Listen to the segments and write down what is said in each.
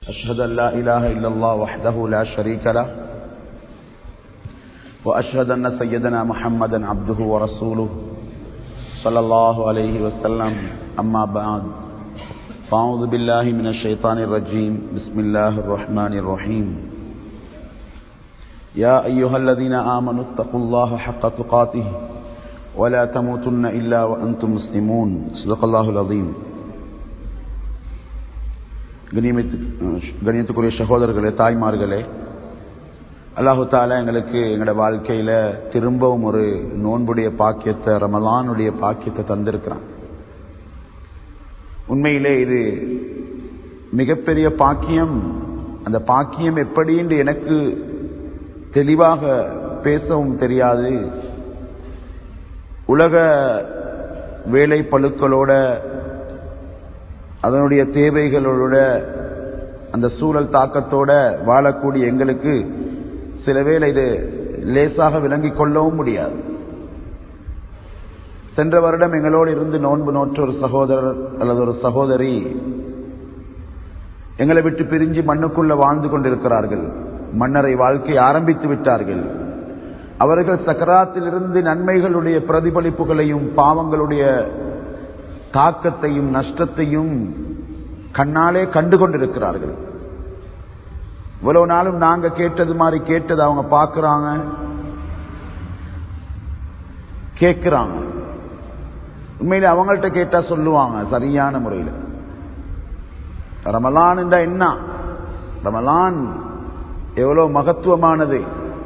أشهد أن لا إله إلا الله وحده لا شريك له وأشهد أن سيدنا محمدا عبده ورسوله صلى الله عليه وسلم أما بعد فأعوذ بالله من الشيطان الرجيم بسم الله الرحمن الرحيم يا أيها الذين آمنوا اتقوا الله حق تقاته ولا تموتن إلا وأنتم مسلمون صدق الله العظيم கணியத்துக்குரிய சகோதரர்களே தாய்மார்களே அல்லாஹு தாலா எங்களுக்கு எங்களோட வாழ்க்கையில திரும்பவும் ஒரு நோன்புடைய பாக்கியத்தை ரமலானுடைய பாக்கியத்தை தந்திருக்கிறான் உண்மையிலே இது மிகப்பெரிய பாக்கியம் அந்த பாக்கியம் எப்படின்னு எனக்கு தெளிவாக பேசவும் தெரியாது உலக வேலை பழுக்களோட அதனுடைய தேவைகளோட அந்த சூழல் தாக்கத்தோட வாழக்கூடிய எங்களுக்கு சில வேளை இது லேசாக விளங்கிக் கொள்ளவும் முடியாது சென்ற வருடம் எங்களோடு இருந்து நோன்பு நோற்ற ஒரு சகோதரர் அல்லது ஒரு சகோதரி எங்களை விட்டு பிரிஞ்சு மண்ணுக்குள்ள வாழ்ந்து கொண்டிருக்கிறார்கள் மன்னரை வாழ்க்கை ஆரம்பித்து விட்டார்கள் அவர்கள் சக்கராத்திலிருந்து நன்மைகளுடைய பிரதிபலிப்புகளையும் பாவங்களுடைய தாக்கத்தையும் நஷ்டத்தையும் கண்ணாலே கண்டு கொண்டிருக்கிறார்கள் இவ்வளவு நாளும் நாங்க கேட்டது மாதிரி கேட்டது அவங்க பார்க்கிறாங்க கேட்கிறாங்க உண்மையில அவங்கள்ட்ட கேட்டா சொல்லுவாங்க சரியான முறையில் ரமலான் என்ன ரமலான் எவ்வளவு மகத்துவமானது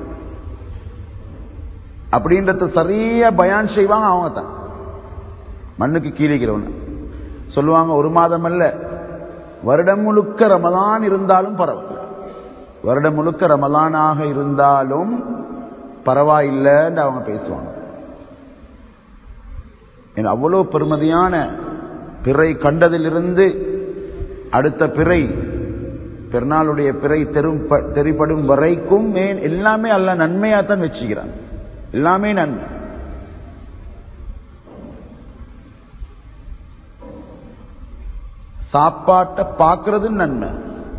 அப்படின்றத சரியா பயான் செய்வாங்க அவங்க தான் மண்ணுக்கு கீழிக்கிறவன சொல்லுவாங்க ஒரு மாதம் அல்ல வருடம் முழுக்க ரமலான் இருந்தாலும் பரவாயில்ல வருடம் முழுக்க ரமலானாக இருந்தாலும் பரவாயில்லைன்னு அவங்க பேசுவாங்க அவ்வளோ பெருமதியான பிறை கண்டதிலிருந்து அடுத்த பிறை பெருநாளுடைய பிறை தெரிப்படும் வரைக்கும் எல்லாமே அல்ல நன்மையா தான் வச்சுக்கிறாங்க எல்லாமே நன்மை சாப்பாட்டை பார்க்கறது நன்மை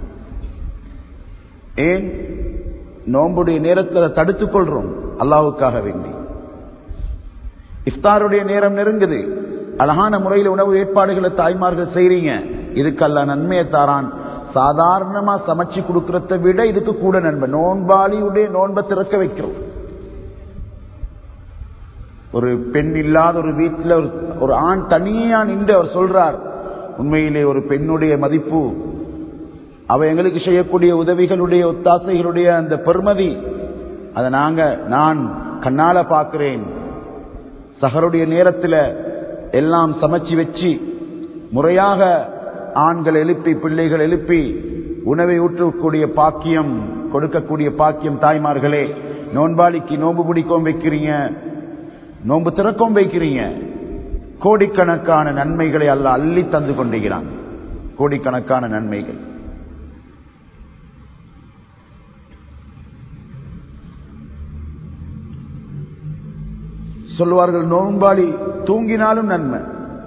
ஏன் நோம்புடைய நேரத்தில் தடுத்துக் கொள்றோம் அல்லாவுக்காக வேண்டி இஃப்தாருடைய நேரம் நெருங்குது அழகான முறையில் உணவு ஏற்பாடுகளை தாய்மார்கள் செய்றீங்க இதுக்கல்ல நன்மையை தாரான் சாதாரணமா சமைச்சு கொடுக்கறத விட இதுக்கு கூட நன்மை நோன்பாளியுடைய நோன்பை திறக்க வைக்கிறோம் ஒரு பெண் இல்லாத ஒரு வீட்டில் ஒரு ஆண் தனியா நின்று அவர் சொல்றார் உண்மையிலே ஒரு பெண்ணுடைய மதிப்பு அவ எங்களுக்கு செய்யக்கூடிய உதவிகளுடைய ஒத்தாசைகளுடைய அந்த பெருமதி அதை நாங்க நான் கண்ணால பார்க்கிறேன் சகருடைய நேரத்தில் எல்லாம் சமைச்சு வச்சு முறையாக ஆண்கள் எழுப்பி பிள்ளைகள் எழுப்பி உணவை ஊற்றக்கூடிய பாக்கியம் கொடுக்கக்கூடிய பாக்கியம் தாய்மார்களே நோன்பாளிக்கு நோன்பு பிடிக்கவும் வைக்கிறீங்க நோன்பு திறக்கவும் வைக்கிறீங்க கோடிக்கணக்கான நன்மைகளை அல்ல அள்ளி தந்து கொண்டிருக்கிறான் கோடிக்கணக்கான நன்மைகள் சொல்லுவார்கள் நோம்பாளி தூங்கினாலும் நன்மை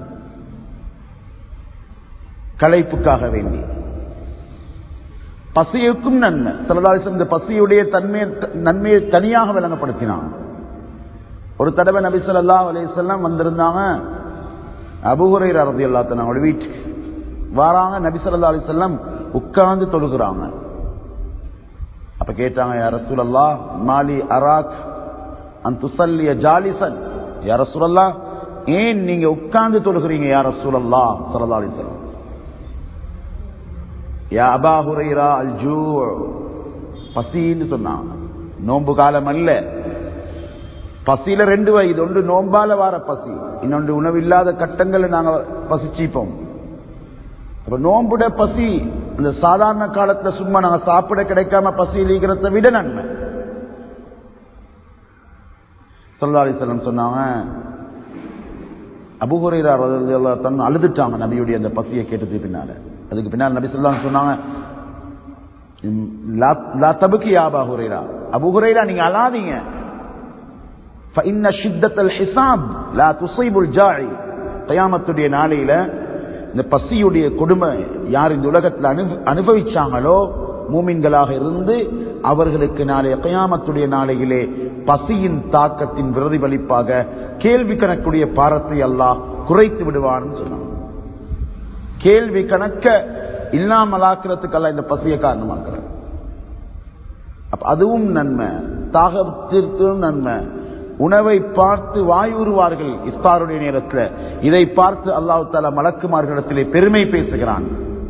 களைப்புக்காக வேண்டி பசியுக்கும் நன்மை சிலதாலிசம் இந்த பசியுடைய தன்மையை நன்மையை தனியாக விளங்கப்படுத்தினான் ஒரு தடவை நபி சொல்லா அலையம் வந்திருந்தாங்க அபுகுரை ரதி அல்லாத்தன் அவங்களோட வீட்டுக்கு வாராங்க நபி சொல்லா அலிசல்லாம் உட்கார்ந்து தொழுகிறாங்க அப்ப கேட்டாங்க யார சூழல்லா மாலி அராக் அந்துசல்லிய ஜாலிசன் யார சூழல்லா ஏன் நீங்க உட்கார்ந்து தொழுகிறீங்க யார சூழல்லா சொல்லா அலிசல்லாம் யா அபா ஹுரைரா அல் ஜூ பசின்னு சொன்னாங்க நோன்பு காலம் அல்ல பசியில ரெண்டு வயது ஒன்று நோம்பால வார பசி இன்னொன்று உணவு இல்லாத கட்டங்களை நாங்க பசிச்சிப்போம் அப்ப நோம்புட பசி இந்த சாதாரண காலத்துல சும்மா நாங்க சாப்பிட கிடைக்காம பசி இழிக்கிறத விட நன்மை சொல்லாலிசலம் சொன்னாங்க அபுகுரைரா தன் அழுதுட்டாங்க நபியுடைய அந்த பசியை கேட்டதுக்கு பின்னால அதுக்கு பின்னால் நபி சொல்லலாம் சொன்னாங்க தபுக்கி ஆபா ஹுரைரா அபுகுரைரா நீங்க அழாதீங்க فإن شدة الحساب لا تصيب الجاعي قيامத்துடைய நாளையில இந்த பசியுடைய கொடுமை யார் இந்த உலகத்தில் அனு அனுபவிச்சாங்களோ மூமின்களாக இருந்து அவர்களுக்கு நாளைய கயாமத்துடைய நாளையிலே பசியின் தாக்கத்தின் பிரதிபலிப்பாக கேள்வி கணக்குடைய பாரத்தை அல்லாஹ் குறைத்து விடுவான்னு சொன்னான் கேள்வி கணக்க இல்லாமலாக்குறதுக்கு அல்ல இந்த பசியை காரணமாக்குறார் அப்ப அதுவும் நன்மை தாகத்திற்கும் நன்மை உணவை பார்த்து வாயுறுவார்கள் இஃப்தாருடைய நேரத்தில் இதை பார்த்து அல்லாஹு தாலா மலக்குமார்களிடத்திலே பெருமை பேசுகிறான்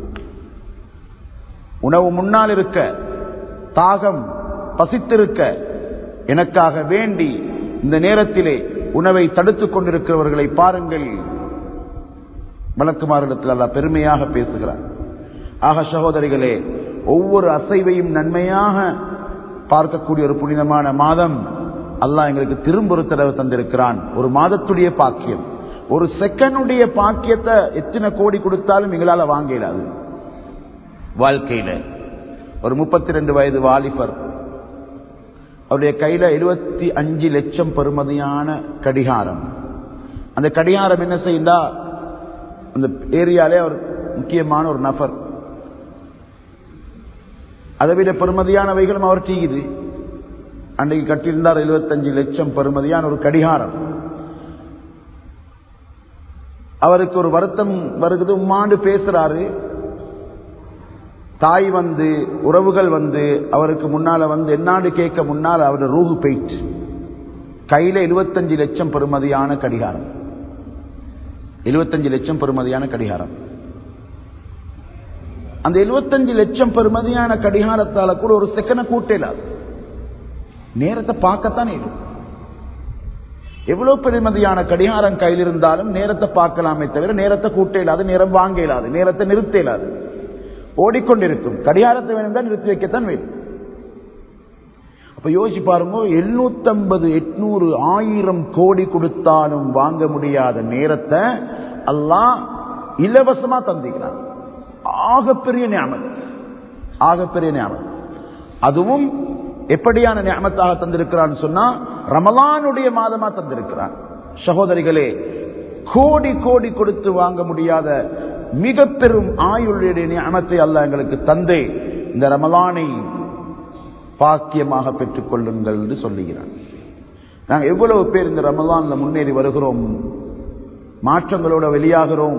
உணவு முன்னால் இருக்க தாகம் பசித்திருக்க எனக்காக வேண்டி இந்த நேரத்திலே உணவை தடுத்துக் கொண்டிருக்கிறவர்களை பாருங்கள் மலக்குமாரிடத்தில் அல்ல பெருமையாக பேசுகிறார் ஆக சகோதரிகளே ஒவ்வொரு அசைவையும் நன்மையாக பார்க்கக்கூடிய ஒரு புனிதமான மாதம் அல்லாஹ் எங்களுக்கு திரும்ப ஒரு தடவை தந்திருக்கிறான் ஒரு மாதத்துடைய பாக்கியம் ஒரு செகண்டுடைய பாக்கியத்தை எத்தனை கோடி கொடுத்தாலும் எங்களால வாங்க இயலாது வாழ்க்கையில ஒரு முப்பத்தி ரெண்டு வயது வாலிபர் அவருடைய கையில எழுபத்தி அஞ்சு லட்சம் பெறுமதியான கடிகாரம் அந்த கடிகாரம் என்ன செய்யுண்டா அந்த ஏரியாலே ஒரு முக்கியமான ஒரு நபர் அதை விட பெருமதியானவைகளும் அவர் செய்யுது அன்றைக்கு கட்டியிருந்தார் எழுபத்தஞ்சு லட்சம் பெருமதியான ஒரு கடிகாரம் அவருக்கு ஒரு வருத்தம் வருகிறது உம்மாண்டு பேசுறாரு தாய் வந்து உறவுகள் வந்து அவருக்கு முன்னால வந்து என்னாண்டு கேட்க முன்னால் அவருடைய ரூஹு போயிட்டு கையில எழுபத்தஞ்சு லட்சம் பெருமதியான கடிகாரம் எழுபத்தஞ்சு லட்சம் பெருமதியான கடிகாரம் அந்த எழுபத்தஞ்சு லட்சம் பெருமதியான கடிகாரத்தால கூட ஒரு செகண்ட கூட்டலாது நேரத்தை பார்க்கத்தான் இருக்கும் எவ்வளவு பெருமதியான கடிகாரம் கையில் இருந்தாலும் நேரத்தை பார்க்கலாமே தவிர நேரத்தை கூட்ட இயலாது நேரம் வாங்க இயலாது நேரத்தை நிறுத்த இயலாது ஓடிக்கொண்டிருக்கும் கடிகாரத்தை வேணும் தான் நிறுத்தி வைக்கத்தான் வேணும் அப்ப யோசிச்சு பாருங்க எழுநூத்தம்பது எட்நூறு ஆயிரம் கோடி கொடுத்தாலும் வாங்க முடியாத நேரத்தை அல்லாஹ் இலவசமா தந்திக்கிறான் ஆகப்பெரிய ஞாபகம் ஆகப்பெரிய ஞாபகம் அதுவும் எப்படியான ஞாபகத்தாக தந்திருக்கிறான் சொன்னா ரமலானுடைய மாதமா தந்திருக்கிறான் சகோதரிகளே கோடி கோடி கொடுத்து வாங்க முடியாத மிக பெரும் ஆயுளுடைய ஞானத்தை அல்ல எங்களுக்கு தந்தே இந்த ரமலானை பாக்கியமாக பெற்றுக் கொள்ளுங்கள் என்று சொல்லுகிறான் நாங்கள் எவ்வளவு பேர் இந்த ரமலான்ல முன்னேறி வருகிறோம் மாற்றங்களோட வெளியாகிறோம்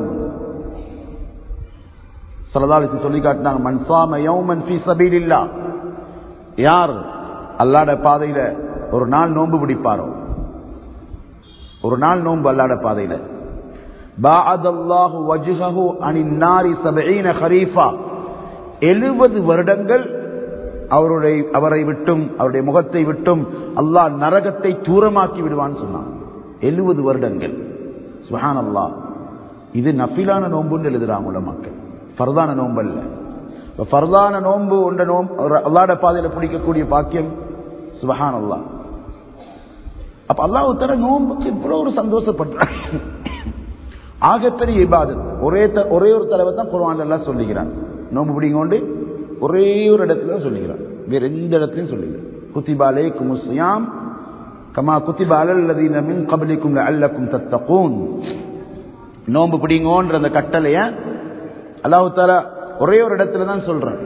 சரதாலிசி சொல்லி காட்டினாங்க மன்சாம யௌமன் ஃபீ சபீலில்லா யார் அல்லாட பாதையில ஒரு நாள் நோன்பு பிடிப்பாரோ ஒரு நாள் நோன்பு அல்லாட பாதையில பாஅதல்லாஹு வஜ்ஹஹு அனின் நாரி சபஈன ஹரீஃபா எழுபது வருடங்கள் அவருடைய அவரை விட்டும் அவருடைய முகத்தை விட்டும் அல்லாஹ் நரகத்தை தூரமாக்கி விடுவான்னு சொன்னான் எழுபது வருடங்கள் சுஹான் அல்லாஹ் இது நஃபிலான நோன்புன்னு எழுதுறாங்க உலமாக்கள் ஃபர்தான நோன்பு அல்ல ஃபர்தான நோன்பு உண்ட நோம்பு அல்லாட பாதையில பிடிக்கக்கூடிய பாக்கியம் சுபஹான் அல்லா அப்ப அல்லாஹ் தர நோன்புக்கு இவ்வளவு ஒரு சந்தோஷப்படுறான் ஆகப்பெரிய இபாதத் ஒரே த- ஒரே ஒரு தடவை தான் குர்ஆன்ல எல்லாம் சொல்லுகிறான் நோன்பு பிடிங்கொண்டு ஒரே ஒரு இடத்துல தான் சொல்லுகிறான் வேற எந்த இடத்துலையும் சொல்லுகிறான் குத்திபாலே குமுஸ்யாம் கமா குத்திபா அலல்லதீன மின் கபலிக்கும் அல்லக்கும் தத்தகூன் நோன்பு பிடிங்கோன்ற அந்த கட்டளைய அல்லாஹ் தாலா ஒரே ஒரு இடத்துல தான் சொல்றேன்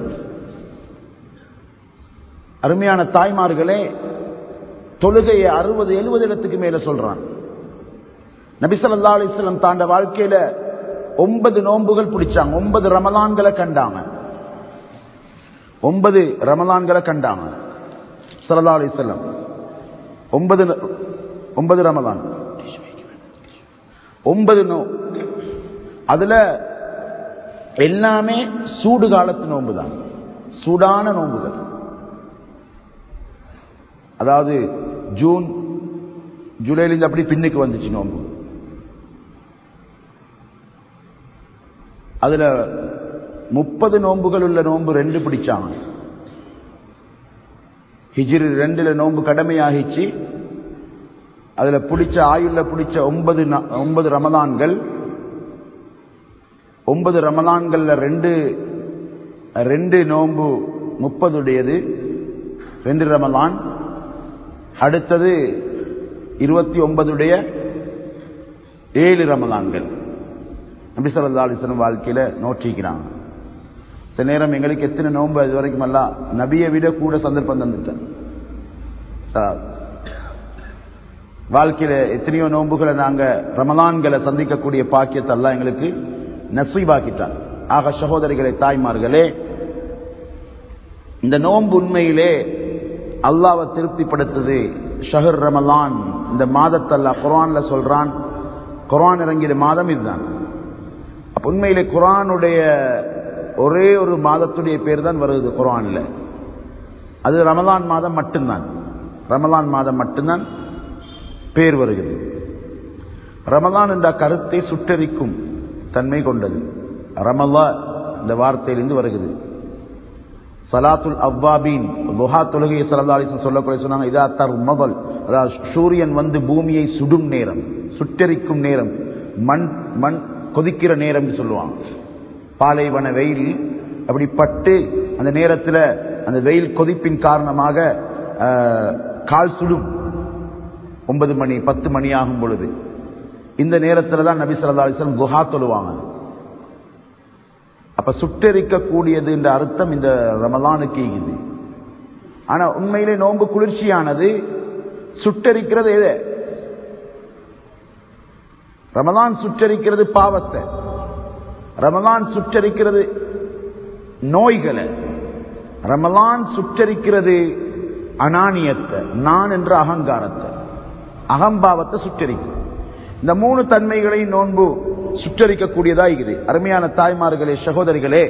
அருமையான தாய்மார்களே தொழுகையை அறுபது எழுபது இடத்துக்கு மேல சொல்றான் நபிசல்லா அலிஸ்லம் தாண்ட வாழ்க்கையில ஒன்பது நோன்புகள் பிடிச்சாங்க ஒன்பது ரமலான்களை கண்டாங்க ஒன்பது ரமலான்களை கண்டாங்க சல்லா அலிஸ்லம் ஒன்பது ஒன்பது ரமலான் ஒன்பது நோ அதுல எல்லாமே சூடு காலத்து நோன்பு தான் சூடான நோன்புகள் அதாவது ஜூன் ஜூலைல இருந்து அப்படி பின்னுக்கு வந்துச்சு நோன்பு அதுல முப்பது நோன்புகள் உள்ள நோன்பு ரெண்டு பிடிச்சாங்க ஹிஜ்ரி ரெண்டுல நோன்பு கடமையாகிச்சு அதுல பிடிச்ச ஆயுள்ல பிடிச்ச ஒன்பது ந- ஒன்பது ரமலான்கள் ஒன்பது ரமலான்கள்ல ரெண்டு ரெண்டு நோன்பு முப்பதுடையது ரெண்டு ரமலான் அடுத்தது இருபத்தி ஒன்பதுடைய ஏழு ரமலான்கள் நபி ஸல்லல்லாஹு அலைஹி வஸல்லம் வாழ்க்கையில நோற்றிக்கிறாங்க சில நேரம் எங்களுக்கு எத்தனை நோன்பு இது வரைக்கும் அல்ல நபியை விட கூட சந்தர்ப்பம் தந்துட்டேன் வாழ்க்கையில எத்தனையோ நோன்புகளை நாங்க ரமலான்களை சந்திக்கக்கூடிய பாக்கியத்தை எல்லாம் எங்களுக்கு நசீபாக்கிட்டான் ஆக சகோதரிகளே தாய்மார்களே இந்த நோன்பு உண்மையிலே அல்லாவை திருப்திப்படுத்துது ஷஹர் ரமலான் இந்த மாதத்தல்ல குரான்ல சொல்றான் குரான் இறங்கிய மாதம் இதுதான் அப்ப உண்மையிலே குரானுடைய ஒரே ஒரு மாதத்துடைய பேர் தான் வருது குரான்ல அது ரமலான் மாதம் மட்டும்தான் ரமலான் மாதம் மட்டும்தான் பேர் வருகிறது ரமலான் என்ற கருத்தை சுட்டரிக்கும் தன்மை கொண்டது ரமலா இந்த வார்த்தையிலிருந்து வருகிறது சலாத்துல் அவ்வாபீன் லுஹா தொழுகையை சலதாலிசன் சொல்லக்கூடிய சொன்னாங்க இதா தர் மபல் அதாவது சூரியன் வந்து பூமியை சுடும் நேரம் சுட்டரிக்கும் நேரம் மண் மண் கொதிக்கிற நேரம் சொல்லுவாங்க பாலைவன வெயில் அப்படி பட்டு அந்த நேரத்தில் அந்த வெயில் கொதிப்பின் காரணமாக கால் சுடும் ஒன்பது மணி பத்து மணி ஆகும் பொழுது இந்த நேரத்தில் தான் நபி சொல்லா அலிஸ்லாம் குஹா தொழுவாங்க அப்ப சுட்டெரிக்கக்கூடியது என்ற அர்த்தம் இந்த ரமலானுக்கு இது ஆனா உண்மையிலே நோன்பு குளிர்ச்சியானது சுட்டரிக்கிறது எது ரமலான் சுட்டரிக்கிறது பாவத்தை ரமலான் சுட்டரிக்கிறது நோய்களை ரமலான் சுட்டரிக்கிறது அனானியத்தை நான் என்ற அகங்காரத்தை அகம்பாவத்தை சுட்டரிக்கும் இந்த மூணு தன்மைகளை நோன்பு சுற்றரிக்கக்கூடியதா இருக்குது அருமையான தாய்மார்களே சகோதரிகளே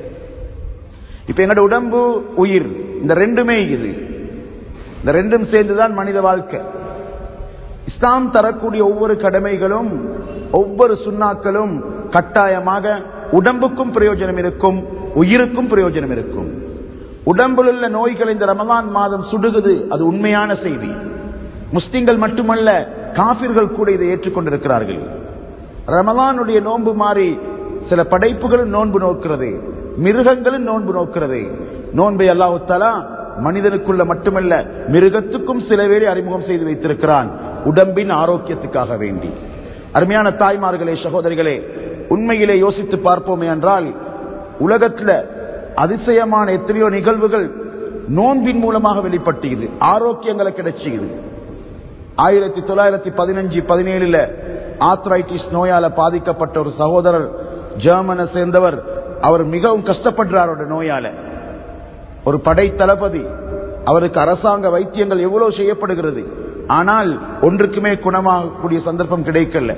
இப்ப எங்களோட உடம்பு உயிர் இந்த ரெண்டுமே இது இந்த ரெண்டும் சேர்ந்துதான் மனித வாழ்க்கை இஸ்லாம் தரக்கூடிய ஒவ்வொரு கடமைகளும் ஒவ்வொரு சுண்ணாக்களும் கட்டாயமாக உடம்புக்கும் பிரயோஜனம் இருக்கும் உயிருக்கும் பிரயோஜனம் இருக்கும் உடம்பில் உள்ள நோய்கள் இந்த ரமலான் மாதம் சுடுகுது அது உண்மையான செய்தி முஸ்லிம்கள் மட்டுமல்ல காபிர்கள் கூட இதை ஏற்றுக்கொண்டிருக்கிறார்கள் ரமலானுடைய நோன்பு மாறி சில படைப்புகளும் நோன்பு நோக்கிறது மிருகங்களும் நோன்பு நோக்கிறது நோன்பை அல்லாஹுத்தாலா மனிதனுக்குள்ள மட்டுமல்ல மிருகத்துக்கும் சில பேரை அறிமுகம் செய்து வைத்திருக்கிறான் உடம்பின் ஆரோக்கியத்துக்காக வேண்டி அருமையான தாய்மார்களே சகோதரிகளே உண்மையிலே யோசித்து பார்ப்போமே என்றால் உலகத்துல அதிசயமான எத்தனையோ நிகழ்வுகள் நோன்பின் மூலமாக வெளிப்பட்டுகிறது ஆரோக்கியங்களை கிடைச்சிது ஆயிரத்தி தொள்ளாயிரத்தி பதினஞ்சு பதினேழுல ஆத்ரைட்டிஸ் நோயால பாதிக்கப்பட்ட ஒரு சகோதரர் ஜெர்மனை சேர்ந்தவர் அவர் மிகவும் கஷ்டப்படுறார் அவருடைய நோயால ஒரு படை தளபதி அவருக்கு அரசாங்க வைத்தியங்கள் எவ்வளவு செய்யப்படுகிறது ஆனால் ஒன்றுக்குமே குணமாகக்கூடிய சந்தர்ப்பம் கிடைக்கல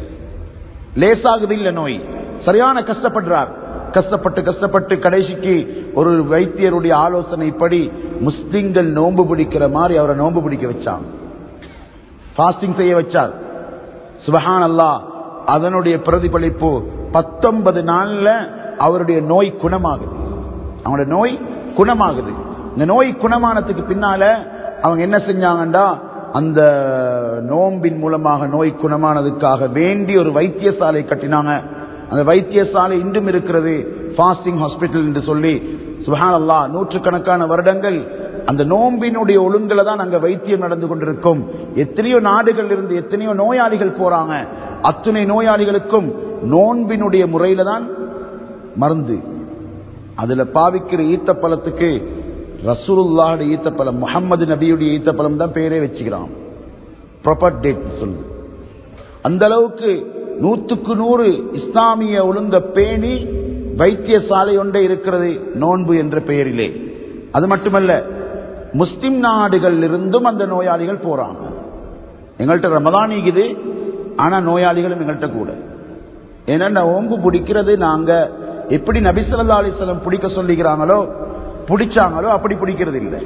லேசாகுது இல்ல நோய் சரியான கஷ்டப்படுறார் கஷ்டப்பட்டு கஷ்டப்பட்டு கடைசிக்கு ஒரு வைத்தியருடைய ஆலோசனைப்படி முஸ்லிம்கள் நோன்பு பிடிக்கிற மாதிரி அவரை நோன்பு பிடிக்க வச்சாங்க பாஸ்டிங் செய்ய வச்சார் சுபஹான் அல்லா அதனுடைய பிரதிபலிப்பு பத்தொன்பது நாள்ல அவருடைய நோய் குணமாகுது அவங்களோட நோய் குணமாகுது இந்த நோய் குணமானதுக்கு பின்னால அவங்க என்ன செஞ்சாங்கண்டா அந்த நோம்பின் மூலமாக நோய் குணமானதுக்காக வேண்டி ஒரு வைத்தியசாலை கட்டினாங்க அந்த வைத்தியசாலை இன்றும் இருக்கிறது பாஸ்டிங் ஹாஸ்பிட்டல் என்று சொல்லி சுஹான் அல்லா நூற்றுக்கணக்கான வருடங்கள் அந்த நோம்பினுடைய ஒழுங்குல தான் அங்க வைத்தியம் நடந்து கொண்டிருக்கும் எத்தனையோ நாடுகள் இருந்து எத்தனையோ நோயாளிகள் போறாங்க அத்துணை நோயாளிகளுக்கும் நோன்பினுடைய முறையில தான் மருந்து அதுல பாவிக்கிற ஈத்தப்பழத்துக்கு ரசூலுல்லாஹுடைய ஈத்தப்பழம் முகமது நபியுடைய ஈத்தப்பழம் தான் பேரே வச்சுக்கிறான் ப்ராப்பர் டேட் சொல்லு அந்த அளவுக்கு நூத்துக்கு நூறு இஸ்லாமிய ஒழுங்க பேணி வைத்தியசாலை ஒன்றே இருக்கிறது நோன்பு என்ற பெயரிலே அது மட்டுமல்ல முஸ்லிம் நாடுகள் இருந்தும் அந்த நோயாளிகள் போறாங்க எங்கள்கிட்ட ரமதானிக்குது ஆனா நோயாளிகளும் எங்கள்கிட்ட கூட ஏன்னா நோன்பு பிடிக்கிறது நாங்க எப்படி நபிசல்லா அலிஸ்லம் பிடிக்க சொல்லிக்கிறாங்களோ பிடிச்சாங்களோ அப்படி பிடிக்கிறது இல்லை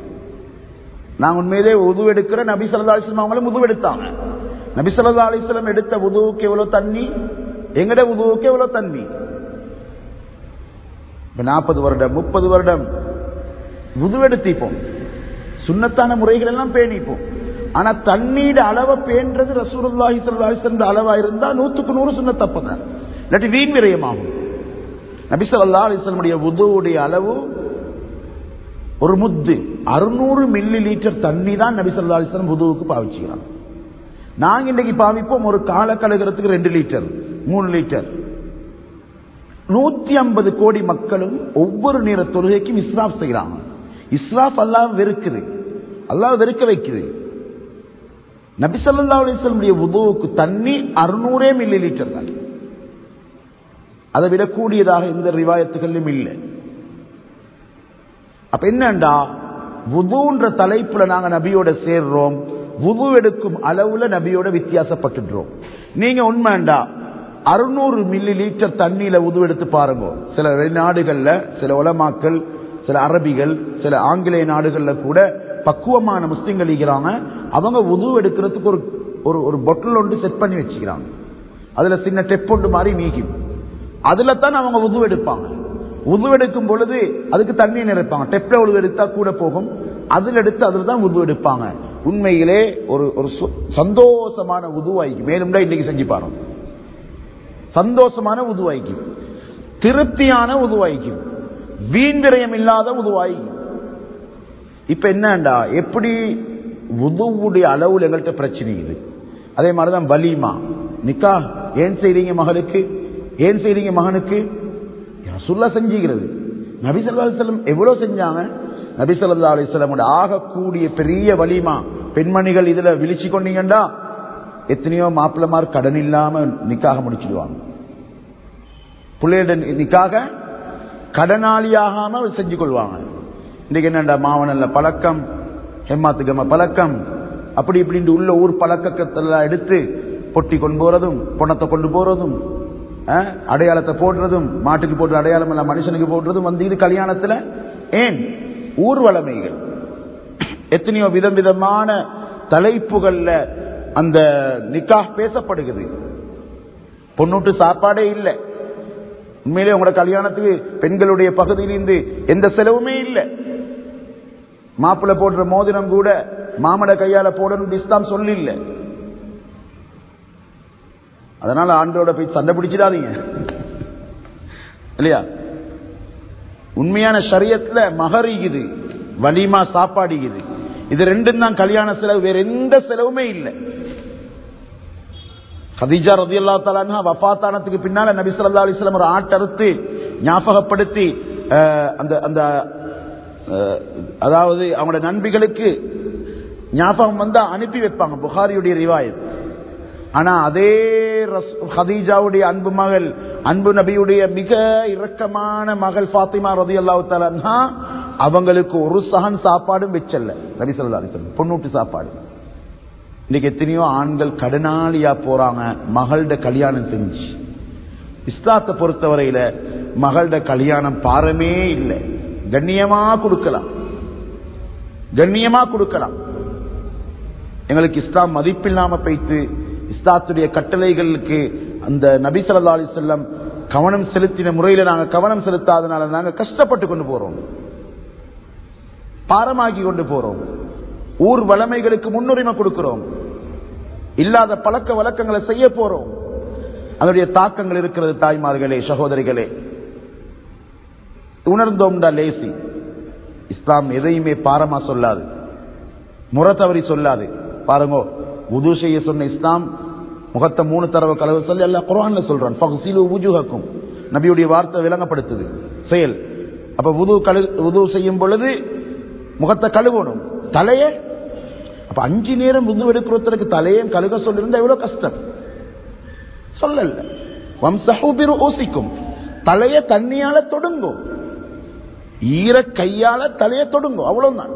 நாங்க உண்மையிலே உது எடுக்கிற நபி சல்லா அலிஸ்லாம் அவங்களும் உது எடுத்தாங்க நபி சல்லா அலிஸ்லம் எடுத்த உதுவுக்கு எவ்வளவு தண்ணி எங்கட உதுவுக்கு எவ்வளவு தண்ணி நாற்பது வருடம் முப்பது வருடம் உதுவெடுத்திப்போம் சுண்ணத்தான முறைகள் எல்லாம் பேணிப்போம் ஆனா தண்ணீர் அளவை பேன்றது ரசூலுல்லாஹி ஸல்லல்லாஹு அளவா இருந்தா நூத்துக்கு நூறு சுண்ண தப்புதான் இல்லாட்டி வீண் விரயமாகும் நபி ஸல்லல்லாஹு அலைஹி வஸல்லமுடைய வுதுவுடைய அளவு ஒரு முத்து அறுநூறு மில்லி லிட்டர் தண்ணி தான் நபி ஸல்லல்லாஹு அலைஹி வஸல்லம் வுதுவுக்கு பாவிச்சுக்கிறான் நாங்க இன்னைக்கு பாவிப்போம் ஒரு கால கழுகிறதுக்கு ரெண்டு லிட்டர் மூணு லிட்டர் நூத்தி ஐம்பது கோடி மக்களும் ஒவ்வொரு நேர தொழுகைக்கும் இஸ்ராப் செய்யறாங்க இஸ்ராப் அல்லாஹ் வெறுக்குது அல்லாஹ் வெறுக்க வைக்குது நபி ஸல்லல்லாஹு அலைஹி வஸல்லம் உதவுக்கு தண்ணி அறுநூறே மில்லி லிட்டர் தான் அதை விட கூடியதாக எந்த ரிவாயத்துகளிலும் இல்லை அப்ப என்னண்டா வுதுன்ற தலைப்புல நாங்க நபியோட சேர்றோம் வுது எடுக்கும் அளவுல நபியோட வித்தியாசப்பட்டுடுறோம் நீங்க உண்மைண்டா அறுநூறு மில்லி லிட்டர் தண்ணியில உது எடுத்து பாருங்க சில வெளிநாடுகள்ல சில உலமாக்கள் சில அரபிகள் சில ஆங்கிலேய நாடுகள்ல கூட பக்குவமான முஸ்லிம்கள் இருக்கிறாங்க அவங்க உது எடுக்கிறதுக்கு ஒரு ஒரு ஒரு பொட்டில் ஒன்று செட் பண்ணி வச்சுக்கிறாங்க அதுல சின்ன டெப் ஒன்று மாதிரி நீக்கும் அதுல தான் அவங்க உது எடுப்பாங்க உது எடுக்கும் பொழுது அதுக்கு தண்ணி நினைப்பாங்க டெப்ல உது எடுத்தா கூட போகும் அதுல எடுத்து அதுல தான் உது எடுப்பாங்க உண்மையிலே ஒரு ஒரு சு- சந்தோஷமான உதுவாய்க்கு மேலும் தான் இன்னைக்கு செஞ்சு பாருங்க சந்தோஷமான உதுவாய்க்கும் திருப்தியான உதுவாய்க்கும் வீண் விரயம் இல்லாத உதுவாய்க்கும் இப்ப என்னண்டா எப்படி உதுவுடைய அளவுல எங்கள்கிட்ட பிரச்சனை இது அதே மாதிரிதான் வலிமா நிக்கா ஏன் செய்றீங்க மகளுக்கு ஏன் செய்றீங்க மகனுக்கு சொல்ல செஞ்சுகிறது நபி ஸல்லல்லாஹு அலைஹி வஸல்லம் எவ்வளவு செஞ்சாங்க நபி ஸல்லல்லாஹு அலைஹி வஸல்லமோட ஆகக்கூடிய பெரிய வலிமா பெண்மணிகள் இதுல விழிச்சு கொண்டீங்கண்டா எத்தனையோ மாப்பிள்ளமார் கடன் இல்லாம நிக்காக முடிச்சிடுவாங்க பிள்ளையோட நிக்காக கடனாளியாகாம செஞ்சு கொள்வாங்க இன்னைக்கு என்னண்டா மாவனல்ல பழக்கம் ஹெம்மாத்துகம பழக்கம் அப்படி இப்படின்னு உள்ள ஊர் பழக்கத்தெல்லாம் எடுத்து பொட்டி கொண்டு போறதும் பணத்தை கொண்டு போறதும் அஹ், அடையாளத்தை போடுறதும் மாட்டுக்கு போடுற அடையாளம் எல்லாம் மனுஷனுக்கு போடுறதும் வந்து இது கல்யாணத்துல ஏன் ஊர்வலமைகள் எத்தனையோ விதம் விதமான தலைப்புகள்ல அந்த நிக்காஹ் பேசப்படுகிறது பொண்ணுட்டு சாப்பாடே இல்லை உண்மையிலே உங்களோட கல்யாணத்துக்கு பெண்களுடைய பகுதியிலிருந்து எந்த செலவுமே இல்லை மாப்பிள்ளை போடுற மோதிரம் கூட மாமட கையால போடணும் இஸ்லாம் சொல்லில்ல அதனால ஆண்டோட போய் சண்டை பிடிச்சிடாதீங்க இல்லையா உண்மையான ஷரியத்துல மகரிக்குது வலிமா சாப்பாடுக்குது இது ரெண்டும் தான் கல்யாண செலவு வேற எந்த செலவுமே இல்லை ஹதீஜா ரதி அல்லா தலான்ஹா வஃபாத்தானத்துக்கு பின்னால நபி ஸல்லல்லாஹு அலைஹி வஸல்லம் ஒரு ஆட்டறுத்து ஞாபகப்படுத்தி அஹ், அந்த அந்த அஹ், அதாவது அவங்களோட நண்பிகளுக்கு ஞாபகம் வந்தா அனுப்பி வைப்பாங்க புகாரியுடைய ரிவாயத் ஆனா அதே ரஸ்- ஹதீஜாவுடைய அன்பு மகள் அன்பு நபியுடைய மிக இரக்கமான மகள் ஃபாத்திமா ரதி அல்லாஹு அவங்களுக்கு ஒரு சகன் சாப்பாடும் வச்சல்ல நபி ஸல்லல்லாஹு அலைஹி வஸல்லம் பொண்ணூட்டு சாப்பாடு இன்னைக்கு எத்தனையோ ஆண்கள் கடனாளியா போறாங்க மகள்ட கல்யாணம் செஞ்சு இஸ்லாத்தை பொறுத்தவரையில மகள்ட கல்யாணம் பாரமே இல்லை கண்ணியமா கொடுக்கலாம் கண்ணியமா கொடுக்கலாம் எங்களுக்கு இஸ்லாம் மதிப்பில்லாம போய்த்து இஸ்லாத்துடைய கட்டளைகளுக்கு அந்த நபி ஸல்லல்லாஹு அலைஹி வஸல்லம் கவனம் செலுத்தின முறையில நாங்க கவனம் செலுத்தாதனால நாங்க கஷ்டப்பட்டு கொண்டு போறோம் பாரமாக்கி கொண்டு போறோம் ஊர் வளமைகளுக்கு முன்னுரிமை கொடுக்கிறோம் இல்லாத பழக்க வழக்கங்களை செய்ய போறோம் அதனுடைய தாக்கங்கள் இருக்கிறது தாய்மார்களே சகோதரிகளே உணர்ந்தோம்டா லேசி இஸ்லாம் எதையுமே பாரமா சொல்லாது முறை தவறி சொல்லாது பாருங்க உது செய்ய சொன்ன இஸ்லாம் முகத்தை மூணு தடவை கலவு சொல்லி எல்லாம் குரான்ல சொல்றான் ஃபக்ஸிலு வுஜூஹக்கும் நபியுடைய வார்த்தை விளங்கப்படுத்துது செயல் அப்ப உது கழு உது செய்யும் பொழுது முகத்தை கழுவணும் தலைய அப்ப அஞ்சு நேரம் உது எடுக்கிறதுக்கு தலையும் கழுக சொல்லிருந்தா எவ்வளவு கஷ்டம் சொல்லல வம்சஹு பிருஊசிக்கும் தலைய தண்ணியால தொடுங்கும் ஈர கையால தலைய தொடுங்கும் அவ்வளவுதான்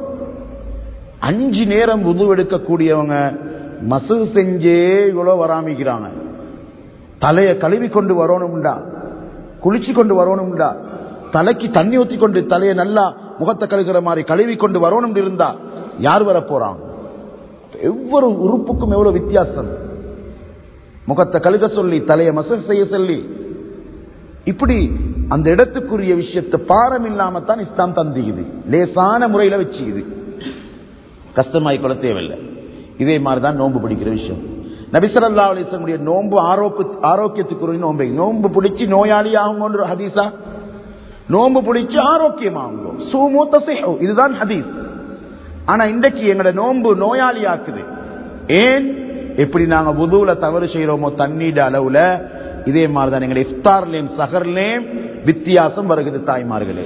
அஞ்சு நேரம் உது எடுக்கக்கூடியவங்க மசூ செஞ்சே இவ்வளவு வராமிக்கிறாங்க தலைய கழுவி கொண்டு வரணும்டா குளிச்சு கொண்டு வரணும்டா தலைக்கு தண்ணி ஊத்தி கொண்டு தலையை நல்லா முகத்தை கழுகிற மாதிரி கழுவி கொண்டு வரணும் இருந்தா யார் வர போறாங்க ஒவ்வொரு உறுப்புக்கும் எவ்வளவு வித்தியாசம் முகத்தை கழுக சொல்லி தலையை மசூஸ் செய்ய சொல்லி இப்படி அந்த இடத்துக்குரிய விஷயத்தை பாரம் இல்லாம தான் இஸ்லாம் தந்திக்குது லேசான முறையில வச்சுக்குது கஷ்டமாய் கொள்ள தேவையில்லை இதே மாதிரிதான் நோன்பு பிடிக்கிற விஷயம் நபிசரல்லா அலிஸ்லமுடைய நோன்பு ஆரோக்கு ஆரோக்கியத்துக்குரிய நோன்பை நோன்பு பிடிச்சி நோயாளி ஆகுங்க ஹதீஸா நோன்பு பிடிச்சு ஆரோக்கியமாகுங்க சூமோ தசைஹோ இதுதான் ஹதீஸ் ஆனா இன்றைக்கு எங்கட நோன்பு நோயாளி ஆக்குது ஏன் எப்படி நாங்க உதுவுல தவறு செய்யறோமோ தண்ணீட அளவுல இதே மாதிரிதான் எங்க இஃப்தார்லயும் சகர்லயும் வித்தியாசம் வருகிறது தாய்மார்களே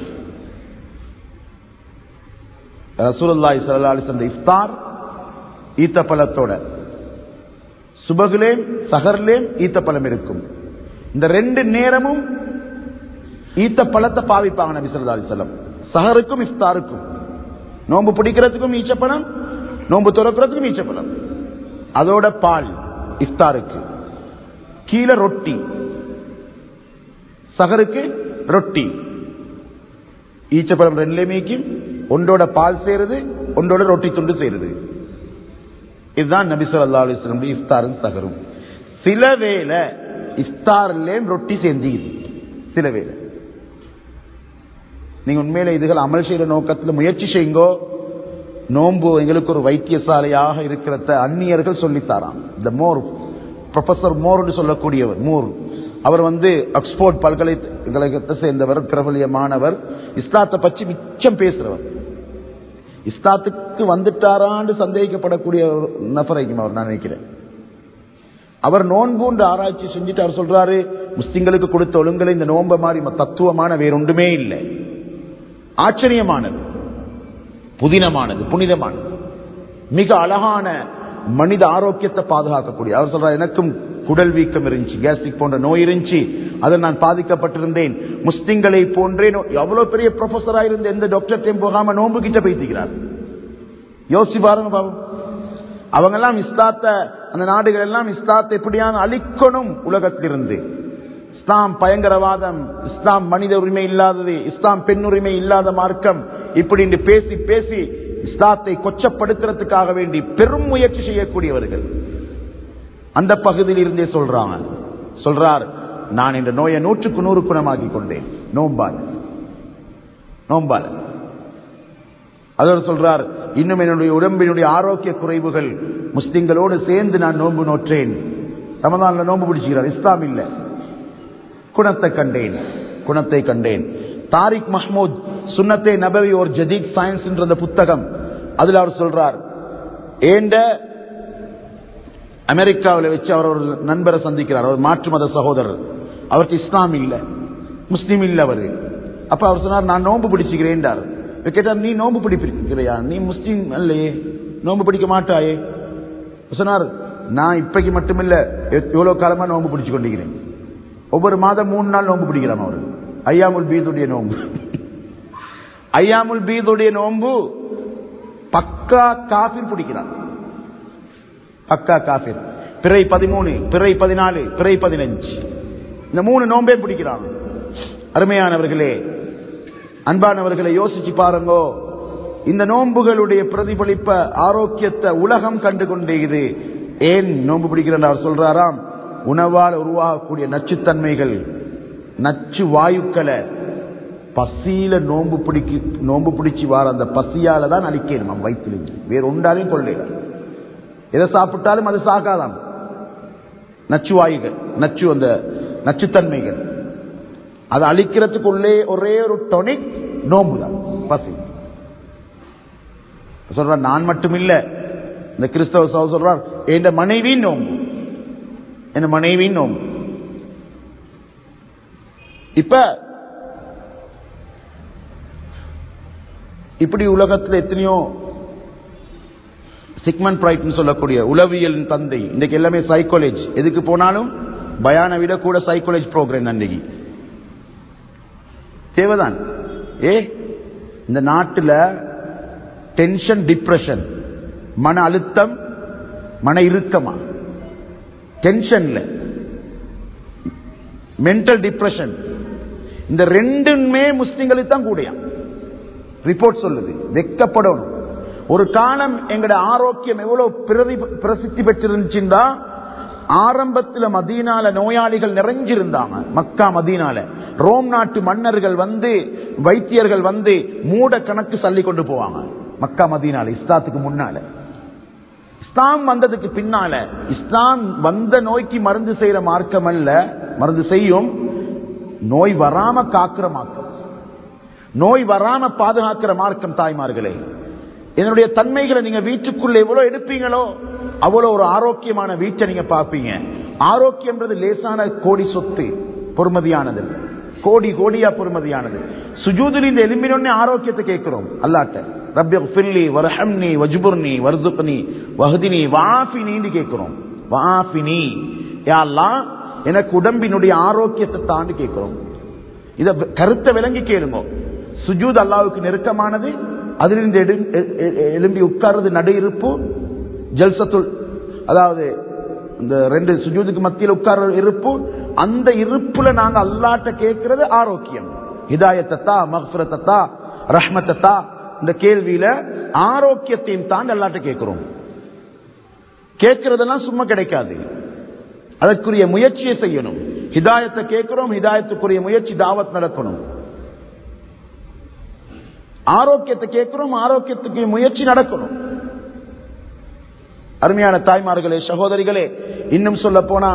ரசூலுல்லாஹி ஸல்லல்லாஹு அலைஹி வஸல்லம் இஃப்தார் ஈத்த பழத்தோட சுபகுலேம் சகர்லேம் ஈத்த பழம் இருக்கும் இந்த ரெண்டு நேரமும் ஈத்த பழத்தை பாவிப்பாங்க நபி ஸல்லல்லாஹு அலைஹி வஸல்லம் சஹருக்கும் இஃப்தாருக்கும் நோன்பு பிடிக்கிறதுக்கும் ஈச்சப்பழம் நோன்பு துறக்கிறதுக்கும் ஈச்சப்பழம் அதோட பால் இஃப்தாருக்கு கீழே ரொட்டி சகருக்கு ரொட்டி ஈச்சப்பழம் ரெண்டுலேயும் ஒன்றோட பால் சேருது ஒன்றோட ரொட்டி துண்டு சேருது இதுதான் நபி சொல்லா அலிஸ்லம் இஃப்தாரும் சகரும் சில வேளை இஃப்தார்லேயும் ரொட்டி சேர்ந்துக்குது சில வேளை நீங்க உண்மையில இதுகள் அமல் செய்யற நோக்கத்தில் முயற்சி செய்யுங்கோ நோன்பு எங்களுக்கு ஒரு வைத்தியசாலையாக இருக்கிறத அந்நியர்கள் சொல்லித்தாராம் இந்த மோர் ப்ரொஃபசர் மோர்னு சொல்லக்கூடியவர் மோர் அவர் வந்து ஆக்ஸ்போர்ட் பல்கலைக்கழகத்தை சேர்ந்தவர் பிரபலியமானவர் இஸ்லாத்தை பற்றி மிச்சம் பேசுறவர் இஸ்லாத்துக்கு வந்துட்டாரான்னு சந்தேகிக்கப்படக்கூடிய ஒரு நபரைக்கும் அவர் நான் நினைக்கிறேன் அவர் நோன்புன்ற ஆராய்ச்சி செஞ்சுட்டு அவர் சொல்றாரு முஸ்லிம்களுக்கு கொடுத்த ஒழுங்கலை இந்த நோன்பை மாதிரி தத்துவமான வேறொன்றுமே இல்லை ஆச்சரியமானது புதினமானது புனிதமானது மிக அழகான மனித ஆரோக்கியத்தை பாதுகாக்கக்கூடிய அவர் சொல்றார் எனக்கும் குடல் வீக்கம் இருந்துச்சு கேஸ்ட்ரிக் போன்ற நோய் இருந்துச்சு அதில் நான் பாதிக்கப்பட்டிருந்தேன் முஸ்லிம்களை போன்றே எவ்வளவு பெரிய ப்ரொஃபஸரா இருந்த எந்த டாக்டர்டையும் போகாம நோன்பு கிட்ட பேசிக்கிறார் யோசிச்சு பாருங்க பாவம் அவங்க எல்லாம் இஸ்லாத்த அந்த நாடுகள் எல்லாம் இஸ்லாத்தை எப்படியான அழிக்கணும் உலகத்திலிருந்து இஸ்லாம் பயங்கரவாதம் இஸ்லாம் மனித உரிமை இல்லாதது இஸ்லாம் பெண் உரிமை இல்லாத மார்க்கம் இப்படி பேசி பேசி இஸ்லாத்தை கொச்சப்படுத்துறதுக்காக வேண்டி பெரும் முயற்சி செய்யக்கூடியவர்கள் அந்த பகுதியில் இருந்தே சொல்றாங்க சொல்றார் நான் இந்த நோயை நூற்றுக்கு நூறு குணமாக்கி கொண்டேன் நோம்பால் நோம்பால் அதோடு சொல்றார் இன்னும் என்னுடைய உடம்பினுடைய ஆரோக்கிய குறைவுகள் முஸ்லிம்களோடு சேர்ந்து நான் நோன்பு நோற்றேன் ரமதான்ல நோன்பு பிடிச்சுக்கிறார் இஸ்லாம் இல்ல குணத்தை கண்டேன் குணத்தை கண்டேன் தாரிக் மஹ்மூத் சுன்னத்தே நபவி ஒரு ஜதீத் சயின்ஸ் என்ற புத்தகம் அதுல அவர் சொல்றார் ஏண்ட அமெரிக்காவில் வச்சு அவர் ஒரு நண்பரை சந்திக்கிறார் அவர் மாற்று மத சகோதரர் அவருக்கு இஸ்லாம் இல்ல முஸ்லீம் இல்ல அவரு அப்ப அவர் சொன்னார் நான் நோன்பு பிடிச்சுக்கிறேன் கேட்டார் நீ நோன்பு பிடிப்பிருக்கிறையா நீ முஸ்லீம் அல்லையே நோன்பு பிடிக்க மாட்டாயே சொன்னார் நான் இப்பைக்கு மட்டுமில்ல எவ்வளவு காலமா நோன்பு பிடிச்சு கொண்டிருக்கிறேன் ஒவ்வொரு மாதம் மூணு நாள் நோன்பு பிடிக்கிறான் அவரு ஐயாமுல் பீதுடைய நோன்பு ஐயாமுல் பீதுடைய நோன்பு பக்கா காஃபிர் பிடிக்கிறான் பக்கா காஃபிர் பிறை பதிமூணு பிறை பதினாலு பிறை பதினஞ்சு இந்த மூணு நோம்பே பிடிக்கிறான் அருமையானவர்களே அன்பானவர்களை யோசிச்சு பாருங்கோ இந்த நோன்புகளுடைய பிரதிபலிப்ப ஆரோக்கியத்தை உலகம் கண்டு கொண்டேது ஏன் நோன்பு பிடிக்கிறேன் அவர் சொல்றாராம் உணவால் உருவாகக்கூடிய நச்சுத்தன்மைகள் நச்சு வாயுக்களை பசியில நோன்பு பிடிக்கி நோன்பு பிடிச்சு வார அந்த பசியால தான் அழிக்கணும் நம்ம வயிற்றிலிருந்து வேற ஒன்றாலையும் கொள்ளையில எதை சாப்பிட்டாலும் அது சாகாதான் நச்சு வாயுகள் நச்சு அந்த நச்சுத்தன்மைகள் அதை அழிக்கிறதுக்கு உள்ளே ஒரே ஒரு டொனிக் நோம்பு தான் பசி சொல்ற நான் மட்டும் இல்ல இந்த கிறிஸ்தவ சகோ சொல்றார் என் மனைவியின் நோம்பு என் மனைவியின் நோம்பு இப்ப இப்படி உலகத்தில் எத்தனையோ சிக்மன் பிரைட்னு சொல்லக்கூடிய உளவியல் தந்தை இன்னைக்கு எல்லாமே சைக்காலஜி எதுக்கு போனாலும் பயான விட கூட சைக்காலஜி ப்ரோக்ராம் அன்னைக்கு தேவைதான் ஏ இந்த நாட்டில் டென்ஷன் டிப்ரெஷன் மன அழுத்தம் மன இறுக்கமா டென்ஷன்ல மென்டல் டிப்ரெஷன் இந்த ரெண்டுமே முஸ்லிம்களுக்கு தான் கூடியா ரிப்போர்ட் சொல்லுது வெக்கப்படணும் ஒரு காலம் எங்கட ஆரோக்கியம் எவ்வளவு பிரதி பிரசித்தி பெற்றிருந்துச்சுன்னா ஆரம்பத்தில் மதீனால நோயாளிகள் நிறைஞ்சிருந்தாங்க மக்கா மதீனால ரோம் நாட்டு மன்னர்கள் வந்து வைத்தியர்கள் வந்து மூட கணக்கு சல்லி கொண்டு போவாங்க மக்கா மதீனால இஸ்லாத்துக்கு முன்னால இஸ்லாம் வந்ததுக்கு பின்னால இஸ்லாம் வந்த நோய்க்கு மருந்து செய்யற மார்க்கம் அல்ல மருந்து செய்யும் நோய் வராம காக்கிற மார்க்கம் நோய் வராம பாதுகாக்கிற மார்க்கம் தாய்மார்களே என்னுடைய தன்மைகளை நீங்க வீட்டுக்குள்ள எவ்வளவு எடுப்பீங்களோ அவ்வளவு ஒரு ஆரோக்கியமான வீட்டை நீங்க பார்ப்பீங்க ஆரோக்கியம்ன்றது லேசான கோடி சொத்து பொறுமதியானது கோடி கோடியா பொறுமதியானது சுஜூதில் இந்த எலும்பினொன்னே ஆரோக்கியத்தை கேட்கிறோம் அல்லாட்ட ரப்பி ஃபில்லி வரஹம்னி வஜ்புர்னி வர்சுக்னி வஹதினி வாஃபினின்னு கேட்கிறோம் வாஃபினி யா அல்லாஹ் எனக்கு உடம்பினுடைய ஆரோக்கியத்தை தாண்டி கேட்கிறோம் இத கருத்தை விளங்கி கேளுங்க சுஜூத் அல்லாவுக்கு நெருக்கமானது அதிலிருந்து எடு- எ- எ- எழும்பி உட்கார்றது நடு இருப்பு ஜல்சத்துல் அதாவது இந்த ரெண்டு சுஜூதுக்கு மத்தியில் உட்கார்ற இருப்பு அந்த இருப்புல நாங்க அல்லாட்ட கேட்கிறது ஆரோக்கியம் ஹிதாயத்தத்தா மஹ்ஃபிரத்தத்தா ரஹ்மத்தத்தா இந்த கேள்வியில ஆரோக்கியத்தையும் தாண்டி அல்லாட்ட கேட்கிறோம் கேட்கறதெல்லாம் சும்மா கிடைக்காது அதற்குரிய முயற்சியை செய்யணும் ஹிதாயத்தை கேட்கிறோம் ஹிதாயத்துக்குரிய முயற்சி தாவத் நடக்கணும் ஆரோக்கியத்தை கேட்கிறோம் ஆரோக்கியத்துக்கு முயற்சி நடக்கணும் அருமையான தாய்மார்களே சகோதரிகளே இன்னும் சொல்ல போனா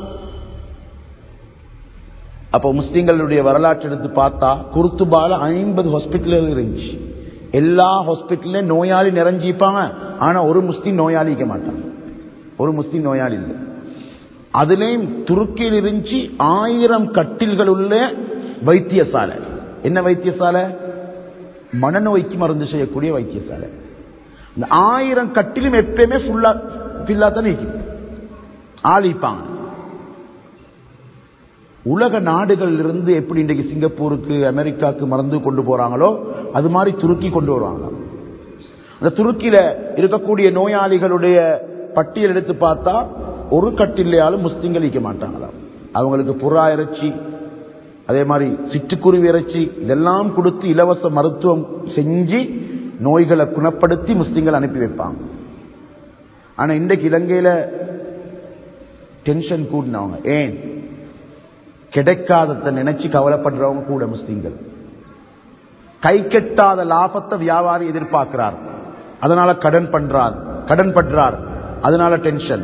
அப்போ முஸ்லிம்களுடைய வரலாற்று எடுத்து பார்த்தா குருத்துபால ஐம்பது ஹாஸ்பிட்டல் இருந்துச்சு எல்லா ஹாஸ்பிட்டல்லையும் நோயாளி நிறைஞ்சிப்பாங்க ஆனா ஒரு முஸ்லீம் நோயாளி இருக்க மாட்டான் ஒரு முஸ்லீம் நோயாளி இல்லை அதுலயும் துருக்கியில் இருந்துச்சு ஆயிரம் கட்டில்கள் உள்ள வைத்தியசாலை என்ன வைத்தியசாலை மனநோய்க்கு மருந்து செய்யக்கூடிய வைத்தியசாலை இந்த ஆயிரம் கட்டிலும் எப்பயுமே ஃபுல்லா ஃபில்லா தான் நிற்கும் ஆளிப்பாங்க உலக நாடுகள்ல இருந்து எப்படி இன்றைக்கு சிங்கப்பூருக்கு அமெரிக்காவுக்கு மருந்து கொண்டு போறாங்களோ அது மாதிரி துருக்கி கொண்டு வருவாங்க அந்த துருக்கியில இருக்கக்கூடிய நோயாளிகளுடைய பட்டியல் எடுத்து பார்த்தா ஒரு கட்டிலையாலும் முஸ்லிம்கள் இருக்க மாட்டாங்களாம் அவங்களுக்கு புறா இறைச்சி அதே மாதிரி சிட்டுக்குருவி இறைச்சி இதெல்லாம் கொடுத்து இலவச மருத்துவம் செஞ்சு நோய்களை குணப்படுத்தி முஸ்லிம்கள் அனுப்பி வைப்பாங்க ஆனா இன்றைக்கு இலங்கையில டென்ஷன் கூடினவங்க ஏன் கிடைக்காததை நினைச்சு கவலைப்படுறவங்க கூட முஸ்லிம்கள் கை கெட்டாத லாபத்தை வியாபாரி எதிர்பார்க்கிறார் அதனால கடன் பண்றார் கடன் பண்றார் அதனால டென்ஷன்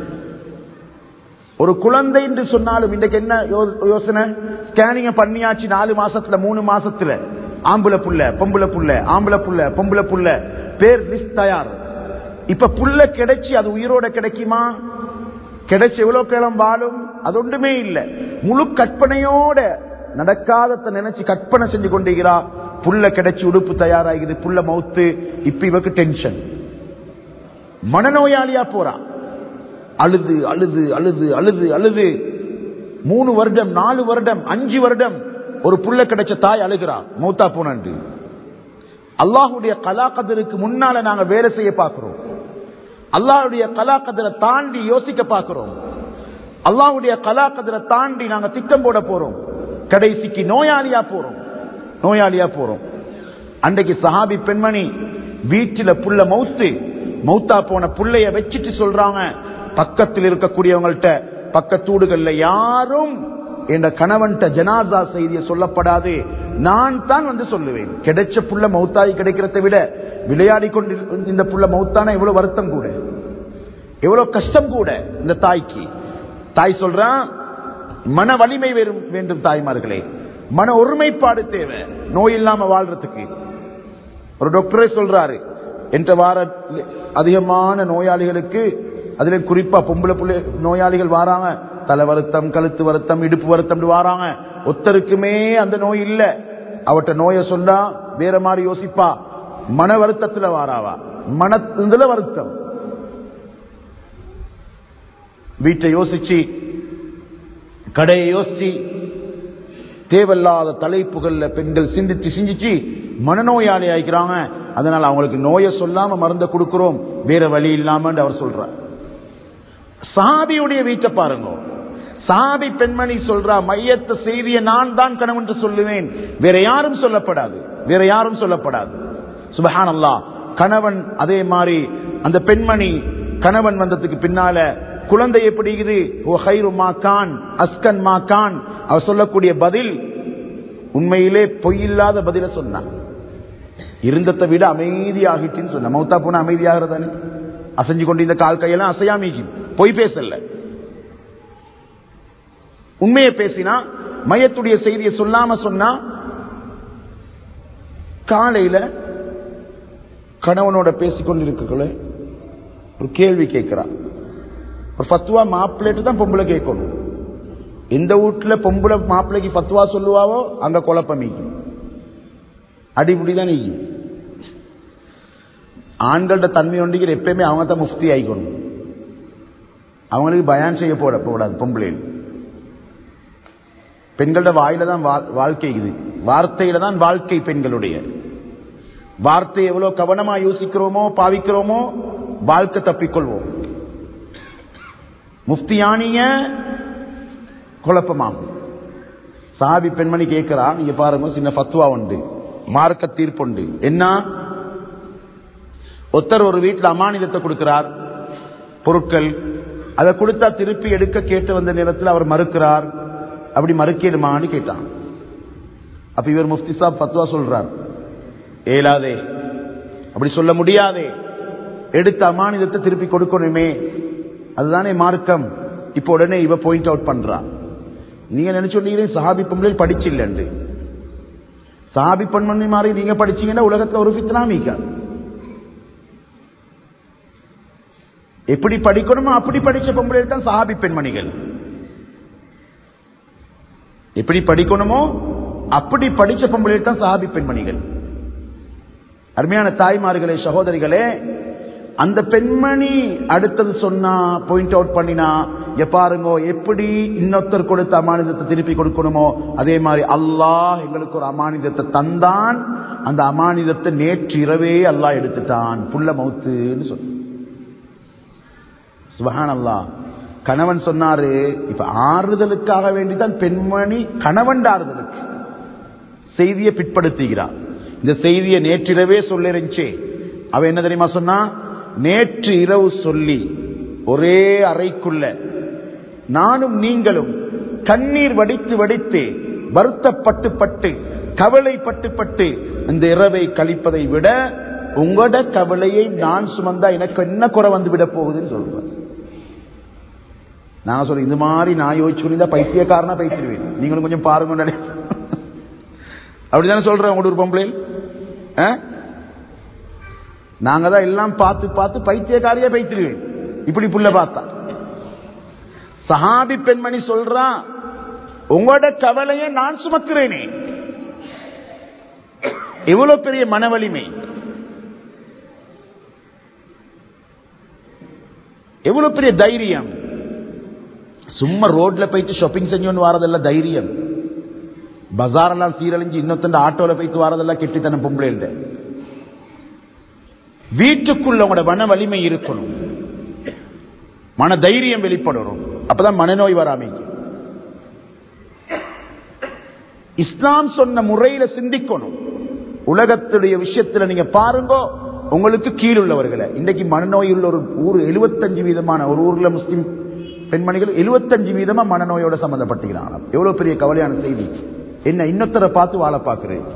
ஒரு குழந்தை என்று சொன்னாலும் இன்றைக்கு என்ன யோ- யோசனை ஸ்கேனிங் பண்ணியாச்சு நாலு மாசத்துல மூணு மாசத்துல ஆம்பளை புள்ள பொம்பளை புள்ள ஆம்பளை புள்ள பொம்பளை புள்ள பேர் லிஸ்ட் தயார் இப்ப புள்ள கிடைச்சி அது உயிரோட கிடைக்குமா கிடைச்சு எவ்வளவு காலம் வாழும் அது ஒன்றுமே இல்லை முழு கற்பனையோட நடக்காதத நினைச்சு கற்பனை செஞ்சு கொண்டிருக்கிறா புள்ள கிடைச்சு உடுப்பு தயாராகுது புள்ள மவுத்து இப்ப இவக்கு டென்ஷன் மனநோயாளியா போறா அழுது அழுது அழுது அழுது அழுது மூணு வருடம் நாலு வருடம் அஞ்சு வருடம் ஒரு புள்ள கிடைச்ச தாய் அழுகிறா மௌத்தா போனன்று அல்லாஹுடைய கலாக்கதருக்கு முன்னால நாங்க வேலை செய்ய பார்க்கிறோம் அல்லாஹ்வுடைய கலாக்கதரை தாண்டி யோசிக்க பார்க்கிறோம் அல்லாஹ்வுடைய கலாக்கதரை தாண்டி நாங்க திட்டம் போட போறோம் கடைசிக்கு நோயாளியா போறோம் நோயாளியா போறோம் அன்றைக்கு சஹாபி பெண்மணி வீட்டுல புள்ள மௌத்து மௌத்தா போன புள்ளைய வச்சுட்டு சொல்றாங்க பக்கத்தில் இருக்கக்கூடியவங்கள்ட்ட பக்கத்தூடுகள்ல யாரும் என்ற கணவன்ட்ட ஜனாசா செய்தியை சொல்லப்படாது நான் தான் வந்து சொல்லுவேன் கிடைச்ச புள்ள மௌத்தாகி கிடைக்கிறதை விட விளையாடி கொண்டு இந்த புள்ள மௌத்தான எவ்வளவு வருத்தம் கூட எவ்வளவு கஷ்டம் கூட இந்த தாய்க்கு தாய் சொல்றான் மன வலிமை வேறும் வேண்டும் தாய்மார்களே மன ஒருமைப்பாடு தேவை நோய் இல்லாம வாழ்றதுக்கு ஒரு டாக்டரே சொல்றாரு என்ற வார அதிகமான நோயாளிகளுக்கு அதுல குறிப்பா பொம்பளை புள்ளை நோயாளிகள் வாராங்க தலை வருத்தம் கழுத்து வருத்தம் இடுப்பு வருத்தம் வாராங்க ஒத்தருக்குமே அந்த நோய் இல்ல அவட்ட நோயை சொன்னா வேற மாதிரி யோசிப்பா மன வருத்தத்துல வாராவா மனத்துல வருத்தம் வீட்டை யோசிச்சு கடையை யோசிச்சு தேவையில்லாத தலைப்புகள்ல பெண்கள் சிந்திச்சு சிந்திச்சு மனநோயாளி ஆயிக்கிறாங்க அதனால அவங்களுக்கு நோயை சொல்லாம மருந்த கொடுக்கிறோம் வேற வழி இல்லாம அவர் சொல்றார் சாபியுடைய வீட்டை பாருங்க சாபி பெண்மணி சொல்றா மையத்த செய்தியை நான் தான் கணவன் சொல்லுவேன் வேற யாரும் சொல்லப்படாது வேற யாரும் சொல்லப்படாது சுபஹான் அல்லாஹ் கணவன் அதே மாதிரி அந்த பெண்மணி கணவன் வந்ததுக்கு பின்னால குழந்தை எப்படி இருக்குது ஓ ஹைரு மா கான் அஸ்கன் மா கான் அவர் சொல்லக்கூடிய பதில் உண்மையிலே பொய்யில்லாத பதில சொன்னான் இருந்ததை விட அமைதியாகிட்டுன்னு சொன்ன மௌத்தா போன அமைதியாகிறதானே அசைஞ்சு கொண்டு இந்த கால் கையெல்லாம் அசையாமிச்சு பொய் பேசல உண்மையை பேசினா மையத்துடைய செய்தியை சொல்லாம சொன்னா காலையில கணவனோட பேசிக்கொண்டிருக்கல ஒரு கேள்வி கேட்கிறான் ஒரு பத்துவா மாப்பிள்ளைட்டு தான் பொம்பளை கேட்கணும் எந்த வீட்டுல பொம்பளை மாப்பிள்ளைக்கு பத்துவா சொல்லுவாவோ அங்க குழப்பம் நீக்கும் அடிப்படிதான் நீக்கும் ஆண்கள்ட தன்மை ஒன்றிக்கிற எப்பயுமே அவங்க தான் முஃப்தி ஆயிக்கணும் அவங்களுக்கு பயான் செய்ய போட போடாது பொம்பளையில் பெண்களோட வாயில தான் வா- வாழ்க்கை இது வார்த்தையில தான் வாழ்க்கை பெண்களுடைய வார்த்தை எவ்வளவு கவனமா யோசிக்கிறோமோ பாவிக்கிறோமோ வாழ்க்கை தப்பிக்கொள்வோம் முஃப்தியானிய குழப்பமாகும் சாபி பெண்மணி கேட்கிறா நீங்க பாருங்க சின்ன ஃபத்வா உண்டு மார்க்க தீர்ப்புண்டு என்ன ஒருத்தர் ஒரு வீட்டில் அமானிதத்தை கொடுக்கிறார் பொருட்கள் அதை கொடுத்தா திருப்பி எடுக்க கேட்டு வந்த நேரத்தில் அவர் மறுக்கிறார் அப்படி மறுக்கேடுமான்னு கேட்டான் அப்ப இவர் முஃப்தி சாப் பத்வா சொல்றார் ஏலாதே அப்படி சொல்ல முடியாதே எடுத்த அமானிதத்தை திருப்பி கொடுக்கணுமே அதுதானே மார்க்கம் இப்போ உடனே இவ பாயிண்ட் அவுட் பண்றா நீங்க நினைச்சுட்டீங்க சஹாபி பொம்பளை படிச்சில்லைன்னு சஹாபி பெண்மணி மாதிரி நீங்க படிச்சீங்கன்னா உலகத்துல ஒரு ஃபித்னா மீக்காது எப்படி படிக்கணுமோ அப்படி படிச்ச பொம்பளை தான் சஹாபி பெண்மணிகள் எப்படி படிக்கணுமோ அப்படி படிச்ச பொம்பளை தான் சஹாபி பெண்மணிகள் அருமையான தாய்மார்களே சகோதரிகளே அந்த பெண்மணி அடுத்தது சொன்னா பாயிண்ட் அவுட் பண்ணினா "இங்க பாருங்க எப்படி இன்னொருத்தர் கொடுத்த அமானிதத்தை திருப்பி கொடுக்கணுமோ அதே மாதிரி அல்லாஹ் எங்களுக்கு ஒரு அமானிதத்தை தந்தான் அந்த அமானிதத்தை நேற்று இரவே அல்லாஹ் எடுத்துட்டான் புள்ள மவுத்துன்னு சொன்ன சுபஹான் அல்லாஹ் கணவன் சொன்னாரு இப்ப ஆறுதலுக்காக வேண்டிதான் பெண்மணி கணவன் ஆறுதலுக்கு செய்தியை பிற்படுத்துகிறார் இந்த செய்தியை நேற்றிரவே சொல்லிருந்துச்சே அவ என்ன தெரியுமா சொன்னா நேற்று இரவு சொல்லி ஒரே அறைக்குள்ள நானும் நீங்களும் கண்ணீர் வடித்து வடித்து வருத்தப்பட்டு பட்டு கவலைப்பட்டு பட்டு இந்த இரவை கழிப்பதை விட உங்களோட கவலையை நான் சுமந்தா எனக்கு என்ன குறை வந்து விட போகுதுன்னு சொல்றேன் நான் சொல்றேன் இந்த மாதிரி நான் யோசிச்சு இருந்தா பைத்தியக்காரனா பைத்திருவேன் நீங்களும் கொஞ்சம் பாருங்க நினை- அப்படிதானே சொல்றேன் உங்களோட ஒரு பொம்பளை ஆ? நாங்க தான் எல்லாம் பார்த்து பார்த்து பைத்தியக்காரியா பைத்திருவேன் இப்படி புள்ள பார்த்தா சஹாபி பெண்மணி சொல்றான் உங்களோட கவலையை நான் சுமக்கிறேனே எவ்வளவு பெரிய மன வலிமை எவ்வளவு பெரிய தைரியம் சும்மா ரோட்ல போயிட்டு ஷாப்பிங் செஞ்சோன்னு வாரதெல்லாம் தைரியம் பஜாரெல்லாம் சீரழிஞ்சு இன்னொத்தண்ட ஆட்டோல போயிட்டு வாரதெல்லாம் கெட்டித்தனம் பொம்பளை வீட்டுக்குள்ள உங்களோட மன வலிமை இருக்கணும் மன தைரியம் வெளிப்படணும் அப்பதான் மனநோய் வராமைக்கு இஸ்லாம் சொன்ன முறையில சிந்திக்கணும் உலகத்துடைய விஷயத்துல நீங்க பாருங்க உங்களுக்கு கீழ் உள்ளவர்களை இன்றைக்கு மனநோய் உள்ள ஒரு ஊர் 75 வீதமான ஒரு ஊர்ல முஸ்லிம் பெண்மணிகள் 75 வீதமா மனநோயோட சம்பந்தப்பட்டுகிறாங்க எவ்வளவு பெரிய கவலையான செய்தி என்ன இன்னொருத்தரை பார்த்து வாழ பாக்குறேன்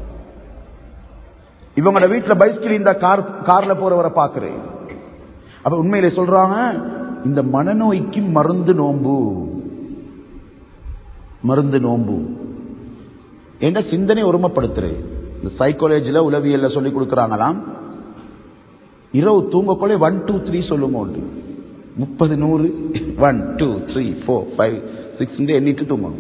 இவங்களோட வீட்டுல பைஸ்கில் இந்த கார் கார்ல போறவரை பாக்குறேன் அப்ப உண்மையிலே சொல்றாங்க இந்த மனநோய்க்கு மருந்து நோம்பு மருந்து நோம்பு என்ற சிந்தனை ஒருமைப்படுத்துறேன் இந்த சைக்காலஜில உளவியல்ல சொல்லி கொடுக்கறாங்களாம் இரவு தூங்கக்கொள்ளே ஒன் டூ த்ரீ சொல்லுங்க உண்டு முப்பது நூறு one two three four five six எண்ணிட்டு தூங்கணும்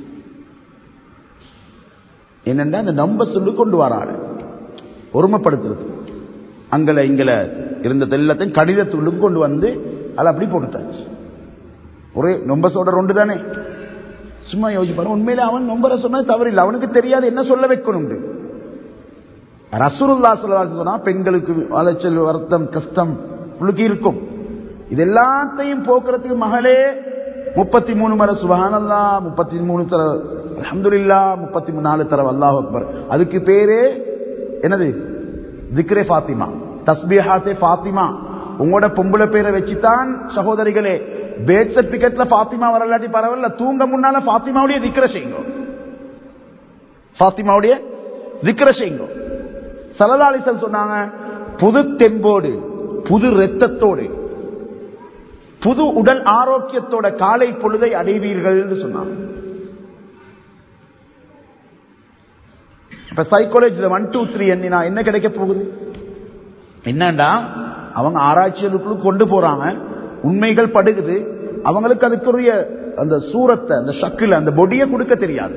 என்னன்னா அந்த நம்பர் சொல்லி கொண்டு வராங்க ஒருமைப்படுத்துறது அங்கல இங்கல இருந்த எல்லாத்தையும் கடிதத்துள்ளும் கொண்டு வந்து அதை அப்படி போட்டுட்டாச்சு ஒரே நொம்பசோட ரெண்டு தானே சும்மா யோசிப்பாரு உண்மையில அவன் நொம்பரை சொன்னா தவறில்லை அவனுக்கு தெரியாது என்ன சொல்ல வைக்கணும் ரசூலுல்லா ஸல்லல்லாஹு சொன்னா பெண்களுக்கு அலைச்சல் வருத்தம் கஷ்டம் உங்களுக்கு இருக்கும் இது எல்லாத்தையும் போக்குறதுக்கு மகளே முப்பத்தி மூணு மர சுபஹானல்லா முப்பத்தி மூணு தர அல்ஹம்துலில்லா முப்பத்தி நாலு தர அல்லாஹ் அக்பர் அதுக்கு பேரே என்னது திக்ரே ஃபாத்திமா தஸ்பீஹாத்தே ஃபாத்திமா உங்களோட பொம்பளை பேரை வச்சுதான் சகோதரிகளே பேட் சர்டிபிகேட்ல ஃபாத்திமா வரலாட்டி பரவாயில்ல தூங்க முன்னால ஃபாத்திமாவுடைய திக்ர செய்யுங்க ஃபாத்திமாவுடைய திக்ர செய்யுங்க சலலாலிசல் சொன்னாங்க புது தெம்போடு புது ரத்தத்தோடு புது உடல் ஆரோக்கியத்தோட காலை பொழுதை அடைவீர்கள் சொன்னாங்க இப்ப சைக்காலஜில ஒன் டூ த்ரீ எண்ணினா என்ன கிடைக்க போகுது என்னண்டா அவங்க ஆராய்ச்சிகளுக்குள்ள கொண்டு போறாங்க உண்மைகள் படுகுது அவங்களுக்கு அதுக்குரிய அந்த சூரத்தை அந்த ஷக்கில் அந்த பொடியை கொடுக்க தெரியாது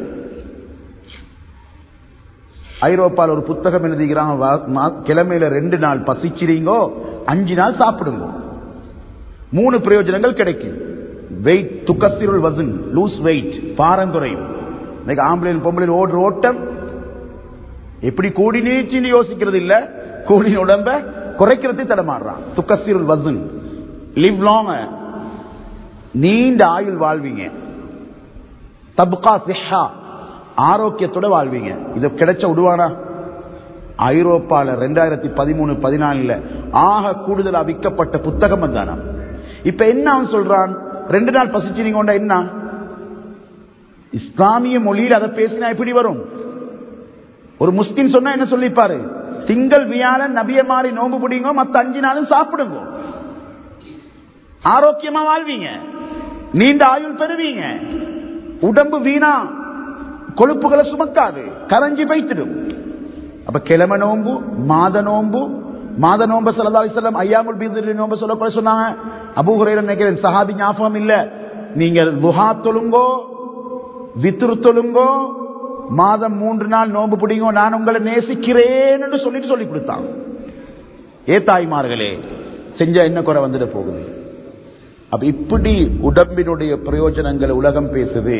ஐரோப்பால ஒரு புத்தகம் எழுதுகிறான் வா- மா- கிழமையில ரெண்டு நாள் பசிச்சிரீங்கோ அஞ்சு நாள் சாப்பிடுங்க மூணு பிரயோஜனங்கள் கிடைக்கும் வெயிட் துக்கத்திருள் வசன் லூஸ் வெயிட் பாரம் குறையும் இன்னைக்கு ஆம்பளையும் பொம்பளையும் ஓடுற ஓட்டம் எப்படி கூடி நீச்சின்னு யோசிக்கிறது இல்ல கூடின உடம்ப குறைக்கிறது தடமாடுறான் துக்கத்திருள் வசன் லிவ் லாங் நீண்ட ஆயுள் வாழ்வீங்க தப்கா சிஹா ஆரோக்கியத்தோட வாழ்வீங்க இது கிடைச்ச விடுவானா ஐரோப்பால ரெண்டாயிரத்தி பதிமூணு பதினாலுல ஆக கூடுதலா விற்கப்பட்ட புத்தகம் வந்தானா இப்ப என்ன அவன் சொல்றான் ரெண்டு நாள் பசிச்சினீங்க கொண்டா என்ன இஸ்லாமிய மொழியில் அதை பேசினா எப்படி வரும் ஒரு முஸ்லிம் சொன்னா என்ன சொல்லிப்பாரு திங்கள் வியாழன் நபிய மாதிரி நோம்பு பிடிங்க மத்த அஞ்சு நாளும் சாப்பிடுங்க ஆரோக்கியமா வாழ்வீங்க நீண்ட ஆயுள் பெறுவீங்க உடம்பு வீணா கொழுப்புகளை சுமக்காது கரைஞ்சி வைத்திடும் அப்ப கிழமை நோம்பு மாத நோம்பு மாத நோம்பு சல்லா அலிஸ்லாம் ஐயாமுல் பீதிரி நோம்பு சொல்ல சொன்னாங்க அபூஹுரையில நினைக்கிறேன் சஹாபி ஞாபகம் இல்ல நீங்க துஹா தொழுங்கோ வித்துரு தொழுங்கோ மாதம் மூன்று நாள் நோம்பு பிடிங்கோ நான் உங்களை நேசிக்கிறேன்னு சொல்லிட்டு சொல்லி கொடுத்தான் ஏ தாய்மார்களே செஞ்ச என்ன குறை வந்துட போகுது அப்ப இப்படி உடம்பினுடைய பிரயோஜனங்கள் உலகம் பேசுது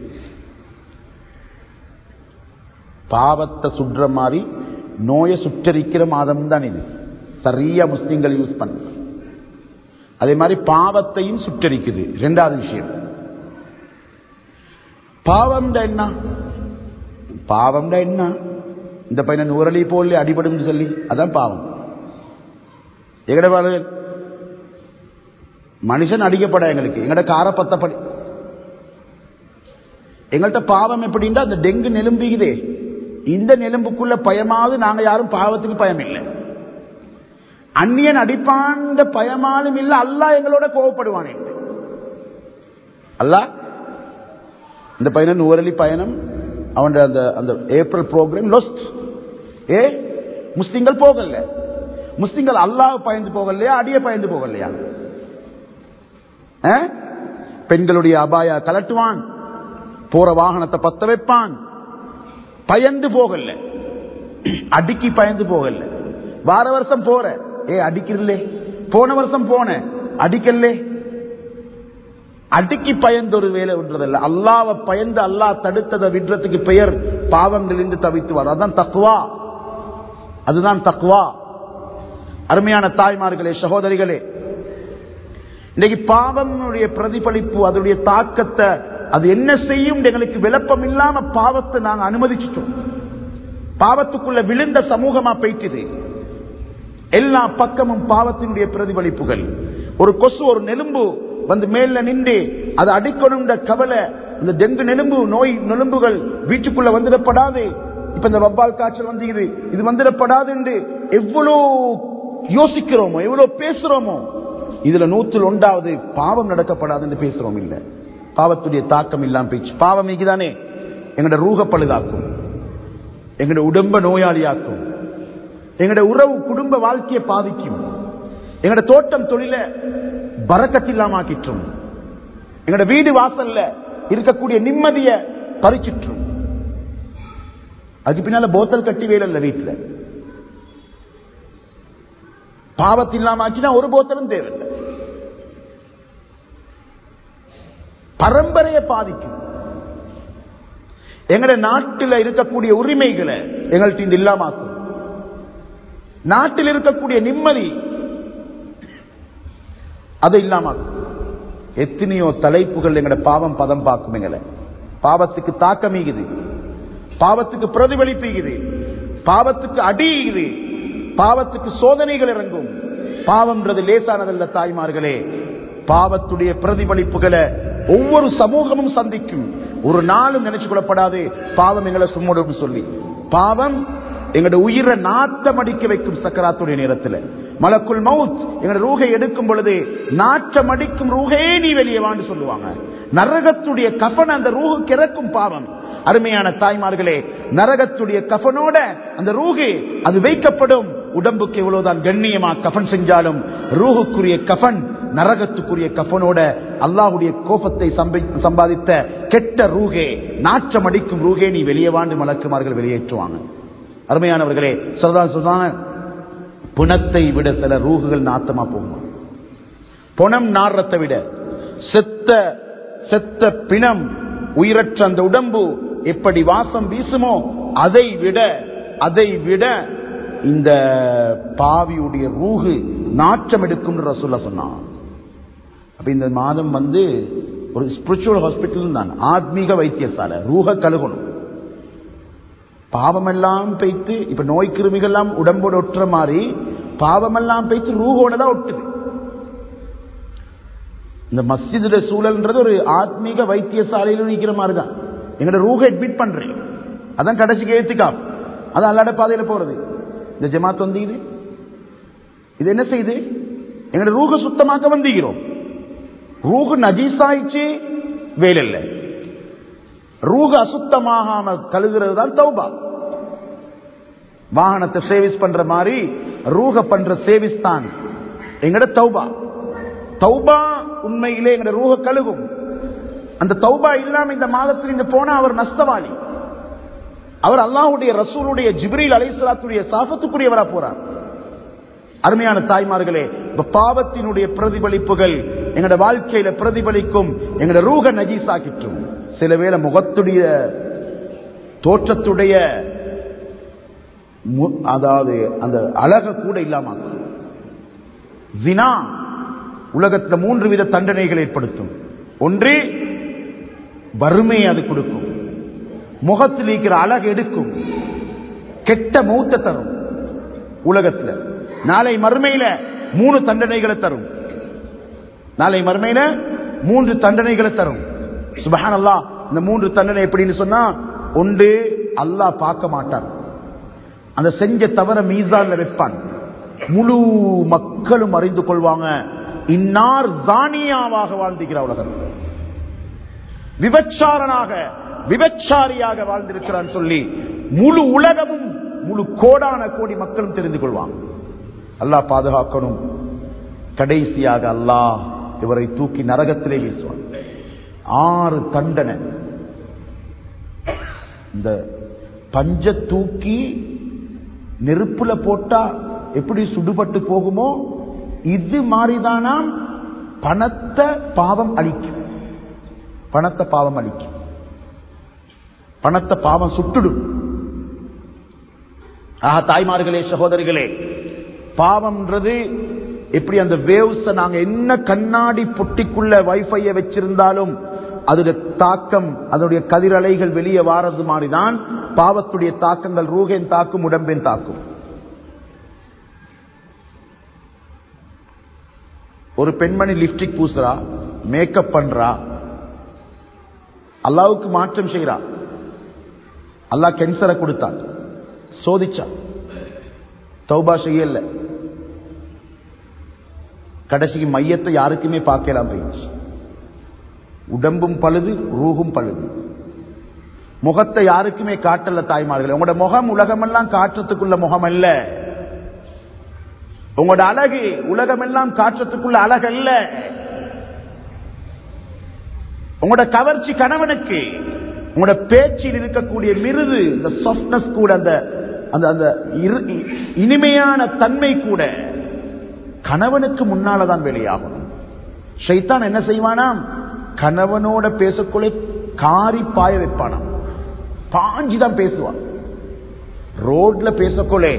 பாவத்தை சுற்ற மாதிரி நோயை சுற்றரிக்கிற மாதம் தான் இது சரியா முஸ்லிம்கள் யூஸ் பண்ண அதே மாதிரி பாவத்தையும் சுற்றரிக்குது இரண்டாவது விஷயம் பாவம் என்ன பாவம் என்ன இந்த பையனை நூறலி போல அடிபடும் சொல்லி அதான் பாவம் எங்கட பாருங்கள் மனுஷன் அடிக்கப்பட எங்களுக்கு எங்கட கார பத்தப்படி எங்கள்கிட்ட பாவம் எப்படின்னா அந்த டெங்கு நெலும்பிக்குதே இந்த நெலும்புக்குள்ள பயமாவது நாங்க யாரும் பாவத்துக்கு பயம் இல்லை அந்நியன் அடிப்பாண்ட பயமாலும் இல்ல அல்லாஹ் எங்களோட கோவப்படுவானே அல்லாஹ் இந்த பையன் நூறலி பயணம் அவன் அந்த அந்த ஏப்ரல் ப்ரோக்ராம் லொஸ்ட் ஏ முஸ்லிம்கள் போகல முஸ்லிம்கள் அல்லாஹ் பயந்து போகலையா அடிய பயந்து போகலையா ஆ? பெண்களுடைய அபாயா கலட்டுவான் போற வாகனத்தை பத்த வைப்பான் பயந்து போகல அடிக்கி பயந்து போகல வார வருஷம் போற ஏ அடிக்கிறல்லே போன வருஷம் போன அடிக்கல்லே அடிக்கி பயந்து ஒரு வேலை விடுறதில்ல அல்லாவை பயந்து அல்லாஹ் தடுத்ததை விடுறதுக்கு பெயர் பாவங்களிலிருந்து தவித்துவார் அதான் தக்குவா அதுதான் தக்குவா அருமையான தாய்மார்களே சகோதரிகளே இன்னைக்கு பாவனுடைய பிரதிபலிப்பு அதனுடைய தாக்கத்தை அது என்ன செய்யும் எங்களுக்கு விளப்பம் இல்லாம பாவத்தை நாங்க அனுமதிச்சிட்டோம் பாவத்துக்குள்ள விழுந்த சமூகமா போயிட்டுது எல்லா பக்கமும் பாவத்தினுடைய பிரதிபலிப்புகள் ஒரு கொசு ஒரு நெலும்பு வந்து மேல நின்று அதை அடிக்கணும்ன்ற கவலை இந்த டெங்கு நெலும்பு நோய் நெலும்புகள் வீட்டுக்குள்ள வந்துடப்படாது இப்ப இந்த வப்பால் காய்ச்சல் வந்தீங்க இது வந்துடப்படாது என்று எவ்வளோ யோசிக்கிறோமோ எவ்வளவு பேசுறோமோ இதுல நூற்றில் ஒன்றாவது பாவம் நடக்கப்படாது என்று பேசுறோம் இல்ல பாவத்துடைய தாக்கம் இல்லாம போயிடுச்சு பாவம் இங்குதானே எங்களோட ரூக பழுதாக்கும் எங்களோட உடம்ப நோயாளியாக்கும் எங்களோட உறவு குடும்ப வாழ்க்கையை பாதிக்கும் எங்களோட தோட்டம் தொழில பறக்கத்தில்லாம ஆக்கிற்றும் எங்களோட வீடு வாசல்ல இருக்கக்கூடிய நிம்மதிய பறிச்சிற்றும் அதுக்கு பின்னால போத்தல் கட்டி வேலை இல்ல வீட்டுல பாவத்து இல்லாம ஆச்சுன்னா ஒரு போத்தலும் தேவையில்லை பரம்பரையை பாதிக்கும் எங்கட நாட்டில் இருக்கக்கூடிய உரிமைகளை எங்கள்கிட்ட இந்த இல்லாமாக்கும் நாட்டில் இருக்கக்கூடிய நிம்மதி அதை இல்லாமாக்கும் எத்தனையோ தலைப்புகள் எங்கட பாவம் பதம் பார்க்கும் எங்களை பாவத்துக்கு தாக்கமீகுது பாவத்துக்கு பிரதிபலிப்புகிறது பாவத்துக்கு அடியுது பாவத்துக்கு சோதனைகள் இறங்கும் பாவம்ன்றது லேசானதல்ல தாய்மார்களே பாவத்துடைய பிரதிபலிப்புகளை ஒவ்வொரு சமூகமும் சந்திக்கும் ஒரு நாளும் நினைச்சு கொள்ளப்படாது பாவம் எங்களை சும்முடும் சொல்லி பாவம் எங்களோட உயிரை நாட்டம் அடிக்க வைக்கும் சக்கராத்துடைய நேரத்தில் மலக்குள் மவுத் எங்களோட ரூகை எடுக்கும் பொழுது நாட்டம் அடிக்கும் ரூகே நீ வெளியே வான்னு சொல்லுவாங்க நரகத்துடைய கஃபன் அந்த ரூஹு கிறக்கும் பாவம் அருமையான தாய்மார்களே நரகத்துடைய கஃபனோட அந்த ரூகு அது வைக்கப்படும் உடம்புக்கு எவ்வளவுதான் கண்ணியமா கஃபன் செஞ்சாலும் ரூஹுக்குரிய கஃபன் நரகத்துக்குரிய கஃபனோட அல்லாஹுடைய கோபத்தை சம்பி- சம்பாதித்த கெட்ட ரூகே நாற்றம் அடிக்கும் ரூகே நீ வெளியே வாண்டு மலக்குமார்கள் வெளியேற்றுவாங்க அருமையானவர்களே சொல்றாங்க சொல்றாங்க புனத்தை விட சில ரூகுகள் நாத்தமா போகுமா பொணம் நாடுறதை விட செத்த செத்த பிணம் உயிரற்ற அந்த உடம்பு எப்படி வாசம் வீசுமோ அதை விட அதை விட இந்த பாவியுடைய ரூகு நாற்றம் எடுக்கும் ரசூல்லா சொன்னான் அப்ப இந்த மாதம் வந்து ஒரு ஸ்பிரிச்சுவல் ஹாஸ்பிட்டல் தான் ஆத்மீக வைத்தியசாலை ரூக கழுகணும் பாவமெல்லாம் பெய்த்து இப்ப நோய் கிருமிகள்லாம் உடம்போடு ஒட்டுற மாதிரி பாவமெல்லாம் பெய்த்து ரூகோட தான் ஒட்டுது இந்த மஸ்ஜிதுட சூழல்ன்றது ஒரு ஆத்மீக வைத்தியசாலையில் நிற்கிற மாதிரி தான் எங்கட ரூக அட்மிட் பண்றேன் அதான் கடைசிக்கு ஏத்துக்கா அது அல்லாட பாதையில போறது இந்த ஜமாத் வந்து இது இது என்ன செய்யுது எங்கட ரூக சுத்தமாக்க வந்திக்கிறோம் ரூகு நஜீசாயிச்சு வேலை இல்லை ரூக அசுத்தமாகாம கழுகிறது தான் தௌபா வாகனத்தை சேவிஸ் பண்ற மாதிரி ரூக பண்ற சேவிஸ் தான் எங்கட தௌபா தௌபா உண்மையிலே எங்கட ரூக கழுகும் அந்த தௌபா இல்லாம இந்த மாதத்தில் இங்க போனா அவர் நஷ்டவாளி அவர் அல்லாஹ்வுடைய ரசூலுடைய ஜிப்ரீல் அலைஹிஸ்ஸலாத்துடைய சாபத்துக்குரியவரா போறார் அருமையான தாய்மார்களே இப்ப பாவத்தினுடைய பிரதிபலிப்புகள் எங்கட வாழ்க்கையில பிரதிபலிக்கும் எங்கட ரூக நஜீசாக்கிற்றும் சில வேளை முகத்துடைய தோற்றத்துடைய மு- அதாவது அந்த அழக கூட இல்லாம ஜினா உலகத்துல மூன்று வித தண்டனைகள் ஏற்படுத்தும் ஒன்று வறுமையை அது கொடுக்கும் முகத்தில் இருக்கிற அழகு எடுக்கும் கெட்ட மௌத்த தரும் உலகத்துல நாளை மறுமையில மூணு தண்டனைகளை தரும் நாளை மறுமையில மூன்று தண்டனைகளை தரும் சுபஹான் அல்லாஹ் இந்த மூன்று தண்டனை எப்படின்னு சொன்னா ஒன்று அல்லாஹ் பார்க்க மாட்டான் அந்த செஞ்ச தவற மீசான்ல வைப்பான் முழு மக்களும் அறிந்து கொள்வாங்க இன்னார் ஜானியாவாக வாழ்ந்துகிற உலகம் விபச்சாரனாக விபச்சாரியாக வாழ்ந்திருக்கிறான் சொல்லி முழு உலகமும் முழு கோடான கோடி மக்களும் தெரிந்து கொள்வாங்க அல்லாஹ் பாதுகாக்கணும் கடைசியாக அல்லாஹ் இவரை தூக்கி நரகத்திலே வீசுவான் ஆறு தண்டனை இந்த பஞ்ச தூக்கி நெருப்புல போட்டா எப்படி சுடுபட்டு போகுமோ இது மாதிரிதானாம் பணத்தை பாவம் அழிக்கும் பணத்தை பாவம் அழிக்கும் பணத்தை பாவம் சுட்டுடும் ஆக தாய்மார்களே சகோதரிகளே பாவம்ன்றது எப்படி அந்த வேவ்ஸ் நாங்க என்ன கண்ணாடி பொட்டிக்குள்ள வைஃபைய வச்சிருந்தாலும் அதோட தாக்கம் அதனுடைய கதிரலைகள் வெளியே வாரது மாதிரிதான் பாவத்துடைய தாக்கங்கள் ரூகேன் தாக்கும் உடம்பின் தாக்கும் ஒரு பெண்மணி லிப்டிக் பூசுறா மேக்கப் பண்றா அல்லாவுக்கு மாற்றம் செய்யறா அல்லாஹ் கேன்சரை கொடுத்தான் சோதிச்சா தௌபா செய்யல கடைசிக்கு மையத்தை யாருக்குமே பார்க்கலாம் போயிடுச்சு உடம்பும் பழுது ரூகும் பழுது முகத்தை யாருக்குமே காட்டல தாய்மார்கள் உங்களோட முகம் உலகமெல்லாம் காற்றத்துக்குள்ள முகம் அல்ல உங்களோட அழகு உலகமெல்லாம் காற்றத்துக்குள்ள அழகு அல்ல உங்களோட கவர்ச்சி கணவனுக்கு உங்களோட பேச்சில் இருக்கக்கூடிய மிருது இந்த சாஃப்ட்னஸ் கூட அந்த அந்த அந்த இரு- இனிமையான தன்மை கூட கணவனுக்கு முன்னாலதான் வெளியாகணும் ஷைத்தான் என்ன செய்வானாம் கணவனோட பேசக்குள்ளே காரி பாய வைப்பானாம் பாஞ்சுதான் பேசுவான் ரோட்ல பேசக்குள்ளே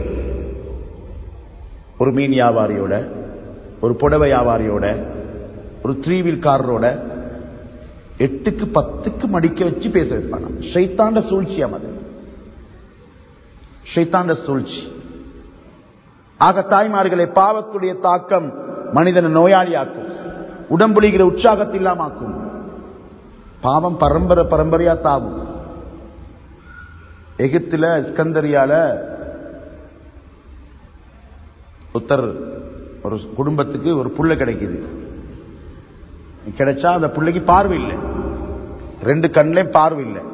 ஒரு மீன் வியாபாரியோட ஒரு புடவை வியாபாரியோட ஒரு த்ரீ வீல் காரரோட எட்டுக்கு பத்துக்கு மடிக்க வச்சு பேச வைப்பானாம் ஷைத்தாண்ட சூழ்ச்சியாம் அது ஷைத்தாண்ட சூழ்ச்சி ஆக தாய்மார்களை பாவத்துடைய தாக்கம் மனிதனை நோயாளியாக்கும் உடம்புலிகிற உற்சாகத்தை இல்லாமாக்கும் பாவம் பரம்பரை பரம்பரையா தாவும் எகிப்துல இஸ்கந்தரியால புத்தர் ஒரு குடும்பத்துக்கு ஒரு புள்ள கிடைக்குது கிடைச்சா அந்த பிள்ளைக்கு பார்வை இல்லை ரெண்டு கண்ணிலையும் பார்வை இல்லை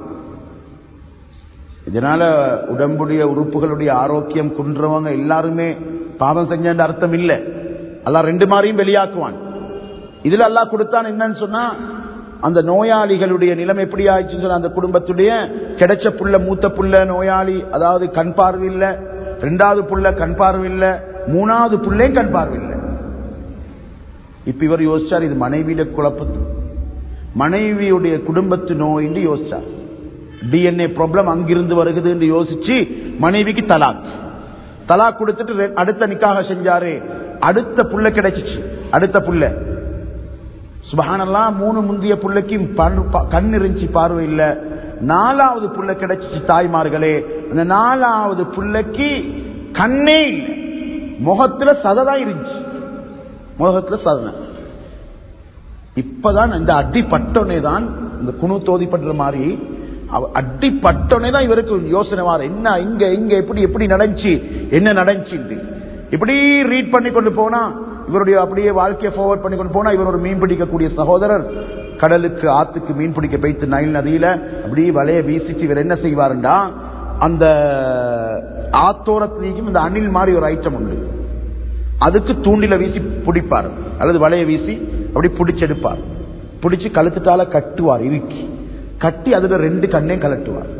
இதனால உடம்புடைய உறுப்புகளுடைய ஆரோக்கியம் குன்றவங்க எல்லாருமே பாவம் செஞ்ச அர்த்தம் இல்லை எல்லாம் ரெண்டு மாதிரியும் வெளியாக்குவான் இதுல அல்லாஹ் கொடுத்தான் என்னன்னு சொன்னா அந்த நோயாளிகளுடைய நிலைமை எப்படி ஆயிடுச்சுன்னு சொன்னா அந்த குடும்பத்துடைய கிடைச்ச புள்ள மூத்த புள்ள நோயாளி அதாவது கண் பார்வை இல்ல ரெண்டாவது புள்ள கண் பார்வை இல்ல மூணாவது புள்ளையும் கண் பார்வை இல்ல இப்ப இவர் யோசிச்சார் இது மனைவியில குழப்பத்து மனைவியுடைய குடும்பத்து நோயின்னு யோசிச்சார் டிஎன்ஏ ப்ராப்ளம் அங்கிருந்து வருகுது என்று யோசிச்சு மனைவிக்கு தலாக் தலாக் கொடுத்துட்டு ரெ- அடுத்த நிக்காக செஞ்சாரு அடுத்த புள்ள கிடைச்சிச்சு அடுத்த புள்ள சுபஹானல்லாம் மூணு முந்திய புள்ளைக்கு பரு- ப- கண் இருந்துச்சு பார்வை இல்ல நாலாவது புள்ள கிடைச்சிச்சு தாய்மார்களே அந்த நாலாவது புள்ளைக்கு கண்ணே இல்லை முகத்துல சததா இருந்துச்சு முகத்துல சதனை இப்பதான் இந்த அடி பட்டோனே தான் இந்த குணு தோதிப்படுற மாதிரி அவ- அடி பட்டோனே தான் இவருக்கு யோசனை வார என்ன இங்க இங்க எப்படி எப்படி நடந்துச்சு என்ன நடந்துச்சு இப்படி ரீட் பண்ணி கொண்டு போனா இவருடைய அப்படியே வாழ்க்கையை ஃபார்வர்ட் பண்ணி கொண்டு போனா இவர் ஒரு மீன் பிடிக்கக்கூடிய சகோதரர் கடலுக்கு ஆத்துக்கு மீன் பிடிக்க போய்த்து நைல் நதியில அப்படியே வலைய வீசிட்டு இவர் என்ன செய்வாருண்டா அந்த ஆத்தோரத்திலேயும் இந்த அணில் மாதிரி ஒரு ஐட்டம் உண்டு அதுக்கு தூண்டில வீசி பிடிப்பார் அல்லது வலைய வீசி அப்படி பிடிச்செடுப்பார் பிடிச்சு கழுத்துட்டால கட்டுவார் இறுக்கி கட்டி அதுல ரெண்டு கண்ணையும் கலட்டுவார்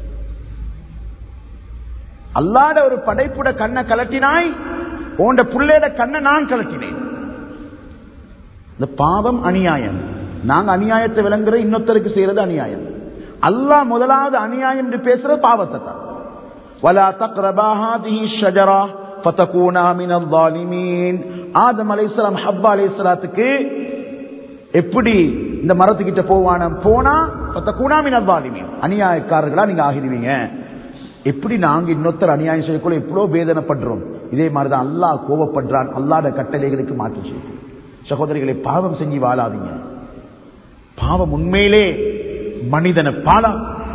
அல்லாத ஒரு படைப்புட கண்ணை கலட்டினாய் உண்ட புள்ளையோட கண்ணை நான் கலட்டினேன் இந்த பாவம் அநியாயம் நாங்க அநியாயத்தை விளங்குற இன்னொருத்தருக்கு செய்யறது அநியாயம் அல்லாஹ் முதலாவது அநியாயம் என்று பேசுறது பாவத்தை தான் ولا تقربا هذه الشجرة فتكونا من الظالمين ஆதம் அலைஹிஸ்ஸலாம் ஹவ்வா அலைஹிஸ்ஸலாத்துக்கு எப்படி இந்த மரத்துக்கிட்ட போவான போனா பத்தக்கூனா மின الظالمين அநியாயக்காரர்களா நீங்க ஆகிடுவீங்க எப்படி நாங்க இன்னொருத்தர் அநியாயம் செய்யக்குள்ள எவ்வளவு வேதனைப்படுறோம் இதே மாதிரிதான் அல்லாஹ் கோவப்படுறான் அல்லாத கட்டளைகளுக்கு மாற்றி செய்யும் சகோதரிகளை பாவம் செஞ்சு வாழாதீங்க பாவம் உண்மையிலே மனிதனை பாலா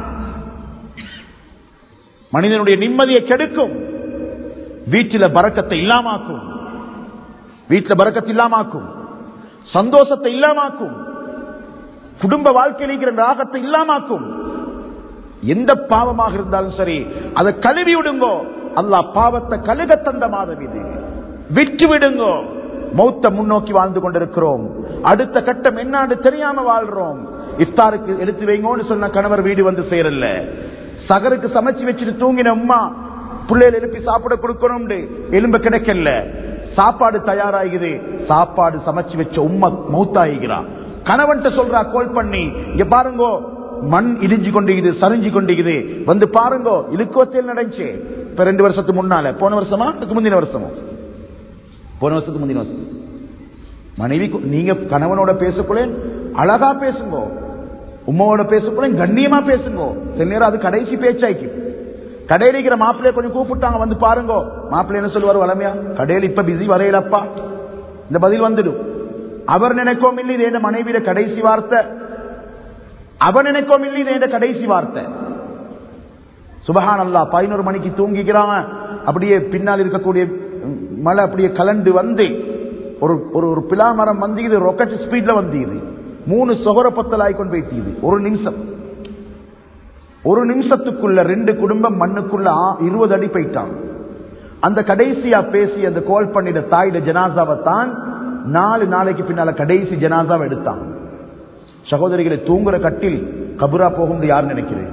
மனிதனுடைய நிம்மதியை கெடுக்கும் வீட்டில பறக்கத்தை இல்லாமாக்கும் வீட்டில பறக்கத்தை இல்லாமாக்கும் சந்தோஷத்தை இல்லாமாக்கும் குடும்ப வாழ்க்கையில் இருக்கிற ராகத்தை இல்லாமாக்கும் எந்த பாவமாக இருந்தாலும் சரி அதை கழுவி விடுங்கோ அல்லாஹ் பாவத்தை கழுக தந்த மாதம் இது விட்டு விடுங்கோ மௌத்த முன்னோக்கி வாழ்ந்து கொண்டிருக்கிறோம் அடுத்த கட்டம் என்னான்னு தெரியாம வாழ்றோம் இஃப்தாருக்கு எடுத்து வைங்கோன்னு சொன்ன கணவர் வீடு வந்து சேரல சகருக்கு சமைச்சு வச்சுட்டு தூங்கின அம்மா பிள்ளைகள் எழுப்பி சாப்பிட கொடுக்கணும் எலும்பு கிடைக்கல சாப்பாடு தயாராகுது சாப்பாடு சமைச்சு வச்ச உம்மா மௌத்தாகிறான் கணவன்ட்ட சொல்றா கோல் பண்ணி இங்க பாருங்கோ மண் இடிஞ்சு கொண்டிருக்குது சரிஞ்சு கொண்டிருக்குது வந்து பாருங்கோ இழுக்குவத்தில் நடந்துச்சு இப்ப ரெண்டு வருஷத்துக்கு முன்னால போன வருஷமா அதுக்கு முந்தின வருஷமோ போன வருஷத்துக்கு முந்தின வருஷம் மனைவி கு- நீங்க கணவனோட பேசக்குள்ளே அழகா பேசுங்கோ உமாவோட பேசக்குள்ளே கண்ணியமா பேசுங்கோ சில நேரம் அது கடைசி பேச்சாய்க்கு கடையில் இருக்கிற மாப்பிள்ளைய கொஞ்சம் கூப்பிட்டாங்க வந்து பாருங்கோ மாப்பிள்ளை என்ன சொல்லுவார் வளமையா கடையில் இப்ப பிஸி வரையிலப்பா இந்த பதில் வந்துடும் அவர் நினைக்கோம் இல்லை இது என் மனைவியில கடைசி வார்த்தை அவன் நினைக்கோம் இல்லை இது என் கடைசி வார்த்தை சுபஹான் அல்லா பதினோரு மணிக்கு தூங்கிக்கிறாங்க அப்படியே பின்னால் இருக்கக்கூடிய ம், மழை அப்படியே கலண்டு வந்து ஒரு ஒரு ஒரு பிலா மரம் வந்து இது ரொக்கெட் ஸ்பீட்ல வந்து இது மூணு சொகர பத்தல் ஆயிக்கொண்டு போயிட்டு ஒரு நிமிஷம் ஒரு நிமிஷத்துக்குள்ள ரெண்டு குடும்பம் மண்ணுக்குள்ள ஆ- இருபது அடி போயிட்டான் அந்த கடைசியா பேசி அந்த கால் பண்ணிட தாயிட ஜனாசாவை தான் நாலு நாளைக்கு பின்னால கடைசி ஜனாசாவை எடுத்தான் சகோதரிகளை தூங்குற கட்டில் கபுரா போகும் யார் நினைக்கிறேன்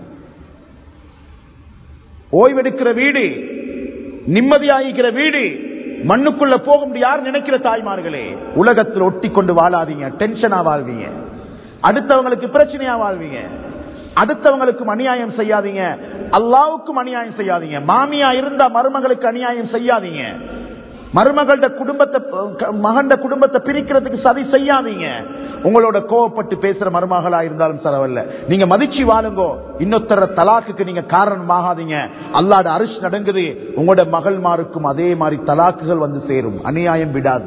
ஓய்வெடுக்கிற வீடு நிம்மதியாகிக்கிற வீடு மண்ணுக்குள்ள போக முடியும் யார் நினைக்கிற தாய்மார்களே உலகத்தில் ஒட்டி கொண்டு வாழாதீங்க டென்ஷனா வாழ்வீங்க அடுத்தவங்களுக்கு பிரச்சனையா வாழ்வீங்க அடுத்தவங்களுக்கும் அநியாயம் செய்யாதீங்க அல்லாவுக்கும் அநியாயம் செய்யாதீங்க மாமியா இருந்தா மருமகளுக்கு அநியாயம் செய்யாதீங்க மருமகளோட குடும்பத்தை மகண்ட குடும்பத்தை பிரிக்கிறதுக்கு சதி செய்யாதீங்க உங்களோட கோவப்பட்டு பேசுற மருமகளா இருந்தாலும் சரவல்ல நீங்க மதிச்சு வாழுங்கோ இன்னொருத்தர தலாக்குக்கு நீங்க காரணமாகாதீங்க அல்லாட அரிசி நடங்குது உங்களோட மகள்மாருக்கும் அதே மாதிரி தலாக்குகள் வந்து சேரும் அநியாயம் விடாது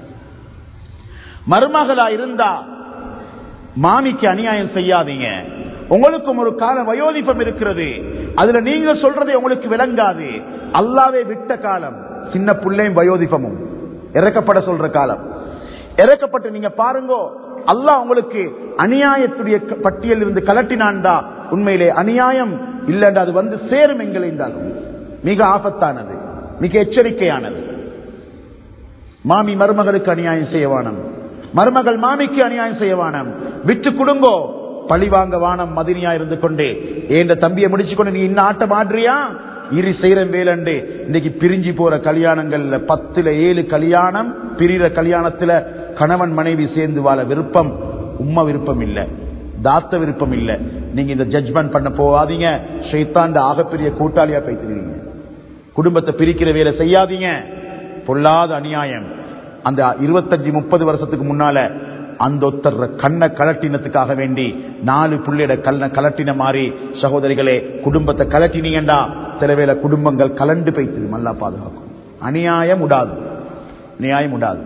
மருமகளா இருந்தா மாமிக்கு அநியாயம் செய்யாதீங்க உங்களுக்கும் ஒரு கால வயோதிபம் இருக்கிறது அதுல நீங்க சொல்றதை உங்களுக்கு விளங்காது அல்லாவே விட்ட காலம் சின்ன பிள்ளையும் வயோதிபமும் இறக்கப்பட சொல்ற காலம் இறக்கப்பட்டு நீங்க பாருங்கோ அல்லாஹ் உங்களுக்கு அநியாயத்துடைய க- பட்டியலில் இருந்து கலட்டினான்டா உண்மையிலே அநியாயம் இல்லைண்டா அது வந்து சேரும் எங்களை இருந்தாலும் மிக ஆபத்தானது மிக எச்சரிக்கையானது மாமி மருமகளுக்கு அநியாயம் செய்யவானம் மருமகள் மாமிக்கு அநியாயம் செய்ய வானம் விட்டு கொடுங்கோ பழி வாங்க வானம் மதினியா இருந்து கொண்டே ஏண்ட தம்பியை முடிச்சு கொண்டு நீ இன்னும் ஆட்டம் ஆடுறியா இரு செய்யற வேலண்டு இன்னைக்கு பிரிஞ்சு போற கல்யாணங்கள்ல பத்துல ஏழு கல்யாணம் பிரிகிற கல்யாணத்துல கணவன் மனைவி சேர்ந்து வாழ விருப்பம் உம்மா விருப்பம் இல்ல தாத்த விருப்பம் இல்ல நீங்க இந்த ஜட்ஜ்மெண்ட் பண்ண போகாதீங்க ஷைத்தாண்ட ஆகப்பெரிய கூட்டாளியா பேசுறீங்க குடும்பத்தை பிரிக்கிற வேலை செய்யாதீங்க பொல்லாத அநியாயம் அந்த இருபத்தஞ்சு முப்பது வருஷத்துக்கு முன்னால அந்த ஒத்தர் கண்ணை கலட்டினத்துக்காக வேண்டி நாலு புள்ளையோட கல்ல கலட்டின மாதிரி சகோதரிகளே குடும்பத்தை கலட்டினீங்கண்டா சில வேளை குடும்பங்கள் கலண்டு பைத்து நல்லா பாதுகாக்கும் அநியாயம் உடாது நியாயம் உடாது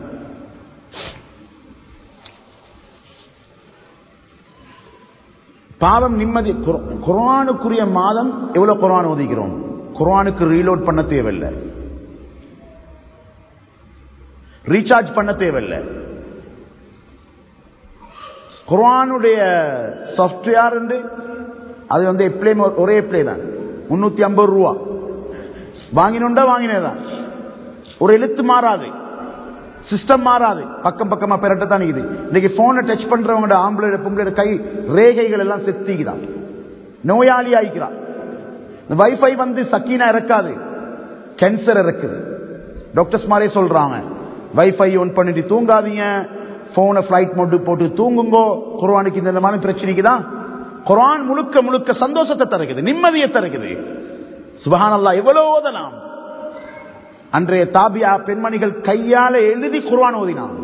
பாவம் நிம்மதி குர்- குர்ஆனுக்குரிய மாதம் எவ்வளவு குர்ஆன் ஒதுக்கிறோம் குர்ஆனுக்கு ரீலோட் பண்ண தேவையில்லை ரீசார்ஜ் பண்ண தேவையில்லை குர்ஆனுடைய சாஃப்ட்வேர் உண்டு அது வந்து எப்படியும் ஒரே பிளே தான் முன்னூத்தி ஐம்பது ரூபா வாங்கினோண்டா வாங்கினேதான் ஒரு எழுத்து மாறாது சிஸ்டம் மாறாது பக்கம் பக்கமா பெரட்ட தான் இது இன்னைக்கு போனை டச் பண்றவங்க ஆம்பளை பொம்பளை கை ரேகைகள் எல்லாம் செத்திக்கிறான் நோயாளி ஆயிக்கிறான் இந்த வைஃபை வந்து சக்கீனா இறக்காது கேன்சர் இறக்குது டாக்டர்ஸ் மாதிரியே சொல்றாங்க வைஃபை ஆன் பண்ணிட்டு தூங்காதீங்க போனை பிளைட் மோட்டு போட்டு தூங்குங்கோ குர்ஆனுக்கு இந்த மாதிரி பிரச்சனைக்கு தான் குர்ஆன் முழுக்க முழுக்க சந்தோஷத்தை தருகுது நிம்மதியை தருகுது சுபஹானல்லாஹ் எவ்வளவு ஓதலாம் அன்றைய தாபியா பெண்மணிகள் கையால எழுதி குர்ஆன் ஓதினாங்க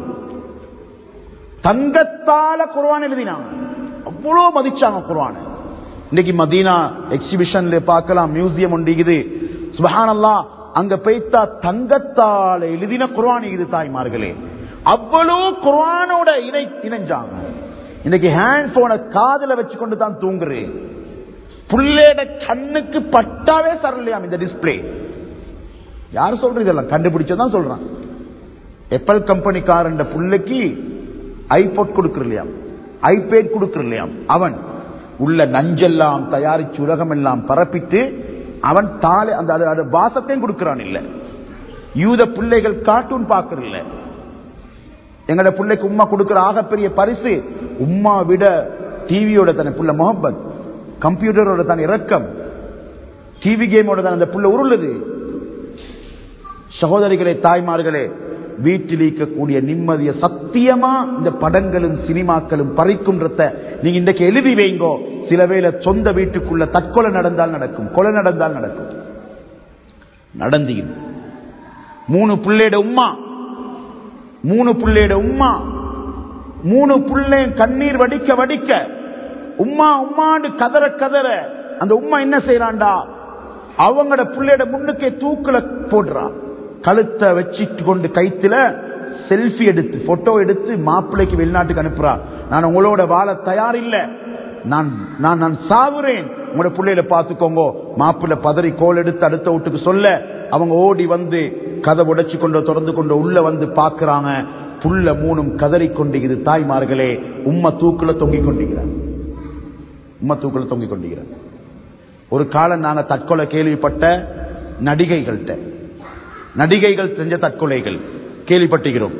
தங்கத்தால குர்ஆன் எழுதினாங்க அவ்வளவு மதிச்சாங்க குர்ஆன் இன்னைக்கு மதீனா எக்ஸிபிஷன்ல பார்க்கலாம் மியூசியம் ஒண்டிக்குது சுபஹானல்லா அங்க போய்த்தா தங்கத்தால எழுதின குர்ஆன் இது தாய்மார்களே அவ்வளவு குர்ஆனோட இணை இணைஞ்சாங்க இன்னைக்கு ஹேண்ட் போனை காதுல வச்சு கொண்டு தான் தூங்குறேன் புள்ளேட கண்ணுக்கு பட்டாவே சரலையாம் இந்த டிஸ்பிளே யார் சொல்றது இதெல்லாம் கண்டுபிடிச்சதான் சொல்றான் எப்பல் கம்பெனிக்காரன் புள்ளைக்கு ஐபோட் கொடுக்கறலையாம் ஐபேட் கொடுக்கறலையாம் அவன் உள்ள நஞ்செல்லாம் தயாரிச்சு உலகம் எல்லாம் பரப்பிட்டு அவன் தாலை அந்த அது- அது வாசத்தையும் கொடுக்கிறான் இல்ல யூத பிள்ளைகள் கார்ட்டூன் பார்க்கறதில்ல எங்கட பிள்ளைக்கு உம்மா கொடுக்கிற ஆகப்பெரிய பரிசு உம்மா விட டிவியோட தானே புள்ள முகப்பத் கம்ப்யூட்டரோட தான் இரக்கம் டிவி கேமோட தான் அந்த புள்ள உருளுது சகோதரிகளே தாய்மார்களே வீட்டில் இருக்கக்கூடிய நிம்மதிய சத்தியமா இந்த படங்களும் சினிமாக்களும் பறிக்கும்ன்றத நீங்க இன்றைக்கு எழுதி வைங்கோ சில வேளை சொந்த வீட்டுக்குள்ள தற்கொலை நடந்தால் நடக்கும் கொலை நடந்தால் நடக்கும் நடந்தீங்க மூணு புள்ளையோட உம்மா மூணு புள்ளையோட உம்மா மூணு புள்ளை கண்ணீர் வடிக்க வடிக்க உம்மா உம்மாண்டு கதற கதற அந்த உம்மா என்ன செய்யறான்டா அவங்களோட புள்ளையோட முன்னுக்கே தூக்கல போடுறான் கழுத்தை வச்சிட்டு கொண்டு கைத்துல செல்ஃபி எடுத்து போட்டோ எடுத்து மாப்பிள்ளைக்கு வெளிநாட்டுக்கு அனுப்புறா நான் உங்களோட வாழ தயார் இல்ல நான் நான் நான் சாவுறேன் உங்களோட பிள்ளையில பாத்துக்கோங்க மாப்பிள்ளை பதறி கோல் எடுத்து அடுத்த வீட்டுக்கு சொல்ல அவங்க ஓடி வந்து கதை உடைச்சு கொண்டு திறந்து கொண்டு உள்ள வந்து பாக்குறாங்க புள்ள மூணும் கதறி கொண்டிருக்குது தாய்மார்களே உம்மை தூக்குல தொங்கிக் கொண்டிருக்கிறார் உம்மை தூக்குல தொங்கிக் கொண்டிருக்கிறார் ஒரு காலம் நாங்க தற்கொலை கேள்விப்பட்ட நடிகைகள்கிட்ட நடிகைகள் செஞ்ச தற்கொலைகள் கேள்விப்பட்டுகிறோம்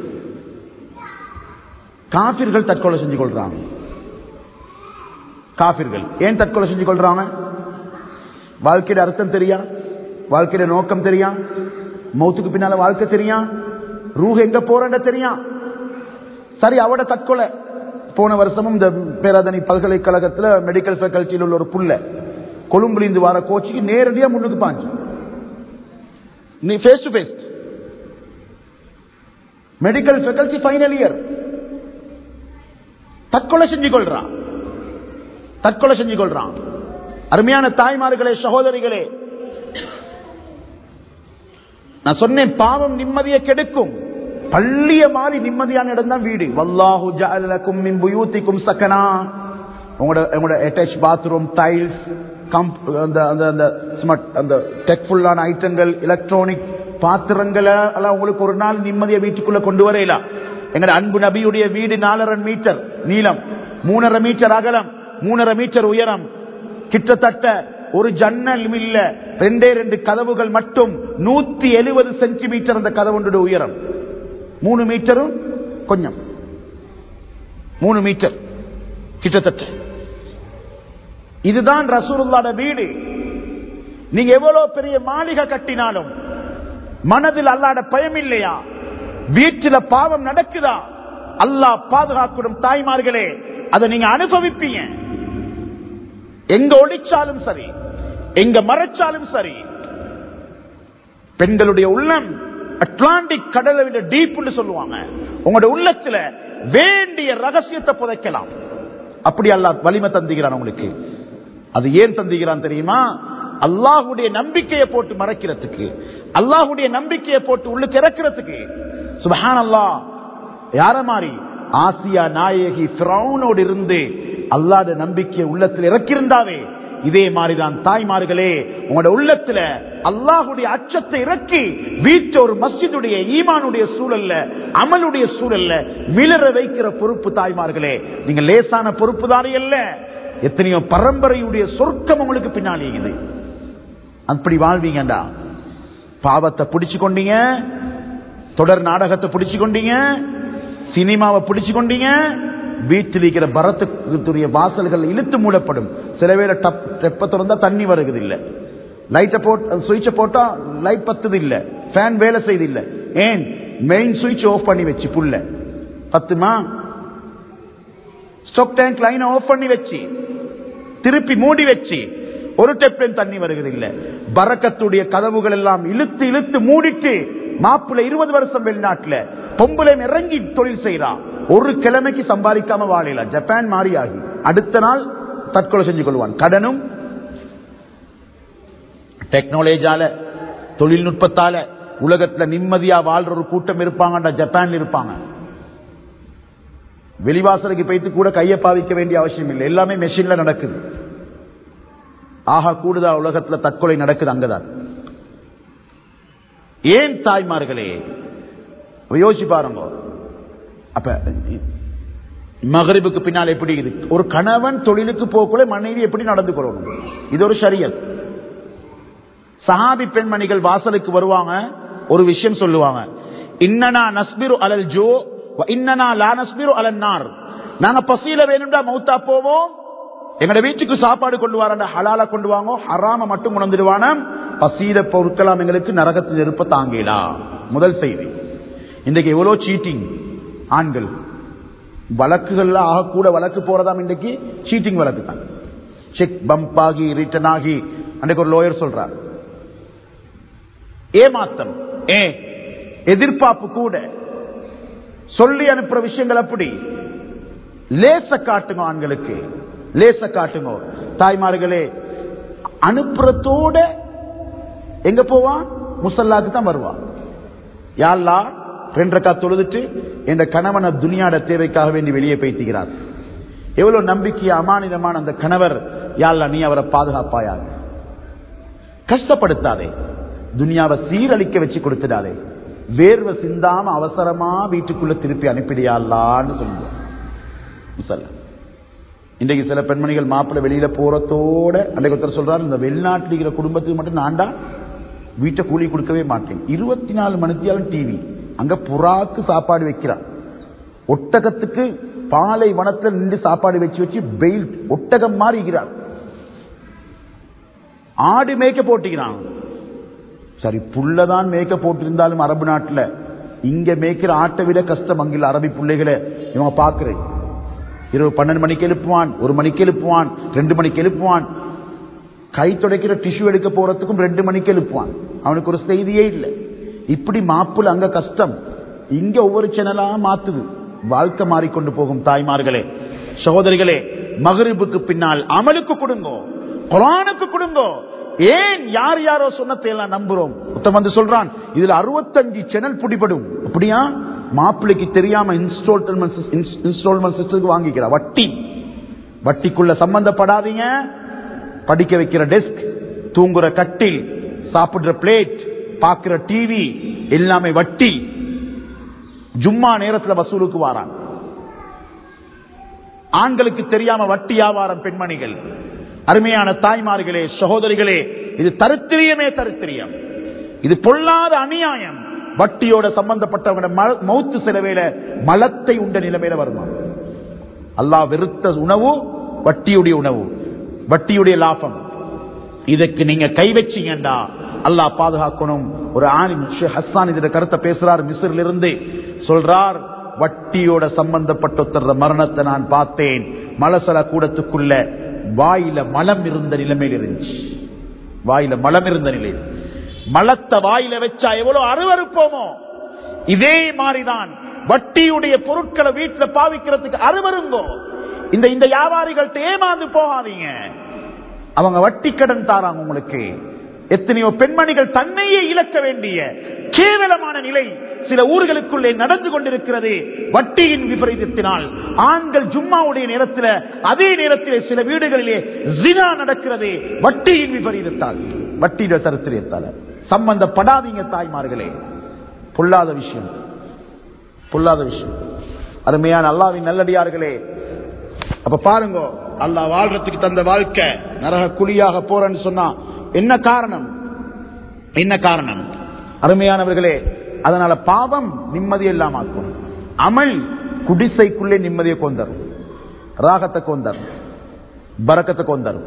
காபிர்கள் தற்கொலை செஞ்சு கொள்றாங்க காபிர்கள் ஏன் தற்கொலை செஞ்சு கொள்றாங்க வாழ்க்கையோட அர்த்தம் தெரியா வாழ்க்கையோட நோக்கம் தெரியா மௌத்துக்கு பின்னால வாழ்க்கை தெரியா ரூஹ் எங்க போறன்ற தெரியா சரி அவட தற்கொலை போன வருஷமும் இந்த பேராதனி பல்கலைக்கழகத்துல மெடிக்கல் ஃபேக்கல்ட்டியில் உள்ள ஒரு புள்ள கொழும்புல இருந்து வர கோச்சிக்கு நேரடியா முன்னுக்கு பாஞ்சு நீ face to face medical faculty final year தற்கொலை செஞ்சு கொள்றான் தற்கொலை செஞ்சு கொள்றான் அருமையான தாய்மார்களே சகோதரிகளே நான் சொன்னேன் பாவம் நிம்மதியை கெடுக்கும் பள்ளிய மாதிரி நிம்மதியான இடம் தான் வீடு வல்லாஹு ஜஅலக்கும் மின் புயூத்திக்கும் சக்கனா உங்களோட உங்களோட அட்டாச் பாத்ரூம் டைல்ஸ் அந்த அந்த அந்த ஸ்மார்ட் அந்த டெக்ஃபுல்லான ஐட்டங்கள் எலக்ட்ரானிக் பாத்திரங்களை எல்லாம் உங்களுக்கு ஒரு நாள் நிம்மதியை வீட்டுக்குள்ள கொண்டு வரையலாம் எங்களோட அன்பு நபியுடைய வீடு நாலரை மீட்டர் நீளம் மூணரை மீட்டர் அகலம் மூணரை மீட்டர் உயரம் கிட்டத்தட்ட ஒரு ஜன்னல் இல்ல ரெண்டே ரெண்டு கதவுகள் மட்டும் நூத்தி எழுபது சென்டிமீட்டர் அந்த கதவுடைய உயரம் மூணு மீட்டரும் கொஞ்சம் மூணு மீட்டர் கிட்டத்தட்ட இதுதான் ரசூலுல்லாட வீடு நீங்க எவ்வளவு பெரிய மாளிகை கட்டினாலும் மனதில் அல்லாட பயம் இல்லையா வீட்டில பாவம் நடக்குதா அல்லாஹ் பாதுகாக்கணும் தாய்மார்களே அதை நீங்க அனுபவிப்பீங்க எங்க ஒழிச்சாலும் சரி எங்க மறைச்சாலும் சரி பெண்களுடைய உள்ளம் அட்லாண்டிக் கடலை விட டீப்னு சொல்லுவாங்க உங்களோட உள்ளத்துல வேண்டிய ரகசியத்தை புதைக்கலாம் அப்படி அல்லாஹ் வலிமை தந்துகிறான் உங்களுக்கு அது ஏன் தந்துகிறான் தெரியுமா அல்லாஹுடைய நம்பிக்கையை போட்டு மறைக்கிறதுக்கு அல்லாஹுடைய நம்பிக்கையை போட்டு உள்ளுக்கு இறக்கிறதுக்கு சுபஹான் அல்லாஹ் யார மாதிரி ஆசியா நாயகி பிரவுனோடு இருந்து அல்லாத நம்பிக்கையை உள்ளத்தில் இறக்கிருந்தாவே இதே மாதிரிதான் தாய்மார்களே உங்களோட உள்ளத்துல அல்லாஹுடைய அச்சத்தை இறக்கி வீட்டு ஒரு மஸ்ஜிதுடைய ஈமானுடைய சூழல்ல அமலுடைய சூழல்ல மிளற வைக்கிற பொறுப்பு தாய்மார்களே நீங்க லேசான பொறுப்புதாரி அல்ல எத்தனையோ பரம்பரையுடைய சொர்க்கம் உங்களுக்கு பின்னாடி இது அப்படி வாழ்வீங்கடா பாவத்தை பிடிச்சு கொண்டீங்க தொடர் நாடகத்தை பிடிச்சு கொண்டீங்க சினிமாவை பிடிச்சு கொண்டீங்க வீட்டில் இருக்கிற பரத்துக்குரிய வாசல்கள் இழுத்து மூடப்படும் சில வேளை டப் டெப்ப திறந்தா தண்ணி வருகிறது இல்ல லைட்டை போட்டு சுவிட்சை போட்டா லைட் பத்துது இல்ல ஃபேன் வேலை செய்து இல்ல ஏன் மெயின் சுவிட்ச் ஆஃப் பண்ணி வச்சு புல்ல பத்துமா ஸ்டாக் டேங்க் லைனை ஆஃப் பண்ணி வச்சு திருப்பி மூடி வச்சு ஒரு டெப்டன் தண்ணி வருகிறது இல்ல பறக்கத்துடைய கதவுகள் எல்லாம் இழுத்து இழுத்து மூடிட்டு மாப்பிள்ள இருபது வருஷம் வெளிநாட்டுல பொம்பளை இறங்கி தொழில் செய்யறான் ஒரு கிழமைக்கு சம்பாதிக்காம வாழல ஜப்பான் மாறி ஆகி அடுத்த நாள் தற்கொலை செஞ்சு கொள்வான் கடனும் டெக்னாலஜியால தொழில்நுட்பத்தால உலகத்துல நிம்மதியா வாழ்ற ஒரு கூட்டம் இருப்பாங்கடா ஜப்பான்ல இருப்பாங்க வெளிவாசலுக்கு போய்த்து கூட கையை பாவிக்க வேண்டிய அவசியம் இல்லை எல்லாமே மெஷின்ல நடக்குது ஆக கூடுதா உலகத்துல தற்கொலை நடக்குது அங்கதான் ஏன் தாய்மார்களே யோசிச்சு பாருங்க அப்ப மகரிபுக்கு பின்னால் எப்படி இது ஒரு கணவன் தொழிலுக்கு போகக்குள்ள மனைவி எப்படி நடந்து கொள்ளணும் இது ஒரு சரியல் சஹாபி பெண்மணிகள் வாசலுக்கு வருவாங்க ஒரு விஷயம் சொல்லுவாங்க இன்னனா நஸ்பிரு அலல் ஜோ இன்னனா லா நஸ்பிரு அலன் நார் நாங்க பசியில வேணும்டா மௌத்தா போவோம் எங்கட வீட்டுக்கு சாப்பாடு கொண்டு வர ஹலால கொண்டு வாங்க ஹராம மட்டும் உணர்ந்துடுவான பசீத பொருட்களாம் எங்களுக்கு நரகத்தில் இருப்ப தாங்கலா முதல் செய்தி இன்றைக்கு எவ்வளவு சீட்டிங் ஆண்கள் வழக்குகள்ல ஆகக்கூட வழக்கு போறதாம் இன்றைக்கு சீட்டிங் வழக்கு தான் செக் பம்ப் ஆகி ரிட்டர்ன் ஆகி அன்றைக்கு ஒரு லோயர் சொல்றார் ஏமாத்தம் ஏ எதிர்பார்ப்பு கூட சொல்லி அனுப்புற விஷயங்கள் அப்படி லேச காட்டுங்க ஆண்களுக்கு லேச காட்டுங்க தாய்மார்களே அனுப்புறத்தோட எங்க போவான் முசல்லாக்கு தான் வருவான் யாழ்லா ரெண்டரைக்கா தொழுதுட்டு என்ற கணவனை துனியாட தேவைக்காக வேண்டி வெளியே பேய்த்துகிறார் எவ்வளவு நம்பிக்கையா அமானிதமான அந்த கணவர் யாழ்லா நீ அவரை பாதுகாப்பாயாக கஷ்டப்படுத்தாதே துனியாவை சீரழிக்க வச்சு கொடுத்துடாதே வேர்வை சிந்தாம அவசரமா வீட்டுக்குள்ள திருப்பி அனுப்பிடியாலான்னு சொல்லுவோம் முசல்ல இன்றைக்கு சில பெண்மணிகள் மாப்பிள்ளை வெளியில போறதோட அன்றைக்கு ஒருத்தர் சொல்றாரு இந்த வெளிநாட்டில் இருக்கிற குடும்பத்துக்கு மட்டும் நான்டா வீட்டை கூலி கொடுக்கவே மாட்டேன் இருபத்தி நாலு மணித்தியாலும் டிவி அங்க புறாக்கு சாப்பாடு வைக்கிறான் ஒட்டகத்துக்கு பாலை வனத்தில் நின்று சாப்பாடு வச்சு வச்சு வெயில் ஒட்டகம் மாறிக்கிறான் ஆடு மேய்க்க போட்டுக்கிறான் சரி புள்ளதான் மேய்க்க போட்டிருந்தாலும் அரபு நாட்டில் இங்க மேய்க்கிற ஆட்டை விட கஷ்டம் அங்கில் அரபி பிள்ளைகளை இவங்க பாக்குறேன் இரவு பன்னெண்டு மணிக்கு எழுப்புவான் ஒரு மணிக்கு எழுப்புவான் ரெண்டு மணிக்கு எழுப்புவான் கை துடைக்கிற டிஷ்யூ எடுக்க போறதுக்கும் ரெண்டு மணிக்கு எழுப்புவான் அவனுக்கு ஒரு செய்தியே இல்லை இப்படி மாப்புல அங்க கஷ்டம் இங்க ஒவ்வொரு சேனலா மாத்துது வாழ்க்கை மாறிக்கொண்டு போகும் தாய்மார்களே சகோதரிகளே மகரிபுக்கு பின்னால் அமலுக்கு கொடுங்கோ குரானுக்கு கொடுங்கோ ஏன் யார் யாரோ சொன்னதை எல்லாம் நம்புறோம் ஒருத்தன் வந்து சொல்றான் இதுல அறுபத்தஞ்சு சேனல் பிடிபடும் அப்படியா மாப்பிள்ளைக்கு தெரியாம இன்ஸ்டால்மெண்ட் இன்ஸ்டால்மெண்ட் சிஸ்டத்துக்கு வாங்கிக்கிறா வட்டி வட்டிக்குள்ள சம்பந்தப்படாதீங்க படிக்க வைக்கிற டெஸ்க் தூங்குற கட்டில் சாப்பிடுற பிளேட் பாக்குற டிவி எல்லாமே வட்டி ஜும்மா நேரத்தில் வசூலுக்கு வாரான் ஆண்களுக்கு தெரியாம வட்டி வியாபாரம் பெண்மணிகள் அருமையான தாய்மார்களே சகோதரிகளே இது தருத்திரியமே தருத்திரியம் இது பொல்லாத அநியாயம் வட்டியோட சம்பந்தப்பட்டவங்க மௌத்து செலவேல மலத்தை உண்ட நிலைமையில வருமா அல்லாஹ் வெறுத்த உணவு வட்டியுடைய உணவு வட்டியுடைய லாபம் இதுக்கு நீங்க கை வச்சீங்கடா அல்லாஹ் பாதுகாக்கணும் ஒரு ஆலிம் ஷேக் ஹஸ்ஸான் இதுல கருத்தை பேசுறார் மிஸ்ரில் இருந்து சொல்றார் வட்டியோட சம்பந்தப்பட்ட ஒருத்தர் மரணத்தை நான் பார்த்தேன் மலசல கூடத்துக்குள்ள வாயில மலம் இருந்த நிலைமையில் இருந்துச்சு வாயில மலம் இருந்த நிலையில் மலத்தை வாயில வச்சா எவ்வளவு அருவருப்போமோ இதே மாதிரிதான் வட்டியுடைய பொருட்களை வீட்டுல பாவிக்கிறதுக்கு அருவருங்கோ இந்த இந்த வியாபாரிகள்ட்ட ஏமாந்து போகாதீங்க அவங்க வட்டி கடன் தாராங்க உங்களுக்கு எத்தனையோ பெண்மணிகள் தன்னையே இழக்க வேண்டிய கேவலமான நிலை சில ஊர்களுக்குள்ளே நடந்து கொண்டிருக்கிறது வட்டியின் விபரீதத்தினால் ஆண்கள் ஜும்மாவுடைய நேரத்தில் அதே நேரத்தில் சில வீடுகளிலே ஜினா நடக்கிறது வட்டியின் விபரீதத்தால் வட்டியுடைய தரித்திரியத்தால் சம்பந்தப்படாதீங்க தாய்மார்களே பொல்லாத விஷயம் பொல்லாத விஷயம் அருமையான அல்லாவின் நல்லடியார்களே அப்ப பாருங்க அல்லாஹ் வாழ்றதுக்கு தந்த வாழ்க்கை நரக குழியாக போறேன்னு சொன்னா என்ன காரணம் என்ன காரணம் அருமையானவர்களே அதனால பாவம் நிம்மதி இல்லாம ஆக்கும் அமல் குடிசைக்குள்ளே நிம்மதியை கொந்தரும் ராகத்தை கொந்தரும் பறக்கத்தை கொந்தரும்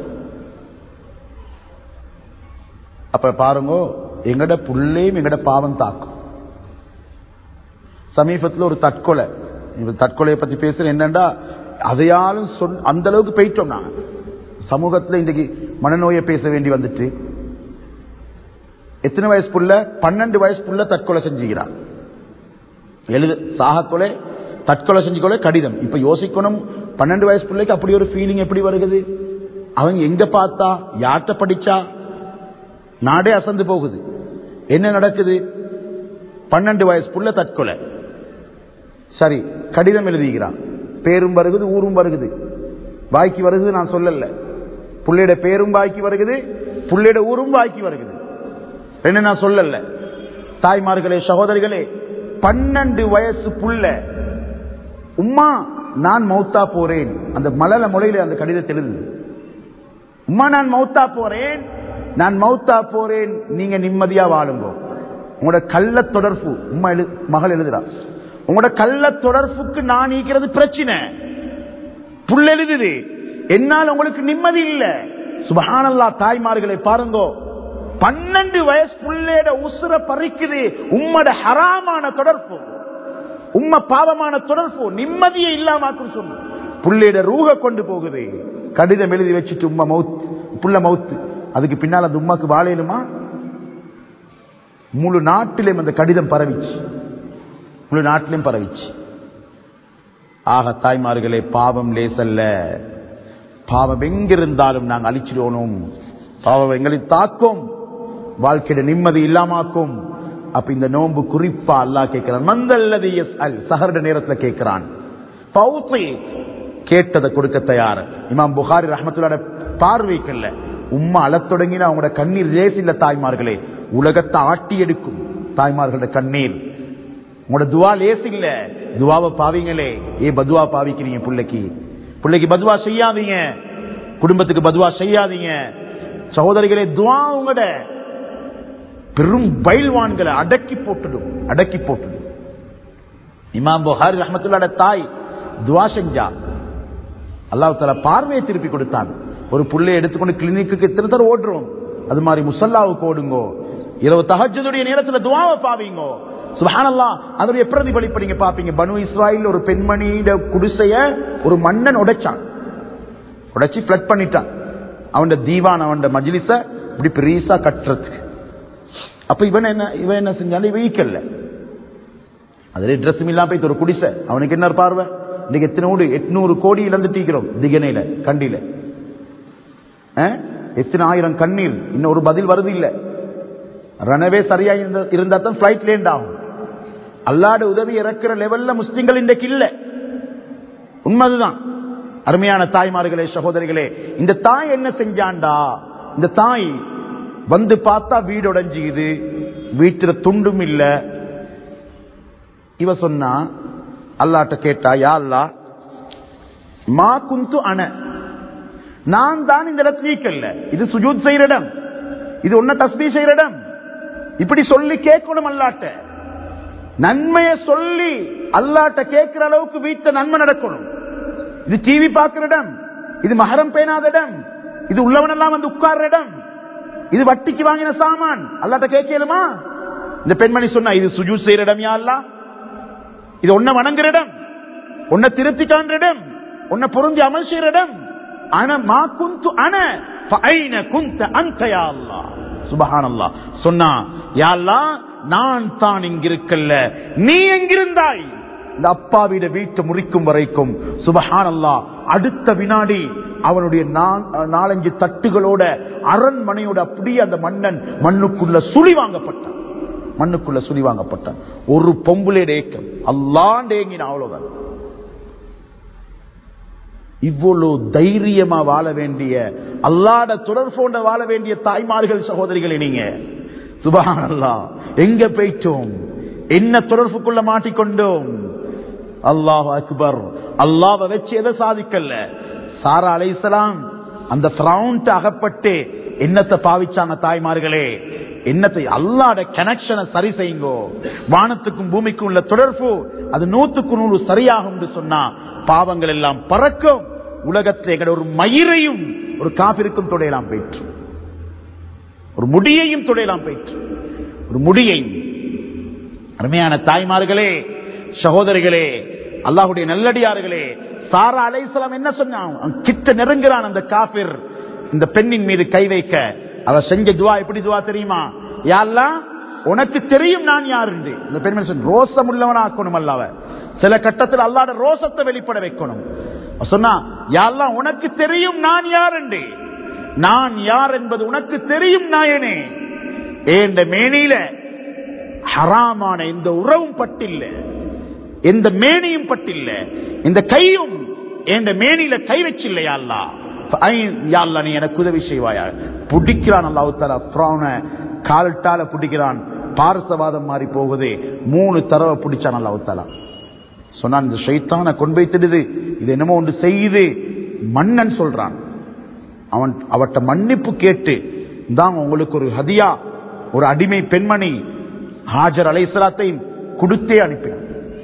அப்ப பாருங்க எங்கட புள்ளையும் எங்கட பாவம் தாக்கும் சமீபத்தில் ஒரு தற்கொலை இப்ப தற்கொலையை பத்தி பேசுறேன் என்னண்டா அதையாலும் சொல் அந்த அளவுக்கு போயிட்டோம் நான் சமூகத்தில் இன்றைக்கு மனநோயை பேச வேண்டி வந்துட்டு எத்தனை வயசு புள்ள பன்னெண்டு வயசு புள்ள தற்கொலை செஞ்சுக்கிறான் எழுது சாகக்கொலை தற்கொலை செஞ்சுக்கொலை கடிதம் இப்ப யோசிக்கணும் பன்னெண்டு வயசு பிள்ளைக்கு அப்படி ஒரு ஃபீலிங் எப்படி வருகிறது அவங்க எங்க பார்த்தா யார்கிட்ட படிச்சா நாடே அசந்து போகுது என்ன நடக்குது பன்னெண்டு வயசு புள்ள தற்கொலை சரி கடிதம் எழுதுகிறான் பேரும் வருகுது ஊரும் வருகுது வாய்க்கு வருகுது நான் சொல்லல புள்ளையோட பேரும் வாய்க்கு வருகுது புள்ளையோட ஊரும் வாய்க்கு வருகுது என்ன நான் சொல்லல தாய்மார்களே சகோதரிகளே பன்னெண்டு வயசு புள்ள உம்மா நான் மௌத்தா போறேன் அந்த மலல முறையில அந்த கடிதத்தை எழுது உம்மா நான் மௌத்தா போறேன் நான் மௌத்தா போறேன் நீங்க நிம்மதியா வாழுங்க உங்களோட கள்ள தொடர்பு உம்மா எழு மகள் எழுதுறா உங்களோட கள்ள தொடர்புக்கு நான் நீக்கிறது பிரச்சனை புல் எழுதுது என்னால் உங்களுக்கு நிம்மதி இல்ல சுபஹானல்லா தாய்மார்களை பாருங்கோ பன்னெண்டு வயசு புள்ளேட உசுர பறிக்குது உம்மட ஹராமான தொடர்பு உம்ம பாவமான தொடர்பு நிம்மதியை இல்லாம சொன்ன புள்ளேட ரூக கொண்டு போகுது கடிதம் எழுதி வச்சுட்டு உம்மா மவுத் புள்ள மவுத்து அதுக்கு பின்னால் அந்த உம்மாக்கு வாழையிலுமா முழு நாட்டிலும் அந்த கடிதம் பரவிச்சு முழு நாட்டிலும் பரவிச்சு ஆக தாய்மார்களே பாவம் லேசல்ல பாவம் எங்கிருந்தாலும் நாங்கள் அழிச்சிடணும் பாவம் எங்களை தாக்கும் வாழ்க்கையில நிம்மதி இல்லாமாக்கும் அப்ப இந்த நோன்பு குறிப்பா அல்லா கேட்கிறான் மந்தல்லது எஸ் அல் சஹருட நேரத்தில் கேட்கிறான் பௌத்தை கேட்டதை கொடுக்க தயார் இமாம் புகாரி ரஹமத்துல்லாட பார்வைக்கல்ல உம்மா அழத் தொடங்கினா அவங்களோட கண்ணீர் லேசில்ல தாய்மார்களே உலகத்தை ஆட்டி எடுக்கும் தாய்மார்களோட கண்ணீர் உங்களோட துவா லேஸ் இல்ல துவாவை பாவீங்களே ஏ பதுவா பாவிக்கிறீங்க பிள்ளைக்கு பிள்ளைக்கு பதுவா செய்யாதீங்க குடும்பத்துக்கு பதுவா செய்யாதீங்க சகோதரிகளே துவா உங்களோட பெரும் பயில்வான்களை அடக்கி போட்டுடும் அடக்கி போட்டுடும் இமாம் புகாரி ரஹமத்துல்லாட தாய் துவா செஞ்சா அல்லாஹ் தலா பார்வையை திருப்பி கொடுத்தான் ஒரு புள்ளையை எடுத்துக்கொண்டு கிளினிக்கு எத்தனை தடவை ஓடுறோம் அது மாதிரி முசல்லாவுக்கு ஓடுங்கோ இரவு தகஜதுடைய நேரத்தில் துவாவை பாவீங்கோ சுபஹானல்லா அதனுடைய பிரதிபலிப்பு நீங்க பாப்பீங்க பனு இஸ்ராயில் ஒரு பெண்மணியிட குடிசைய ஒரு மன்னன் உடைச்சான் உடைச்சு பிளட் பண்ணிட்டான் அவன் தீவான் அவன் மஜ்லிஸ இப்படி பெரியசா கட்டுறதுக்கு அப்ப இவன் என்ன இவன் என்ன செஞ்சாலும் இவன் ஈக்கல்ல அதுல ட்ரெஸ் இல்லாம போயிட்டு ஒரு குடிசை அவனுக்கு என்ன பார்வை இன்னைக்கு எத்தனோடு எட்நூறு கோடி இழந்துட்டீக்கிறோம் திகனையில கண்டியில எத்தனை ஆயிரம் கண்ணீர் இன்னும் ஒரு பதில் வருது இல்ல ரனவே சரியா இருந்தா தான் பிளைட் லேண்ட் ஆகும் அல்லாட உதவி இறக்குற லெவல்ல முஸ்லிம்கள் இன்றைக்கு இல்ல உண்மைதுதான் அருமையான தாய்மார்களே சகோதரிகளே இந்த தாய் என்ன செஞ்சாண்டா இந்த தாய் வந்து பார்த்தா வீடு உடஞ்சிக்குது வீட்டுல துண்டும் இல்ல இவ சொன்னா அல்லாட்ட கேட்டா யா அல்லா மா குந்து அண நான் தான் இந்த இடத்துல நீக்கல்ல இது சுஜூத் செய்யற இடம் இது ஒன்ன தஸ்மி செய்யற இடம் இப்படி சொல்லி கேட்கணும் அல்லாட்ட நன்மையை சொல்லி அல்லாட்ட கேட்கிற அளவுக்கு வீட்டை நன்மை நடக்கணும் இது டிவி பார்க்கிற இடம் இது மகரம் பேணாத இடம் இது உள்ளவனெல்லாம் வந்து உட்கார்ற இடம் இது வட்டிக்கு வாங்கின சாமான் அல்லாட்ட கேட்கலுமா இந்த பெண்மணி சொன்னா இது சுஜூ செய்யற இடம் யா அல்லா இது ஒன்ன வணங்குற இடம் உன்னை திருத்தி காண்ற இடம் உன்னை பொருந்தி அமல் செய்யற இடம் அன மா குந்து அன ஃபைன குந்த அன்த யா அல்லாஹ் சுபஹானல்லாஹ் சொன்னா யா அல்லாஹ் நான் தான் இங்கிருக்கல்ல நீ எங்கிருந்தாய் இந்த அப்பாவிட வீட்டை முறிக்கும் வரைக்கும் சுபஹானல்லாஹ் அடுத்த வினாடி அவனுடைய நா- நாலஞ்சு தட்டுகளோட அரண்மனையோட அப்படியே அந்த மன்னன் மண்ணுக்குள்ள சுழி வாங்கப்பட்டான் மண்ணுக்குள்ள சுழி வாங்கப்பட்டான் ஒரு பொம்புலே ஏக்கம் அல்லாண்டு ஏங்கின அவ்வளவுதான் இவ்வளவு தைரியமா வாழ வேண்டிய அல்லாட தொடர்போண்ட வாழ வேண்டிய தாய்மார்கள் சகோதரிகளே நீங்க சுபஹானல்லா எங்க போயிட்டோம் என்ன தொடர்புக்குள்ள மாட்டிக்கொண்டோம் அல்லாஹ் அக்பர் அல்லாஹ்வை வச்சு எதை சாதிக்கல சாரா அலைசலாம் அந்த ஃப்ரவுண்ட் அகப்பட்டு என்னத்தை பாவிச்சாங்க தாய்மார்களே என்னத்தை அல்லாட கனெக்ஷனை சரி செய்யுங்கோ வானத்துக்கும் பூமிக்கும் உள்ள தொடர்பு அது நூத்துக்கு நூறு சரியாகும் என்று சொன்னா பாவங்கள் எல்லாம் பறக்கும் உலகத்தில் எங்கட ஒரு மயிரையும் ஒரு காப்பிற்கும் தொடையலாம் போயிற்று ஒரு முடியையும் தொடையலாம் போயிற்று ஒரு முடியையும் அருமையான தாய்மார்களே சகோதரிகளே அல்லாஹுடைய நல்லடியார்களே சாரா அலைசலாம் என்ன சொன்னான் அவன் கிட்ட நெருங்குறான் அந்த காபிர் இந்த பெண்ணின் மீது கை வைக்க அவ செஞ்ச துவா எப்படி துவா தெரியுமா யாரெல்லாம் உனக்கு தெரியும் நான் யார் என்று இந்த பெண்மணி சொன்ன ரோசம் உள்ளவனாக்கணும் அல்ல அவ சில கட்டத்தில் அல்லாட ரோசத்தை வெளிப்பட வைக்கணும் அவ சொன்னா யாரெல்லாம் உனக்கு தெரியும் நான் யார் என்று நான் யார் என்பது உனக்கு தெரியும் நாயனே ஏண்ட மேனியில ஹராமான இந்த உறவும் பட்டில்ல எந்த மேனியும் பட்டில்ல இந்த கையும் எந்த மேனியில கை வச்சில்லையா அல்லா யா அல்லா, நீ எனக்கு உதவி செய்வாயா புடிக்கிறான் அல்லாஹால பிரான கால்ட்டால புடிக்கிறான் பாரசவாதம் மாறி போகுது மூணு தடவை பிடிச்சான் அல்லாஹால சொன்னான் இந்த ஷைத்தான கொண்டு வைத்திடுது இது என்னமோ ஒன்று செய்யுது மன்னன் சொல்றான் அவன் அவட்ட மன்னிப்பு கேட்டு தான் உங்களுக்கு ஒரு ஹதியா ஒரு அடிமை பெண்மணி ஹாஜர் அலைசலாத்தையும் கொடுத்தே அனுப்பினான்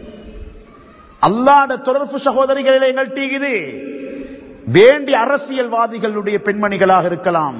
அல்லாத தொடர்பு சகோதரிகளில் எங்கள் டீகுது வேண்டிய அரசியல்வாதிகளுடைய பெண்மணிகளாக இருக்கலாம்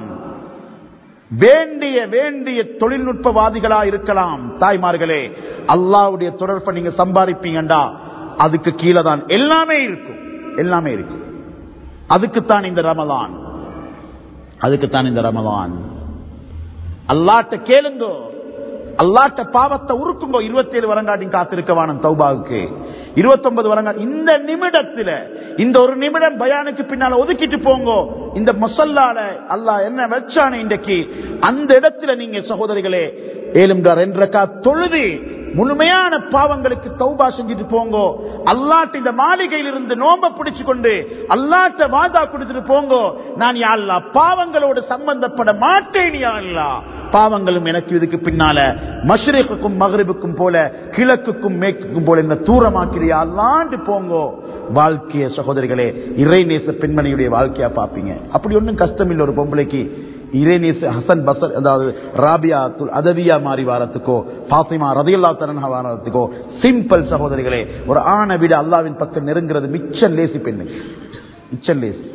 வேண்டிய வேண்டிய தொழில்நுட்பவாதிகளாக இருக்கலாம் தாய்மார்களே அல்லாவுடைய தொடர்பை நீங்க சம்பாதிப்பீங்கண்டா அதுக்கு கீழே தான் எல்லாமே இருக்கும் எல்லாமே இருக்கும் அதுக்குத்தான் இந்த ரமலான் அதுக்குத்தான் இந்த ரமலான் அல்லாட்ட கேளுங்கோ அல்லாட்ட பாவத்தை உருக்குங்கோ இருபத்தி ஏழு வரங்காட்டி காத்திருக்க வானம் தௌபாவுக்கு இருபத்தி ஒன்பது வரங்கா இந்த நிமிடத்துல இந்த ஒரு நிமிடம் பயானுக்கு பின்னால ஒதுக்கிட்டு போங்கோ இந்த மொசல்லால அல்லாஹ் என்ன வச்சானே இன்றைக்கு அந்த இடத்துல நீங்க சகோதரிகளே ஏழும் ரெண்டரைக்கா தொழுது முழுமையான பாவங்களுக்கு தௌபா செஞ்சுட்டு போங்கோ அல்லாட்ட இந்த மாளிகையில் இருந்து நோம்ப பிடிச்சு கொண்டு அல்லாட்ட வாதா கொடுத்துட்டு போங்கோ நான் யாழ்லா பாவங்களோடு சம்பந்தப்பட மாட்டேன் யாழ்லா பாவங்களும் எனக்கு இதுக்கு பின்னால மஷ்ரிக்குக்கும் மகரிபுக்கும் போல கிழக்குக்கும் மேற்குக்கும் போல இந்த தூரமாக்கிறியா அல்லாண்டு போங்கோ வாழ்க்கைய சகோதரிகளே இறைநேச பெண்மணியுடைய வாழ்க்கையா பாப்பீங்க அப்படி ஒன்றும் கஷ்டம் இல்லை ஒரு பொம்பளைக்கு இறைநேச ஹசன் பசர் அதாவது ராபியா துல் அதவியா மாறி வாரத்துக்கோ பாசிமா ரதியுல்லா தரன்ஹா வாரத்துக்கோ சிம்பிள் சகோதரிகளே ஒரு ஆணை விட அல்லாவின் பக்கம் நெருங்கிறது மிச்சம் லேசி பெண்ணு மிச்சம் லேசி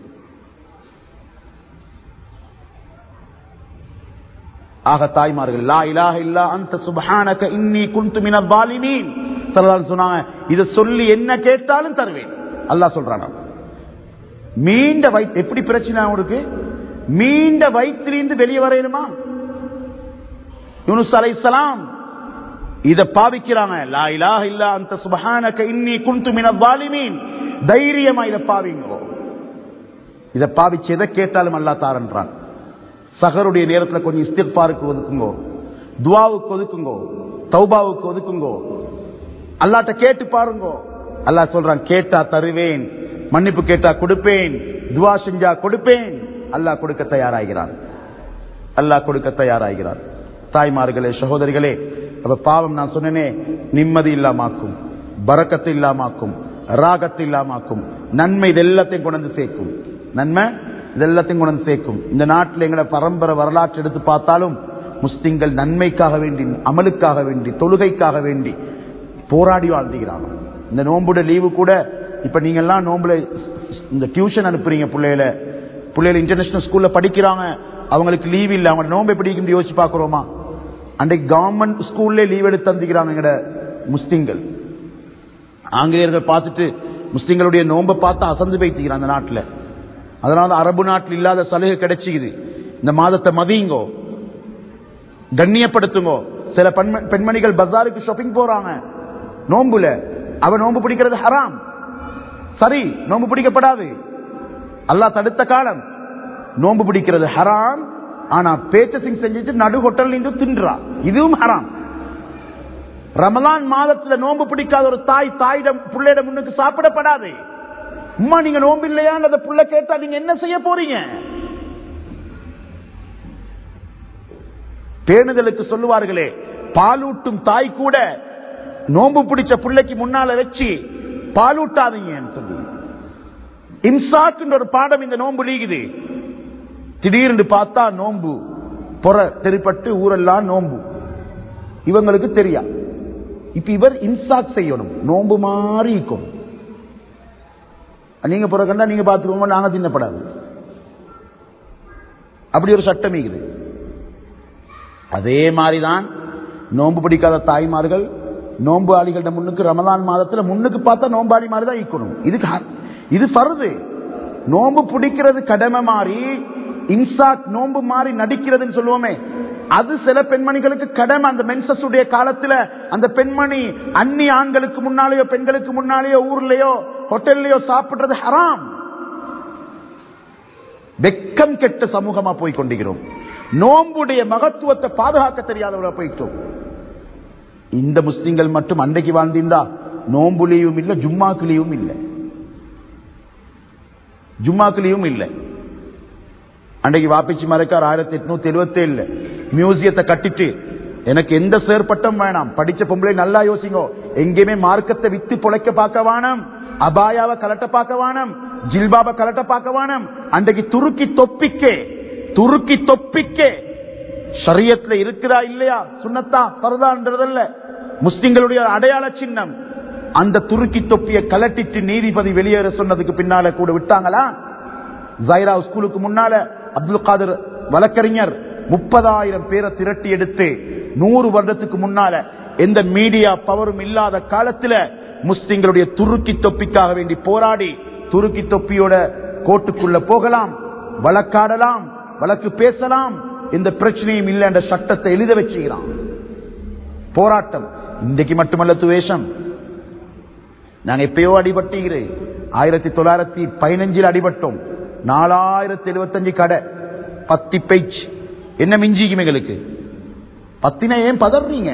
ஆக தாய்மார்கள் லா இலாஹ இல்லா அந்த சுபஹானக இன்னி குன்து மினல் வாலிமீன் ஸல்லல்லாஹு சொன்னாங்க இத சொல்லி என்ன கேட்டாலும் தருவேன் அல்லாஹ் சொல்றானா மீண்ட வயிற்று எப்படி பிரச்சனை அவனுக்கு மீண்ட வயிற்றிலிருந்து வெளியே வரையணுமா யூனுஸ் அலைஹிஸ்ஸலாம் இத பாவிக்கிறாங்க லா இலாஹ இல்லா அந்த சுபஹானக இன்னி குன்து மினல் வாலிமீன் தைரியமா இத பாவிங்கோ இத பாவிச்சு எதை கேட்டாலும் அல்லாஹ் தாரன்றான் சகருடைய நேரத்தில் கொஞ்சம் இஸ்திஃபாருக்கு ஒதுக்குங்கோ துவாவுக்கு ஒதுக்குங்கோ தௌபாவுக்கு ஒதுக்குங்கோ அல்லாட்ட கேட்டு பாருங்கோ அல்லாஹ் சொல்றான் கேட்டா தருவேன் மன்னிப்பு கேட்டா கொடுப்பேன் துவா செஞ்சா கொடுப்பேன் அல்லாஹ் கொடுக்க தயாராகிறான் அல்லாஹ் கொடுக்க தயாராகிறான் தாய்மார்களே சகோதரிகளே அப்ப பாவம் நான் சொன்னேனே நிம்மதி இல்லாமாக்கும் பறக்கத்து இல்லாமாக்கும் ராகத்து இல்லாமாக்கும் நன்மை இது எல்லாத்தையும் கொண்டு வந்து சேர்க்கும் நன்மை இது எல்லாத்தையும் கொண்டு வந்து சேர்க்கும் இந்த நாட்டில் எங்களை பரம்பரை வரலாற்று எடுத்து பார்த்தாலும் முஸ்லிம்கள் நன்மைக்காக வேண்டி அமலுக்காக வேண்டி தொழுகைக்காக வேண்டி போராடி வாழ்ந்துகிறாங்க இந்த நோம்புட லீவு கூட இப்ப நீங்க எல்லாம் நோம்புல இந்த டியூஷன் அனுப்புறீங்க பிள்ளைகளை பிள்ளைகள் இன்டர்நேஷனல் ஸ்கூல்ல படிக்கிறாங்க அவங்களுக்கு லீவ் இல்ல அவங்க நோம்பு எப்படி இருக்குன்னு யோசிச்சு பாக்குறோமா அன்றைக்கு கவர்மெண்ட் ஸ்கூல்ல லீவ் எடுத்து தந்திக்கிறாங்க எங்கட முஸ்லிம்கள் ஆங்கிலேயர்கள் பார்த்துட்டு முஸ்லிம்களுடைய நோன்பை பார்த்து அசந்து வைத்துக்கிறாங்க அந்த நாட்டில் அதனால அரபு நாட்டில் இல்லாத சலுகை கிடைச்சிக்குது இந்த மாதத்தை மதியுங்கோ கண்ணியப்படுத்துங்கோ சில பெண்ம- பெண்மணிகள் பஜாருக்கு ஷாப்பிங் போறாங்க நோம்புல அவ நோம்பு பிடிக்கிறது ஹராம் சரி நோம்பு பிடிக்கப்படாது அல்லாஹ் தடுத்த காலம் நோம்பு பிடிக்கிறது ஹராம் ஆனா பேச்சசிங் செஞ்சுட்டு நடு ஹோட்டல் நின்று தின்றா இதுவும் ஹராம் ரமலான் மாதத்துல நோன்பு பிடிக்காத ஒரு தாய் தாயிடம் பிள்ளையிடம் முன்னுக்கு சாப்பிடப்படாது அம்மா நீங்க நோன்பு இல்லையான்னு அந்த புள்ள கேட்டா நீங்க என்ன செய்ய போறீங்க பேணுதலுக்கு சொல்லுவார்களே பாலூட்டும் தாய் கூட நோன்பு பிடிச்ச பிள்ளைக்கு முன்னால வச்சு பாலூட்டாதீங்கன்னு சொல்லி இம்சாக்குன்ற ஒரு பாடம் இந்த நோன்பு லீகுது திடீர்னு பார்த்தா நோன்பு பொற தெரிப்பட்டு ஊரெல்லாம் நோன்பு இவங்களுக்கு தெரியா இப்ப இவர் இன்சாக் செய்யணும் நோன்பு மாறி இருக்கும் நீங்க புற கண்டா நீங்க பார்த்துக்கோங்க நாங்க தின்னப்படாது அப்படி ஒரு சட்டம் இருக்குது அதே மாதிரிதான் நோன்பு பிடிக்காத தாய்மார்கள் நோன்பு ஆளிகள முன்னுக்கு ரமலான் மாதத்துல முன்னுக்கு பார்த்தா நோம்பாளி மாதிரி தான் ஈக்கணும் இது கா- இது பருது நோன்பு பிடிக்கிறது கடமை மாறி இன்சாக் நோன்பு மாறி நடிக்கிறதுன்னு சொல்லுவோமே அது சில பெண்மணிகளுக்கு கடமை அந்த மென்சஸ் உடைய காலத்துல அந்த பெண்மணி அந்நிய ஆண்களுக்கு முன்னாலேயோ பெண்களுக்கு முன்னாலேயோ ஊர்லயோ ஹோட்டல்லயோ சாப்பிடுறது ஹராம் வெக்கம் கெட்ட சமூகமா போய் கொண்டிருக்கிறோம் நோம்புடைய மகத்துவத்தை பாதுகாக்க தெரியாதவர்களா போயிட்டோம் இந்த முஸ்லிம்கள் மட்டும் அன்றைக்கு வாழ்ந்திருந்தா நோம்புலியும் இல்லை ஜும்மாக்குலியும் இல்லை ஜும்மாக்குலியும் இல்லை அன்றைக்கு வாப்பிச்சு மறைக்கார் ஆயிரத்தி எட்நூத்தி எழுபத்தி ஏழுல மியூசியத்தை கட்டிட்டு எனக்கு எந்த சேர்பட்டம் வேணாம் படிச்ச பொம்பளை நல்லா யோசிங்கோ எங்கேயுமே மார்க்கத்தை வித்து பொழைக்க பார்க்க வேணாம் அபாயாவை கலட்ட பார்க்க வேணாம் ஜில்பாப கலட்ட பார்க்க வேணாம் அன்றைக்கு துருக்கி தொப்பிக்கே துருக்கி தொப்பிக்கே ஷரியத்துல இருக்குதா இல்லையா சுண்ணத்தா பரதான்றதல்ல முஸ்லிம்களுடைய அடையாள சின்னம் அந்த துருக்கி தொப்பியை கலட்டிட்டு நீதிபதி வெளியேற சொன்னதுக்கு பின்னால கூட விட்டாங்களா ஜைரா ஸ்கூலுக்கு முன்னால அப்துல் காதர் வழக்கறிஞர் முப்பதாயிரம் பேரை திரட்டி எடுத்து நூறு வருடத்துக்கு முன்னால எந்த மீடியா பவரும் இல்லாத காலத்துல முஸ்லிம்களுடைய துருக்கி தொப்பிக்காக வேண்டி போராடி துருக்கி தொப்பியோட கோட்டுக்குள்ள போகலாம் வழக்காடலாம் வழக்கு பேசலாம் எந்த பிரச்சனையும் இல்லை என்ற சட்டத்தை எழுத வச்சுக்கிறான் போராட்டம் இன்றைக்கு மட்டுமல்ல துவேஷம் நாங்க எப்பயோ அடிபட்டுகிறேன் ஆயிரத்தி தொள்ளாயிரத்தி பதினஞ்சில் அடிபட்டோம் நாலாயிரத்தி எழுபத்தஞ்சு கடை பத்தி பேச்சு என்ன மிஞ்சிக்கும் எங்களுக்கு பத்தினா ஏன் பதறீங்க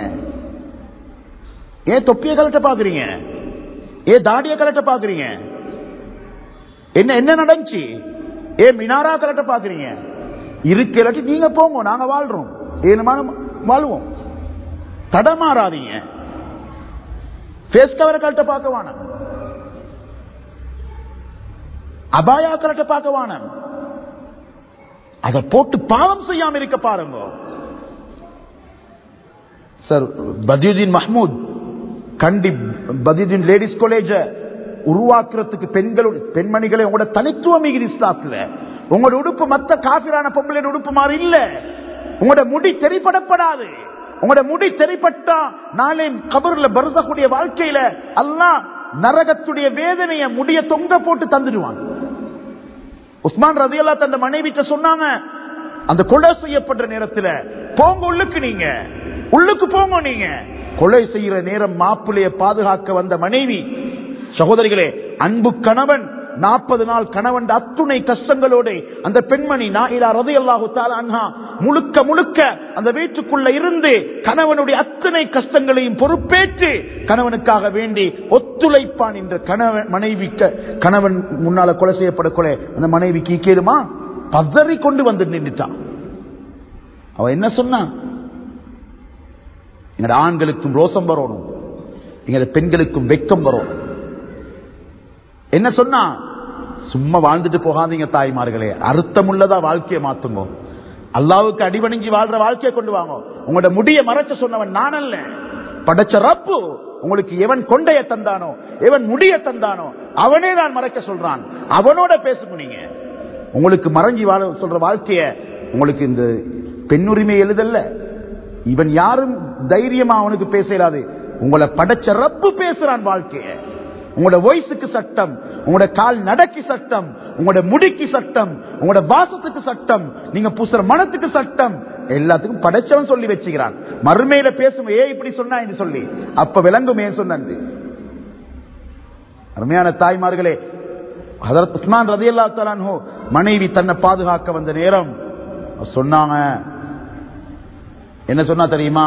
ஏன் தொப்பிய கலட்ட பாக்குறீங்க ஏன் தாடிய கலட்ட பாக்குறீங்க என்ன என்ன நடந்துச்சு ஏன் மினாரா கலட்ட பாக்குறீங்க இருக்கு இல்லாட்டி நீங்க போங்க நாங்க வாழ்றோம் ஏழுமான வாழ்வோம் தடமாறாதீங்க ஃபேஸ் கவரை கலட்ட பார்க்க வேணாம் அபாயா கலட்ட பார்க்க வேணாம் அதை போட்டு பாவம் செய்யாம இருக்க பாருங்க சார் பதியுதீன் மஹ்மூத் கண்டி பதியுதீன் லேடிஸ் காலேஜ உருவாக்குறதுக்கு பெண்களுடைய பெண்மணிகளை உங்களோட தனித்துவம் மிகுதி இஸ்லாத்துல உங்களோட உடுப்பு மத்த காபிரான பொம்பளை உடுப்பு மாதிரி இல்ல உங்களோட முடி தெரிப்படப்படாது உங்களோட முடி தெரிப்பட்டா நாளை கபர்ல பருதக்கூடிய வாழ்க்கையில அல்லாஹ் நரகத்துடைய வேதனைய முடிய தொங்க போட்டு தந்துடுவான் உஸ்மான் ரதியல்லா தந்த மனைவிட்ட சொன்னாங்க அந்த கொலை செய்யப்படுற நேரத்துல போங்க உள்ளுக்கு நீங்க உள்ளுக்கு போங்க நீங்க கொலை செய்யற நேரம் மாப்பிள்ளைய பாதுகாக்க வந்த மனைவி சகோதரிகளே அன்பு கணவன் நாற்பது நாள் கணவன் அத்துணை கஷ்டங்களோடு அந்த பெண்மணி நாயிலா ரதி அல்லாஹு அன்ஹா முழுக்க முழுக்க அந்த வீட்டுக்குள்ள இருந்து கணவனுடைய அத்தனை கஷ்டங்களையும் பொறுப்பேற்று கணவனுக்காக வேண்டி ஒத்துழைப்பான் என்ற கணவன் மனைவிக்க கணவன் முன்னால கொலை செய்யப்பட கொலை அந்த மனைவிக்கு கேடுமா பதறி கொண்டு வந்து நின்றுட்டான் அவ என்ன சொன்னா எங்கட ஆண்களுக்கும் ரோசம் வரணும் எங்கட பெண்களுக்கும் வெக்கம் வரணும் என்ன சொன்னா சும்மா வாழ்ந்துட்டு போகாதீங்க தாய்மார்களே அர்த்தமுள்ளதா வாழ்க்கையை மாத்துங்க அல்லாவுக்கு அடிவணிஞ்சு வாழ்ற வாழ்க்கையை கொண்டு வாங்க உங்களோட முடிய மறைச்ச சொன்னவன் நான் அல்ல படைச்ச ரப்பு உங்களுக்கு எவன் கொண்டைய தந்தானோ எவன் முடிய தந்தானோ அவனே தான் மறைக்க சொல்றான் அவனோட பேசுங்க நீங்க உங்களுக்கு மறைஞ்சி வாழ சொல்ற வாழ்க்கைய உங்களுக்கு இந்த பெண்ணுரிமை எழுதல்ல இவன் யாரும் தைரியமா அவனுக்கு பேச இயலாது உங்களை படைச்ச ரப்பு பேசுறான் வாழ்க்கைய உங்களோட வயசுக்கு சட்டம் உங்களோட கால் நடக்கி சட்டம் உங்களோட முடிக்கு சட்டம் உங்களோட வாசத்துக்கு சட்டம் நீங்க பூசுற மனத்துக்கு சட்டம் எல்லாத்துக்கும் படைச்சவன் சொல்லி வச்சுக்கிறான் மறுமையில பேசும் ஏன் இப்படி சொன்னா என்று சொல்லி அப்ப விளங்கும் ஏன் சொன்னது அருமையான தாய்மார்களே ஹதரத் உஸ்மான் ரதியல்லா தலான்ஹோ மனைவி தன்னை பாதுகாக்க வந்த நேரம் சொன்னாங்க என்ன சொன்னா தெரியுமா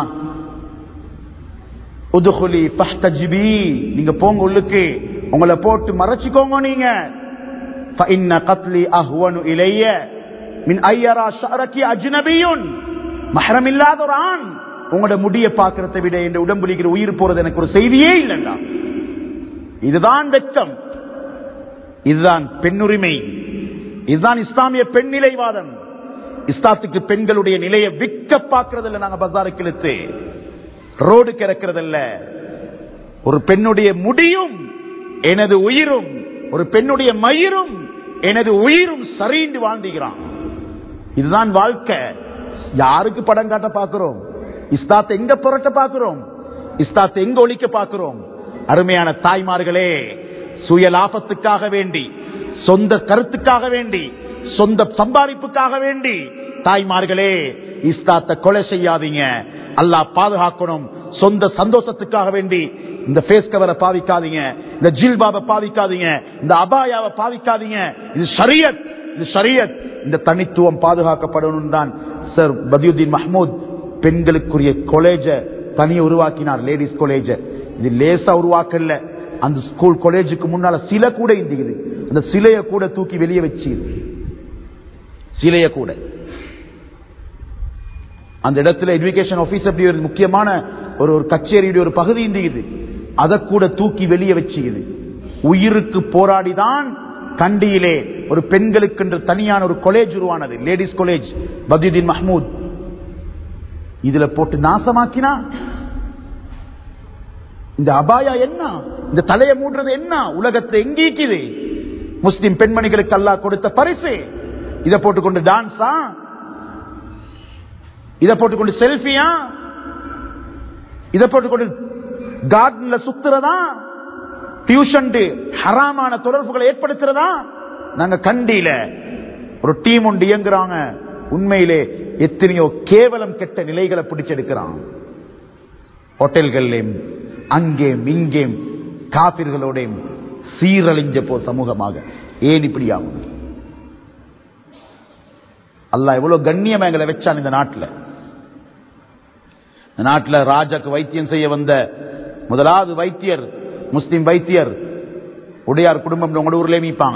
உதுகுலி பஹ்தஜிபி நீங்க போங்க உள்ளுக்கு உங்களை போட்டு மறைச்சிக்கோங்க நீங்க فإن قتلي أهون إلي من أن يرى شعرك أجنبي மஹரம் இல்லாத ஒரு ஆண் உங்களோட முடிய பாக்குறதை விட இந்த உடம்புலிக்கிற உயிர் போறது எனக்கு ஒரு செய்தியே இல்லைண்டா இதுதான் வெச்சம் இதுதான் பெண்ணுரிமை இதுதான் இஸ்லாமிய பெண் நிலைவாதம் இஸ்லாத்துக்கு பெண்களுடைய நிலையை விற்க பார்க்கறது இல்ல நாங்க பசாருக்கு இழுத்து ரோடு கிறக்கிறதல்ல ஒரு பெண்ணுடைய முடியும் எனது உயிரும் ஒரு பெண்ணுடைய மயிரும் எனது உயிரும் சரிந்து வாழ்ந்துகிறான் இதுதான் வாழ்க்கை யாருக்கு படம் காட்ட பார்க்கிறோம் இஸ்தாத்தை எங்க புரட்ட பார்க்கிறோம் இஸ்தாத்தை எங்க ஒழிக்க பார்க்கிறோம் அருமையான தாய்மார்களே சுய லாபத்துக்காக வேண்டி சொந்த கருத்துக்காக வேண்டி சொந்த சம்பாதிப்புக்காக வேண்டி தாய்மார்களே இஸ்தாத்தை கொலை செய்யாதீங்க அல்லாஹ் பாதுகாக்கணும் சொந்த சந்தோஷத்துக்காக வேண்டி இந்த ஃபேஸ் கவரை பாவிக்காதீங்க இந்த ஜில்பாபை பாவிக்காதீங்க இந்த அபாயாவை பாவிக்காதீங்க இது ஷரியத் இது ஷரியத் இந்த தனித்துவம் பாதுகாக்கப்படணும் தான் சார் பதியுதீன் மஹமூத் பெண்களுக்குரிய காலேஜ தனியை உருவாக்கினார் லேடிஸ் காலேஜ இது லேசா உருவாக்கல அந்த ஸ்கூல் காலேஜுக்கு முன்னால சில கூட இந்திக்குது அந்த சிலைய கூட தூக்கி வெளியே வச்சு சிலைய கூட அந்த இடத்துல எஜுகேஷன் ஆபீஸ் அப்படி ஒரு முக்கியமான ஒரு ஒரு கச்சேரியுடைய ஒரு பகுதி இந்திக்குது அதை கூட தூக்கி வெளியே வச்சுக்குது உயிருக்கு போராடிதான் கண்டியிலே ஒரு பெண்களுக்கு என்று தனியான ஒரு காலேஜ் உருவானது லேடிஸ் காலேஜ் பத்யுதீன் மஹமூத் இதுல போட்டு நாசமாக்கினா இந்த அபாயா என்ன இந்த தலையை மூடுறது என்ன உலகத்தை எங்கீக்குது முஸ்லிம் பெண்மணிகளுக்கு அல்லாஹ் கொடுத்த பரிசு இதை போட்டுக்கொண்டு டான்ஸா இதை போட்டுக்கொண்டு செல்ஃபியா இதை போட்டுக்கொண்டு கார்டன்ல சுத்துறதா டியூஷன் ஹராமான தொடர்புகளை ஏற்படுத்துறதா நாங்க கண்டியில ஒரு டீம் ஒன்று இயங்குறாங்க உண்மையிலே எத்தனையோ கேவலம் கெட்ட நிலைகளை பிடிச்செடுக்கிறான் ஹோட்டல்கள்லையும் அங்கேயும் இங்கேயும் காபிர்களோடையும் சீரழிஞ்ச போ சமூகமாக ஏன் இப்படி ஆகும் அல்லாஹ் எவ்வளவு கண்ணியமா எங்களை வச்சான் இந்த நாட்டில் இந்த நாட்டில் ராஜாக்கு வைத்தியம் செய்ய வந்த முதலாவது வைத்தியர் முஸ்லிம் வைத்தியர் உடையார் குடும்பம் உங்களோட ஊர்ல மீப்பாங்க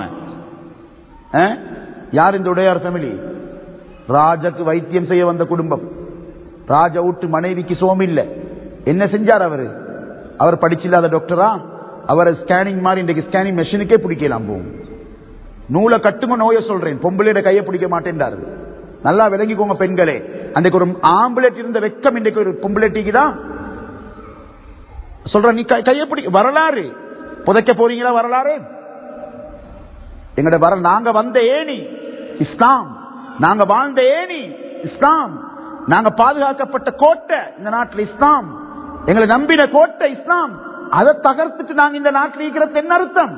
யார் இந்த உடையார் ஃபேமிலி ராஜாக்கு வைத்தியம் செய்ய வந்த குடும்பம் ராஜா வீட்டு மனைவிக்கு சோம் இல்ல என்ன செஞ்சார் அவரு அவர் படிச்சில்லாத டாக்டரா அவரை ஸ்கேனிங் மாதிரி இன்றைக்கு ஸ்கேனிங் மெஷினுக்கே பிடிக்கலாம் போகும் நூலை கட்டுங்க நோய சொல்றேன் பொம்பளையோட கையை பிடிக்க மாட்டேன்டாரு நல்லா விளங்கிக்கோங்க பெண்களே அன்றைக்கு ஒரு ஆம்புலேட் இருந்த வெக்கம் இன்றைக்கு ஒரு பொம்பளைட்டிக்கு தான் சொல்ற நீ கையை பிடிக்க வரலாறு புதைக்க போறீங்களா வரலாறு எங்கட வர நாங்க வந்த ஏணி இஸ்லாம் நாங்க வாழ்ந்த ஏணி இஸ்லாம் நாங்க பாதுகாக்கப்பட்ட கோட்டை இந்த நாட்டில் இஸ்லாம் எங்களை நம்பின கோட்டை இஸ்லாம் அதை தகர்த்துட்டு நாங்க இந்த நாட்டில் இருக்கிறது என்ன அர்த்தம்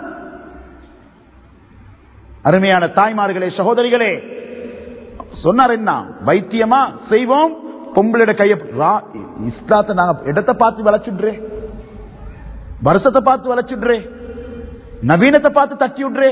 அருமையான தாய்மார்களே சகோதரிகளே சொன்னார் என்ன வைத்தியமா செய்வோம் பொம்பளோட கைய இஸ்லாத்தை நாங்க இடத்தை பார்த்து வளைச்சுடுறே வருஷத்தை பார்த்து வளைச்சுடுறே நவீனத்தை பார்த்து தட்டி விடுறே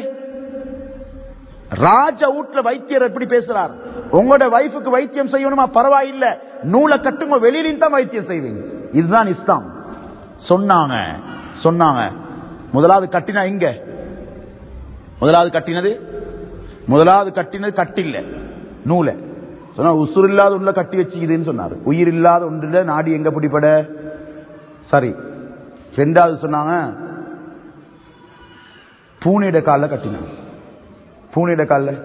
ராஜ வீட்டுல வைத்தியர் எப்படி பேசுறார் உங்களோட வைஃபுக்கு வைத்தியம் செய்யணுமா பரவாயில்ல நூலை கட்டுங்க வெளியிலும் தான் வைத்தியம் செய்வீங்க இதுதான் இஸ்லாம் சொன்னாங்க சொன்னாங்க முதலாவது கட்டினா இங்க முதலாவது கட்டினது முதலாவது கட்டினது கட்டில்ல நூலை சொன்னா உசுர் இல்லாத உள்ள கட்டி வச்சுக்குதுன்னு சொன்னார் உயிர் இல்லாத ஒன்றுல நாடி எங்க பிடிப்பட சரி ரெண்டாவது சொன்னாங்க பூனையிட காலில் கட்டினாங்க பூனையிட காலில்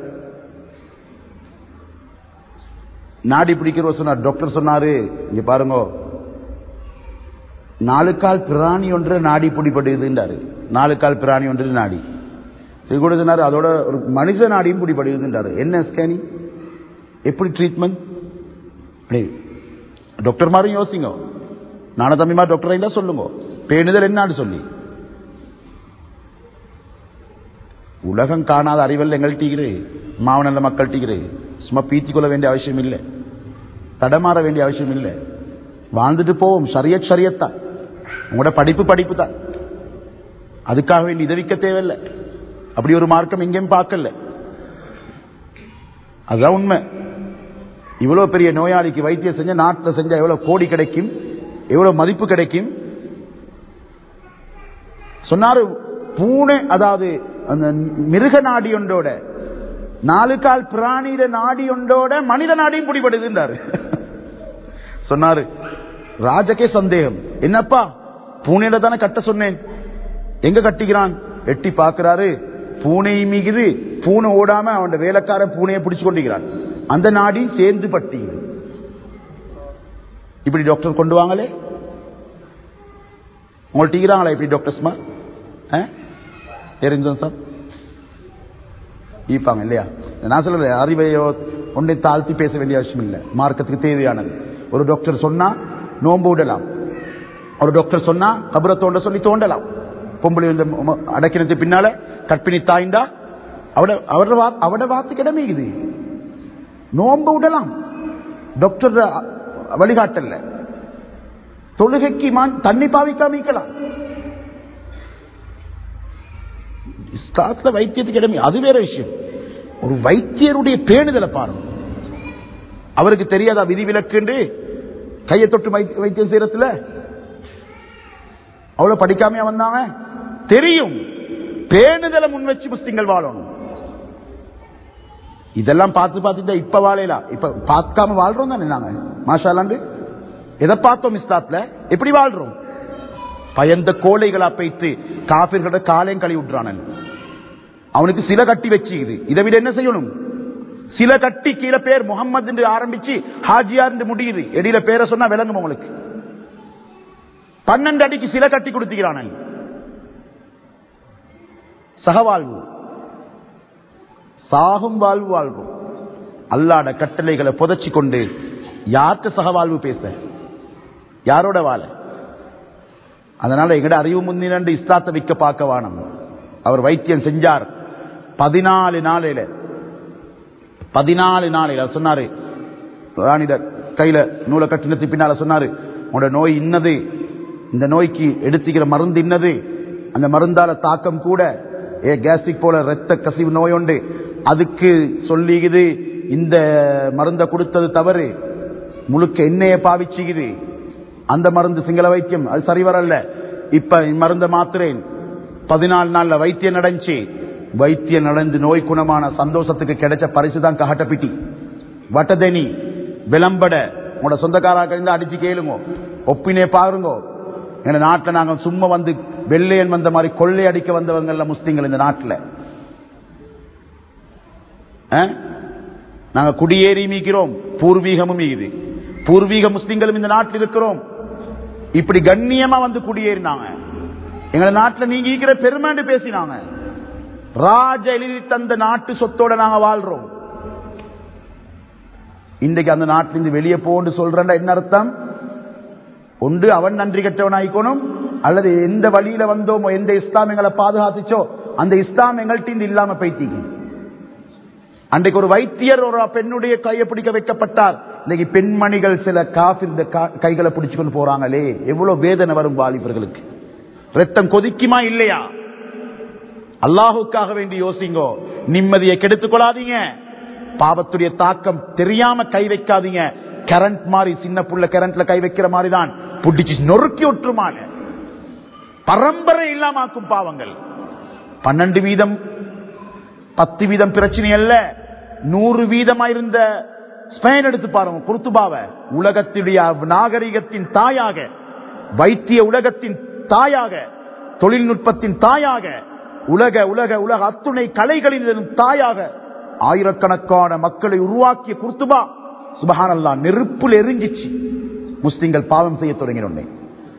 நாடி பிடிக்கிறவ சொன்னார் டாக்டர் சொன்னாரு இங்க பாருங்க நாலு கால் பிராணி ஒன்று நாடி பிடிபடுதுன்றாரு நாலு கால் பிராணி ஒன்று நாடி இது கூட சொன்னாரு அதோட ஒரு மனித நாடியும் பிடிபடுதுன்றாரு என்ன ஸ்கேனிங் எப்படி ட்ரீட்மெண்ட் டாக்டர் மாதிரி யோசிங்க நான தம்பிமா டாக்டர் இருந்தா சொல்லுங்க பேணுதல் என்னான்னு சொல்லி உலகம் காணாத அறிவல் எங்கள் டீகிறே மாவனல்ல மக்கள் டீகிறே சும்மா பீத்தி கொள்ள வேண்டிய அவசியம் இல்லை தடமாற வேண்டிய அவசியம் இல்லை வாழ்ந்துட்டு போவோம் சரியத் சரியத்தான் உங்களோட படிப்பு படிப்பு தான் அதுக்காக வேண்டி இதவிக்க தேவையில்லை அப்படி ஒரு மார்க்கம் எங்கேயும் பார்க்கல அதுதான் உண்மை இவ்வளவு பெரிய நோயாளிக்கு வைத்தியம் செஞ்ச நாட்டில் செஞ்சா எவ்வளவு கோடி கிடைக்கும் எவ்வளவு மதிப்பு கிடைக்கும் சொன்னாரு பூனை அதாவது அந்த மிருக நாடி ஒன்றோட நாலு கால் பிராணியில நாடி ஒன்றோட மனித நாடியும் பிடிபடுதுன்றாரு சொன்னாரு ராஜகே சந்தேகம் என்னப்பா பூனையில தானே கட்ட சொன்னேன் எங்க கட்டிக்கிறான் எட்டி பார்க்கிறாரு பூனை மிகுது பூனை ஓடாம அவன் வேலைக்கார பூனையை பிடிச்சு கொண்டிருக்கிறான் அந்த நாடி சேர்ந்து பட்டி இப்படி டாக்டர் கொண்டு வாங்களே உங்கள்ட்ட இருக்கிறாங்களா இப்படி டாக்டர்ஸ்மா தெரிஞ்சோம் சார் ஈப்பாங்க இல்லையா நான் சொல்ல அறிவையோ ஒன்றை தாழ்த்தி பேச வேண்டிய அவசியம் இல்லை மார்க்கத்துக்கு தேவையானது ஒரு டாக்டர் சொன்னா நோன்பு விடலாம் ஒரு டாக்டர் சொன்னா கபரை தோண்ட சொல்லி தோண்டலாம் பொம்பளை இந்த அடக்கினது பின்னால கற்பிணி தாய்ந்தா அவட அவட அவட வார்த்தைக்கு இடமேகுது நோன்பு விடலாம் டாக்டர் வழிகாட்டல்ல தொழுகைக்கு தண்ணி பாவிக்காமிக்கலாம் வைத்தியத்துக்கு இடமே அது வேற விஷயம் ஒரு வைத்தியருடைய பேணுதலை பாருங்க அவருக்கு தெரியாதா விதிவிலக்கு கையை தொட்டு வைத்தியம் செய்யறதுல அவ்வளவு படிக்காமையா வந்தாங்க தெரியும் பேணுதலை முன் வச்சு முஸ்லிம்கள் வாழணும் இதெல்லாம் பார்த்து பார்த்து இப்ப வாழையலாம் இப்ப பார்க்காம வாழ்றோம் தானே நாங்க மாஷாலாண்டு எதை பார்த்தோம் இஸ்லாத்துல எப்படி வாழ்றோம் பயந்த கோழைகளா போயிட்டு காபிர்களோட காலையும் கழி விட்டுறானன் அவனுக்கு சில கட்டி வச்சுக்குது இதை விட என்ன செய்யணும் சில கட்டி கீழே பேர் முகமது என்று ஆரம்பிச்சு ஹாஜியார் என்று முடியுது எடியில பேரை சொன்னா விளங்கும் உங்களுக்கு பன்னெண்டு அடிக்கு சில கட்டி கொடுத்துக்கிறானன் சகவாழ்வு சாகும் வாழ்வு வாழ்வோம் அல்லாட கட்டளைகளை புதைச்சி கொண்டு யார்கிட்ட சகவாழ்வு பேச யாரோட வாழ அதனால எங்கட அறிவு முன்னிரண்டு இஸ்லாத்தை விற்க பார்க்க வானம் அவர் வைத்தியம் செஞ்சார் பதினாலு நாளையில பதினாலு நாளையில சொன்னாரு ராணிட கையில நூலை கட்டினத்து பின்னால சொன்னாரு உங்களோட நோய் இன்னது இந்த நோய்க்கு எடுத்துக்கிற மருந்து இன்னது அந்த மருந்தால தாக்கம் கூட ஏ கேஸ்ட்ரிக் போல ரத்த கசிவு நோய் உண்டு அதுக்கு சொல்லிக்குது இந்த மருந்த கொடுத்தது தவறு முழுக்க எண்ணெய பாவிச்சுக்குது அந்த மருந்து சிங்கள வைத்தியம் அது சரி வரல இப்ப மருந்த மாத்துறேன் பதினாலு நாள்ல வைத்தியம் நடந்துச்சு வைத்தியம் நடந்து நோய் குணமான சந்தோஷத்துக்கு கிடைச்ச பரிசு தான் கஹட்டப்பிட்டி வட்டதேனி விளம்பட உங்களோட சொந்தக்காராக இருந்தா அடிச்சு கேளுங்க ஒப்பினே பாருங்க எங்க நாட்டில் நாங்க சும்மா வந்து வெள்ளையன் வந்த மாதிரி கொள்ளை அடிக்க வந்தவங்க முஸ்லீம்கள் இந்த நாட்டில் நாங்க குடியேறி மீக்கிறோம் பூர்வீகமும் மீகுது பூர்வீக முஸ்லிம்களும் இந்த நாட்டில் இருக்கிறோம் இப்படி கண்ணியமா வந்து குடியேறினாங்க எங்க நாட்டில் நீங்க இருக்கிற பெருமாண்டு பேசினாங்க ராஜ எழுதி தந்த நாட்டு சொத்தோட நாங்க வாழ்றோம் இன்றைக்கு அந்த நாட்டிலிருந்து வெளியே போன்னு சொல்றா என்ன அர்த்தம் ஒன்று அவன் நன்றி கெட்டவனாய்க்கணும் அல்லது எந்த வழியில வந்தோமோ எந்த இஸ்லாம் எங்களை பாதுகாத்துச்சோ அந்த இஸ்லாம் எங்கள்கிட்ட இல்லாம பைத்தீங்க அன்றைக்கு ஒரு வைத்தியர் ஒரு பெண்ணுடைய கையை பிடிக்க வைக்கப்பட்டார் இன்னைக்கு பெண்மணிகள் சில காஃபி இந்த கைகளை பிடிச்சுக்கொண்டு போறாங்களே எவ்வளவு வேதனை வரும் வாலிபர்களுக்கு ரத்தம் கொதிக்குமா இல்லையா அல்லாஹுக்காக வேண்டி யோசிங்கோ நிம்மதியை கெடுத்துக் கொள்ளாதீங்க பாவத்துடைய தாக்கம் தெரியாம கை வைக்காதீங்க கரண்ட் மாதிரி சின்ன புள்ள கரண்ட்ல கை வைக்கிற மாதிரி தான் புடிச்சு நொறுக்கி விட்டுருமாங்க பரம்பரை இல்லாமாக்கும் பாவங்கள் பன்னெண்டு வீதம் பத்து வீதம் பிரச்சனை அல்ல நூறு வீதமா இருந்த ஸ்பெயின் எடுத்து பாருங்க குருத்துபாவ உலகத்துடைய நாகரிகத்தின் தாயாக வைத்திய உலகத்தின் தாயாக தொழில்நுட்பத்தின் தாயாக உலக உலக உலக அத்துணை கலைகளின் தாயாக ஆயிரக்கணக்கான மக்களை உருவாக்கிய குர்த்துபா சுபஹானல்லா நெருப்புல எரிஞ்சிச்சு முஸ்லிம்கள் பாவம் செய்ய தொடங்கினோடனே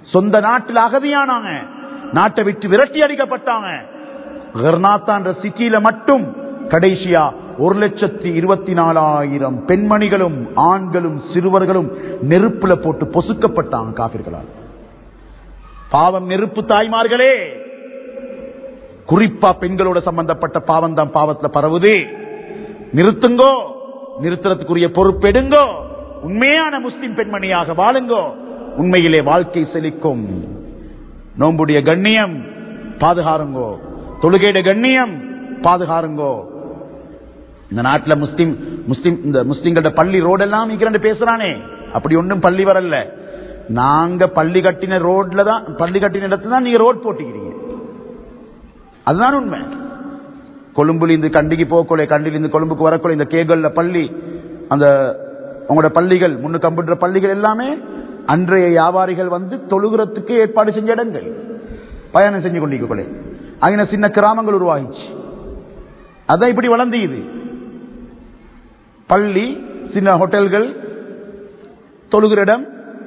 சொந்த நாட்டில் அகதியானாங்க நாட்டை விட்டு விரட்டி அடிக்கப்பட்டாங்க கர்நாத்தான்ற சிட்டியில மட்டும் கடைசியா ஒரு லட்சத்தி இருபத்தி நாலாயிரம் பெண்மணிகளும் ஆண்களும் சிறுவர்களும் நெருப்புல போட்டு பொசுக்கப்பட்டாங்க காபிர்களால் பாவம் நெருப்பு தாய்மார்களே குறிப்பா பெண்களோட சம்பந்தப்பட்ட பாவம் தான் பாவத்துல பரவுது நிறுத்துங்கோ நிறுத்துறதுக்குரிய பொறுப்பெடுங்கோ உண்மையான முஸ்லிம் பெண்மணியாக வாழுங்கோ உண்மையிலே வாழ்க்கை செழிக்கும் நோம்புடைய கண்ணியம் பாதுகாருங்கோ தொழுகையுடைய கண்ணியம் பாதுகாருங்கோ இந்த நாட்டுல முஸ்லிம் முஸ்லிம் இந்த முஸ்லிம்களோட பள்ளி ரோடெல்லாம் இங்கிரண்டு பேசுறானே அப்படி ஒன்றும் பள்ளி வரல நாங்க பள்ளி கட்டின ரோட்ல தான் பள்ளி கட்டின இடத்துல தான் நீங்க ரோட் போட்டிக்கிறீங்க அதுதான் உண்மை கொழும்புல இருந்து கண்டிக்கு போகக்குள்ள கண்டில இருந்து கொழும்புக்கு வரக்குள்ள இந்த கேகல்ல பள்ளி அந்த உங்களோட பள்ளிகள் முன்னு கம்ப்யூட்டர் பள்ளிகள் எல்லாமே அன்றைய வியாபாரிகள் வந்து தொழுகிறதுக்கு ஏற்பாடு செஞ்ச இடங்கள் பயணம் செஞ்சு கொண்டிருக்கக்குள்ளே அங்கே சின்ன கிராமங்கள் உருவாகிச்சு அதான் இப்படி வளர்ந்தீது பள்ளி சின்ன ஹோட்டல்கள் தொழுகிற இடம்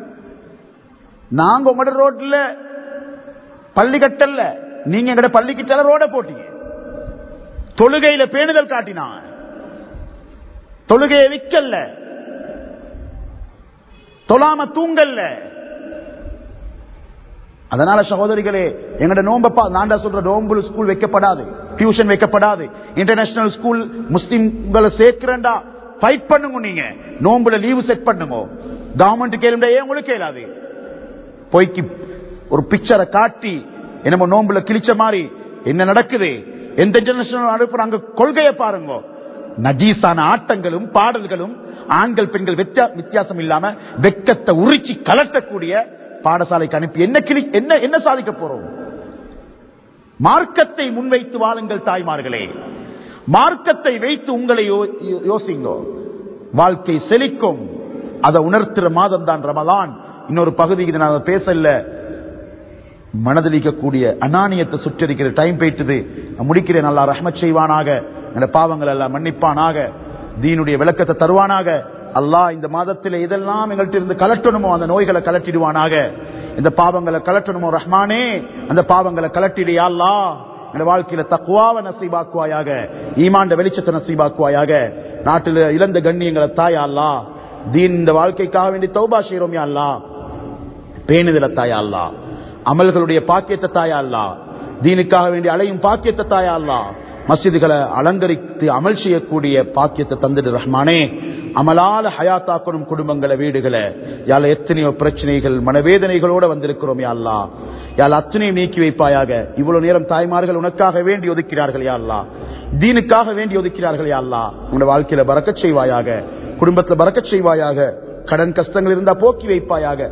நாங்க உங்களோட ரோட்ல பள்ளி கட்டல்ல நீங்க எங்கட பள்ளி கிட்ட ரோட போட்டீங்க தொழுகையில பேணுதல் காட்டினான் தொழுகையை விக்கல்ல தொழாம தூங்கல்ல அதனால சகோதரிகளே எங்கட நோம்பப்பா நான்டா சொல்ற நோம்புல ஸ்கூல் வைக்கப்படாது டியூஷன் வைக்கப்படாது இன்டர்நேஷனல் ஸ்கூல் முஸ்லிம்களை சேர்க்கிறேன்டா ஃபைட் பண்ணுங்க நீங்க நோம்புல லீவு செட் பண்ணுங்க கவர்மெண்ட் கேளுண்டா ஏன் உங்களுக்கு கேளாது போய்க்கு ஒரு பிக்சரை காட்டி என்னமோ நோம்புல கிழிச்ச மாதிரி என்ன நடக்குது எந்த இன்டர்நேஷனல் அனுப்புற அங்க கொள்கையை பாருங்க நஜீஸான ஆட்டங்களும் பாடல்களும் ஆண்கள் பெண்கள் வித்தியா- வித்தியாசம் இல்லாம வெக்கத்தை உரிச்சி கலட்டக்கூடிய பாடசாலைக்கு அனுப்பி என்ன கிளி என்ன என்ன சாதிக்க போறோம் மார்க்கத்தை முன்வைத்து வாழுங்கள் தாய்மார்களே மார்க்கத்தை வைத்து உங்களை யோ- யோ- யோசிங்கோ வாழ்க்கை செழிக்கும் அதை உணர்த்துற மாதம் தான் ரமலான் இன்னொரு பகுதி இது நான் பேசல மனதிலிக்கக்கூடிய அனானியத்தை சுற்றறிக்கிற டைம் போயிட்டது நான் முடிக்கிறேன் நல்லா ரஹ்மத் செய்வானாக இந்த பாவங்கள் எல்லாம் மன்னிப்பானாக தீனுடைய விளக்கத்தை தருவானாக அல்லாஹ் இந்த மாதத்தில் இதெல்லாம் எங்கள்கிட்ட இருந்து கலட்டணுமோ அந்த நோய்களை கலட்டிடுவானாக இந்த பாவங்களை கலட்டணுமோ ரஹ்மானே அந்த பாவங்களை கலட்டிடியா அல்லாஹ் எங்க வாழ்க்கையில தக்குவாவை நசீபாக்குவாயாக ஈமாண்ட வெளிச்சத்தை நசீபாக்குவாயாக நாட்டில் இழந்த கண்ணியங்களை தாயா அல்லா தீன் இந்த வாழ்க்கைக்காக வேண்டி தௌபா செய்யறோம் யா அல்லாஹ் பேணுதல தாயா அல்லா அமல்களுடைய பாக்கியத்தை தாயா அல்லா தீனுக்காக வேண்டி அலையும் பாக்கியத்தை தாயா அல்லா மஸ்ஜிதுகளை அலங்கரித்து அமல் செய்யக்கூடிய பாக்கியத்தை தந்துடு ரஹ்மானே அமலால ஹயாத்தாக்கணும் குடும்பங்களை வீடுகளை யால எத்தனையோ பிரச்சனைகள் மனவேதனைகளோட வந்திருக்கிறோம் யா அல்லா யால் அத்தனையும் நீக்கி வைப்பாயாக இவ்வளவு நேரம் தாய்மார்கள் உனக்காக வேண்டி ஒதுக்கிறார்கள் யா அல்லா தீனுக்காக வேண்டி ஒதுக்கிறார்கள் யா அல்லா உங்களோட வாழ்க்கையில பறக்கச் செய்வாயாக குடும்பத்துல பறக்கச் செய்வாயாக கடன் கஷ்டங்கள் இருந்தா போக்கி வைப்பாயாக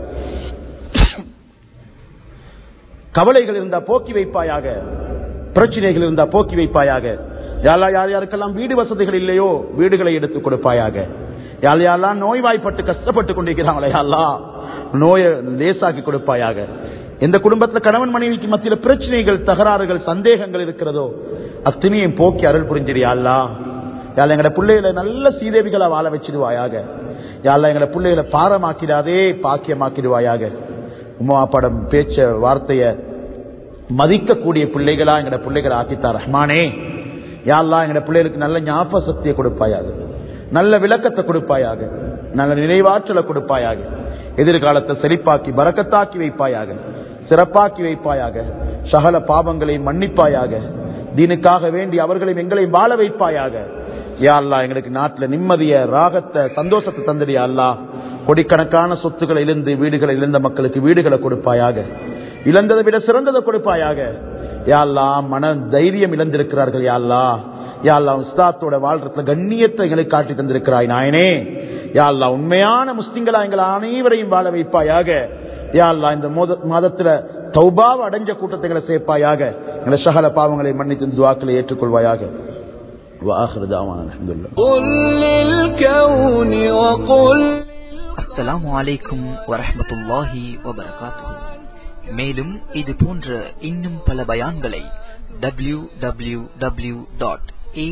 கவலைகள் இருந்தா போக்கி வைப்பாயாக பிரச்சனைகள் இருந்தா போக்கி வைப்பாயாக யாரா யார் யாருக்கெல்லாம் வீடு வசதிகள் இல்லையோ வீடுகளை எடுத்து கொடுப்பாயாக யார் யாரெல்லாம் நோய்வாய்ப்பட்டு கஷ்டப்பட்டு கொண்டிருக்கிறாங்களே அல்லா நோயை லேசாக்கி கொடுப்பாயாக எந்த குடும்பத்துல கணவன் மனைவிக்கு மத்தியில பிரச்சனைகள் தகராறுகள் சந்தேகங்கள் இருக்கிறதோ அத்தனையும் போக்கி அருள் புரிஞ்சிரியா அல்லா யாழ் எங்கட பிள்ளைகளை நல்ல சீதேவிகளா வாழ வச்சிடுவாயாக யாழ் எங்கட பிள்ளைகளை பாரமாக்கிடாதே பாக்கியமாக்கிடுவாயாக உமா படம் பேச்ச வார்த்தைய மதிக்கக்கூடிய பிள்ளைகளா எங்கட பிள்ளைகளை ஆக்கித்தார் ரஹ்மானே யாழ்லா எங்கட பிள்ளைகளுக்கு நல்ல ஞாபக சக்தியை கொடுப்பாயாக நல்ல விளக்கத்தை கொடுப்பாயாக நல்ல நினைவாற்றலை கொடுப்பாயாக எதிர்காலத்தை செழிப்பாக்கி பறக்கத்தாக்கி வைப்பாயாக சிறப்பாக்கி வைப்பாயாக சகல பாவங்களை மன்னிப்பாயாக தீனுக்காக வேண்டி அவர்களையும் எங்களையும் வாழ வைப்பாயாக யா அல்லா எங்களுக்கு நாட்டுல நிம்மதிய ராகத்தை சந்தோஷத்தை தந்துடியா அல்லா கொடிக்கணக்கான சொத்துக்களை இழந்து வீடுகளை இழந்த மக்களுக்கு வீடுகளை கொடுப்பாயாக இழந்ததை விட சிறந்ததை கொடுப்பாயாக யாழ்லா மன தைரியம் இழந்திருக்கிறார்கள் யாழ்லா யாழ்லா உஸ்தாத்தோட வாழ்றதுல கண்ணியத்தை எங்களுக்கு காட்டி தந்திருக்கிறாய் நாயனே யாழ்லா உண்மையான முஸ்லிம்களா எங்களை அனைவரையும் வாழ வைப்பாயாக யாழ்லா இந்த மோத- மாதத்துல தௌபாவை அடைஞ்ச கூட்டத்தை எங்களை சேர்ப்பாயாக எங்களை சகல பாவங்களை மன்னித்து துவாக்களை ஏற்றுக்கொள்வாயாக وآخر دعوانا الحمد لله قل للكون وقل அஸ்ஸலாமு அலைக்கும் வரஹ்மத்துல்லாஹி வபரகாத்துஹு மேலும் இது போன்ற இன்னும் பல பயான்களை W W W dot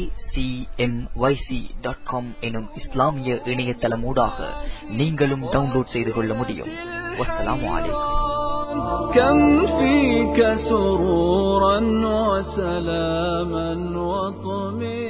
dot com எனும் இஸ்லாமிய இணையதளமூடாக நீங்களும் டவுன்லோட் செய்து கொள்ள முடியும் வஸ்ஸலாமு அலைக்கும் كم فيك سرورا وسلاما وطمئنا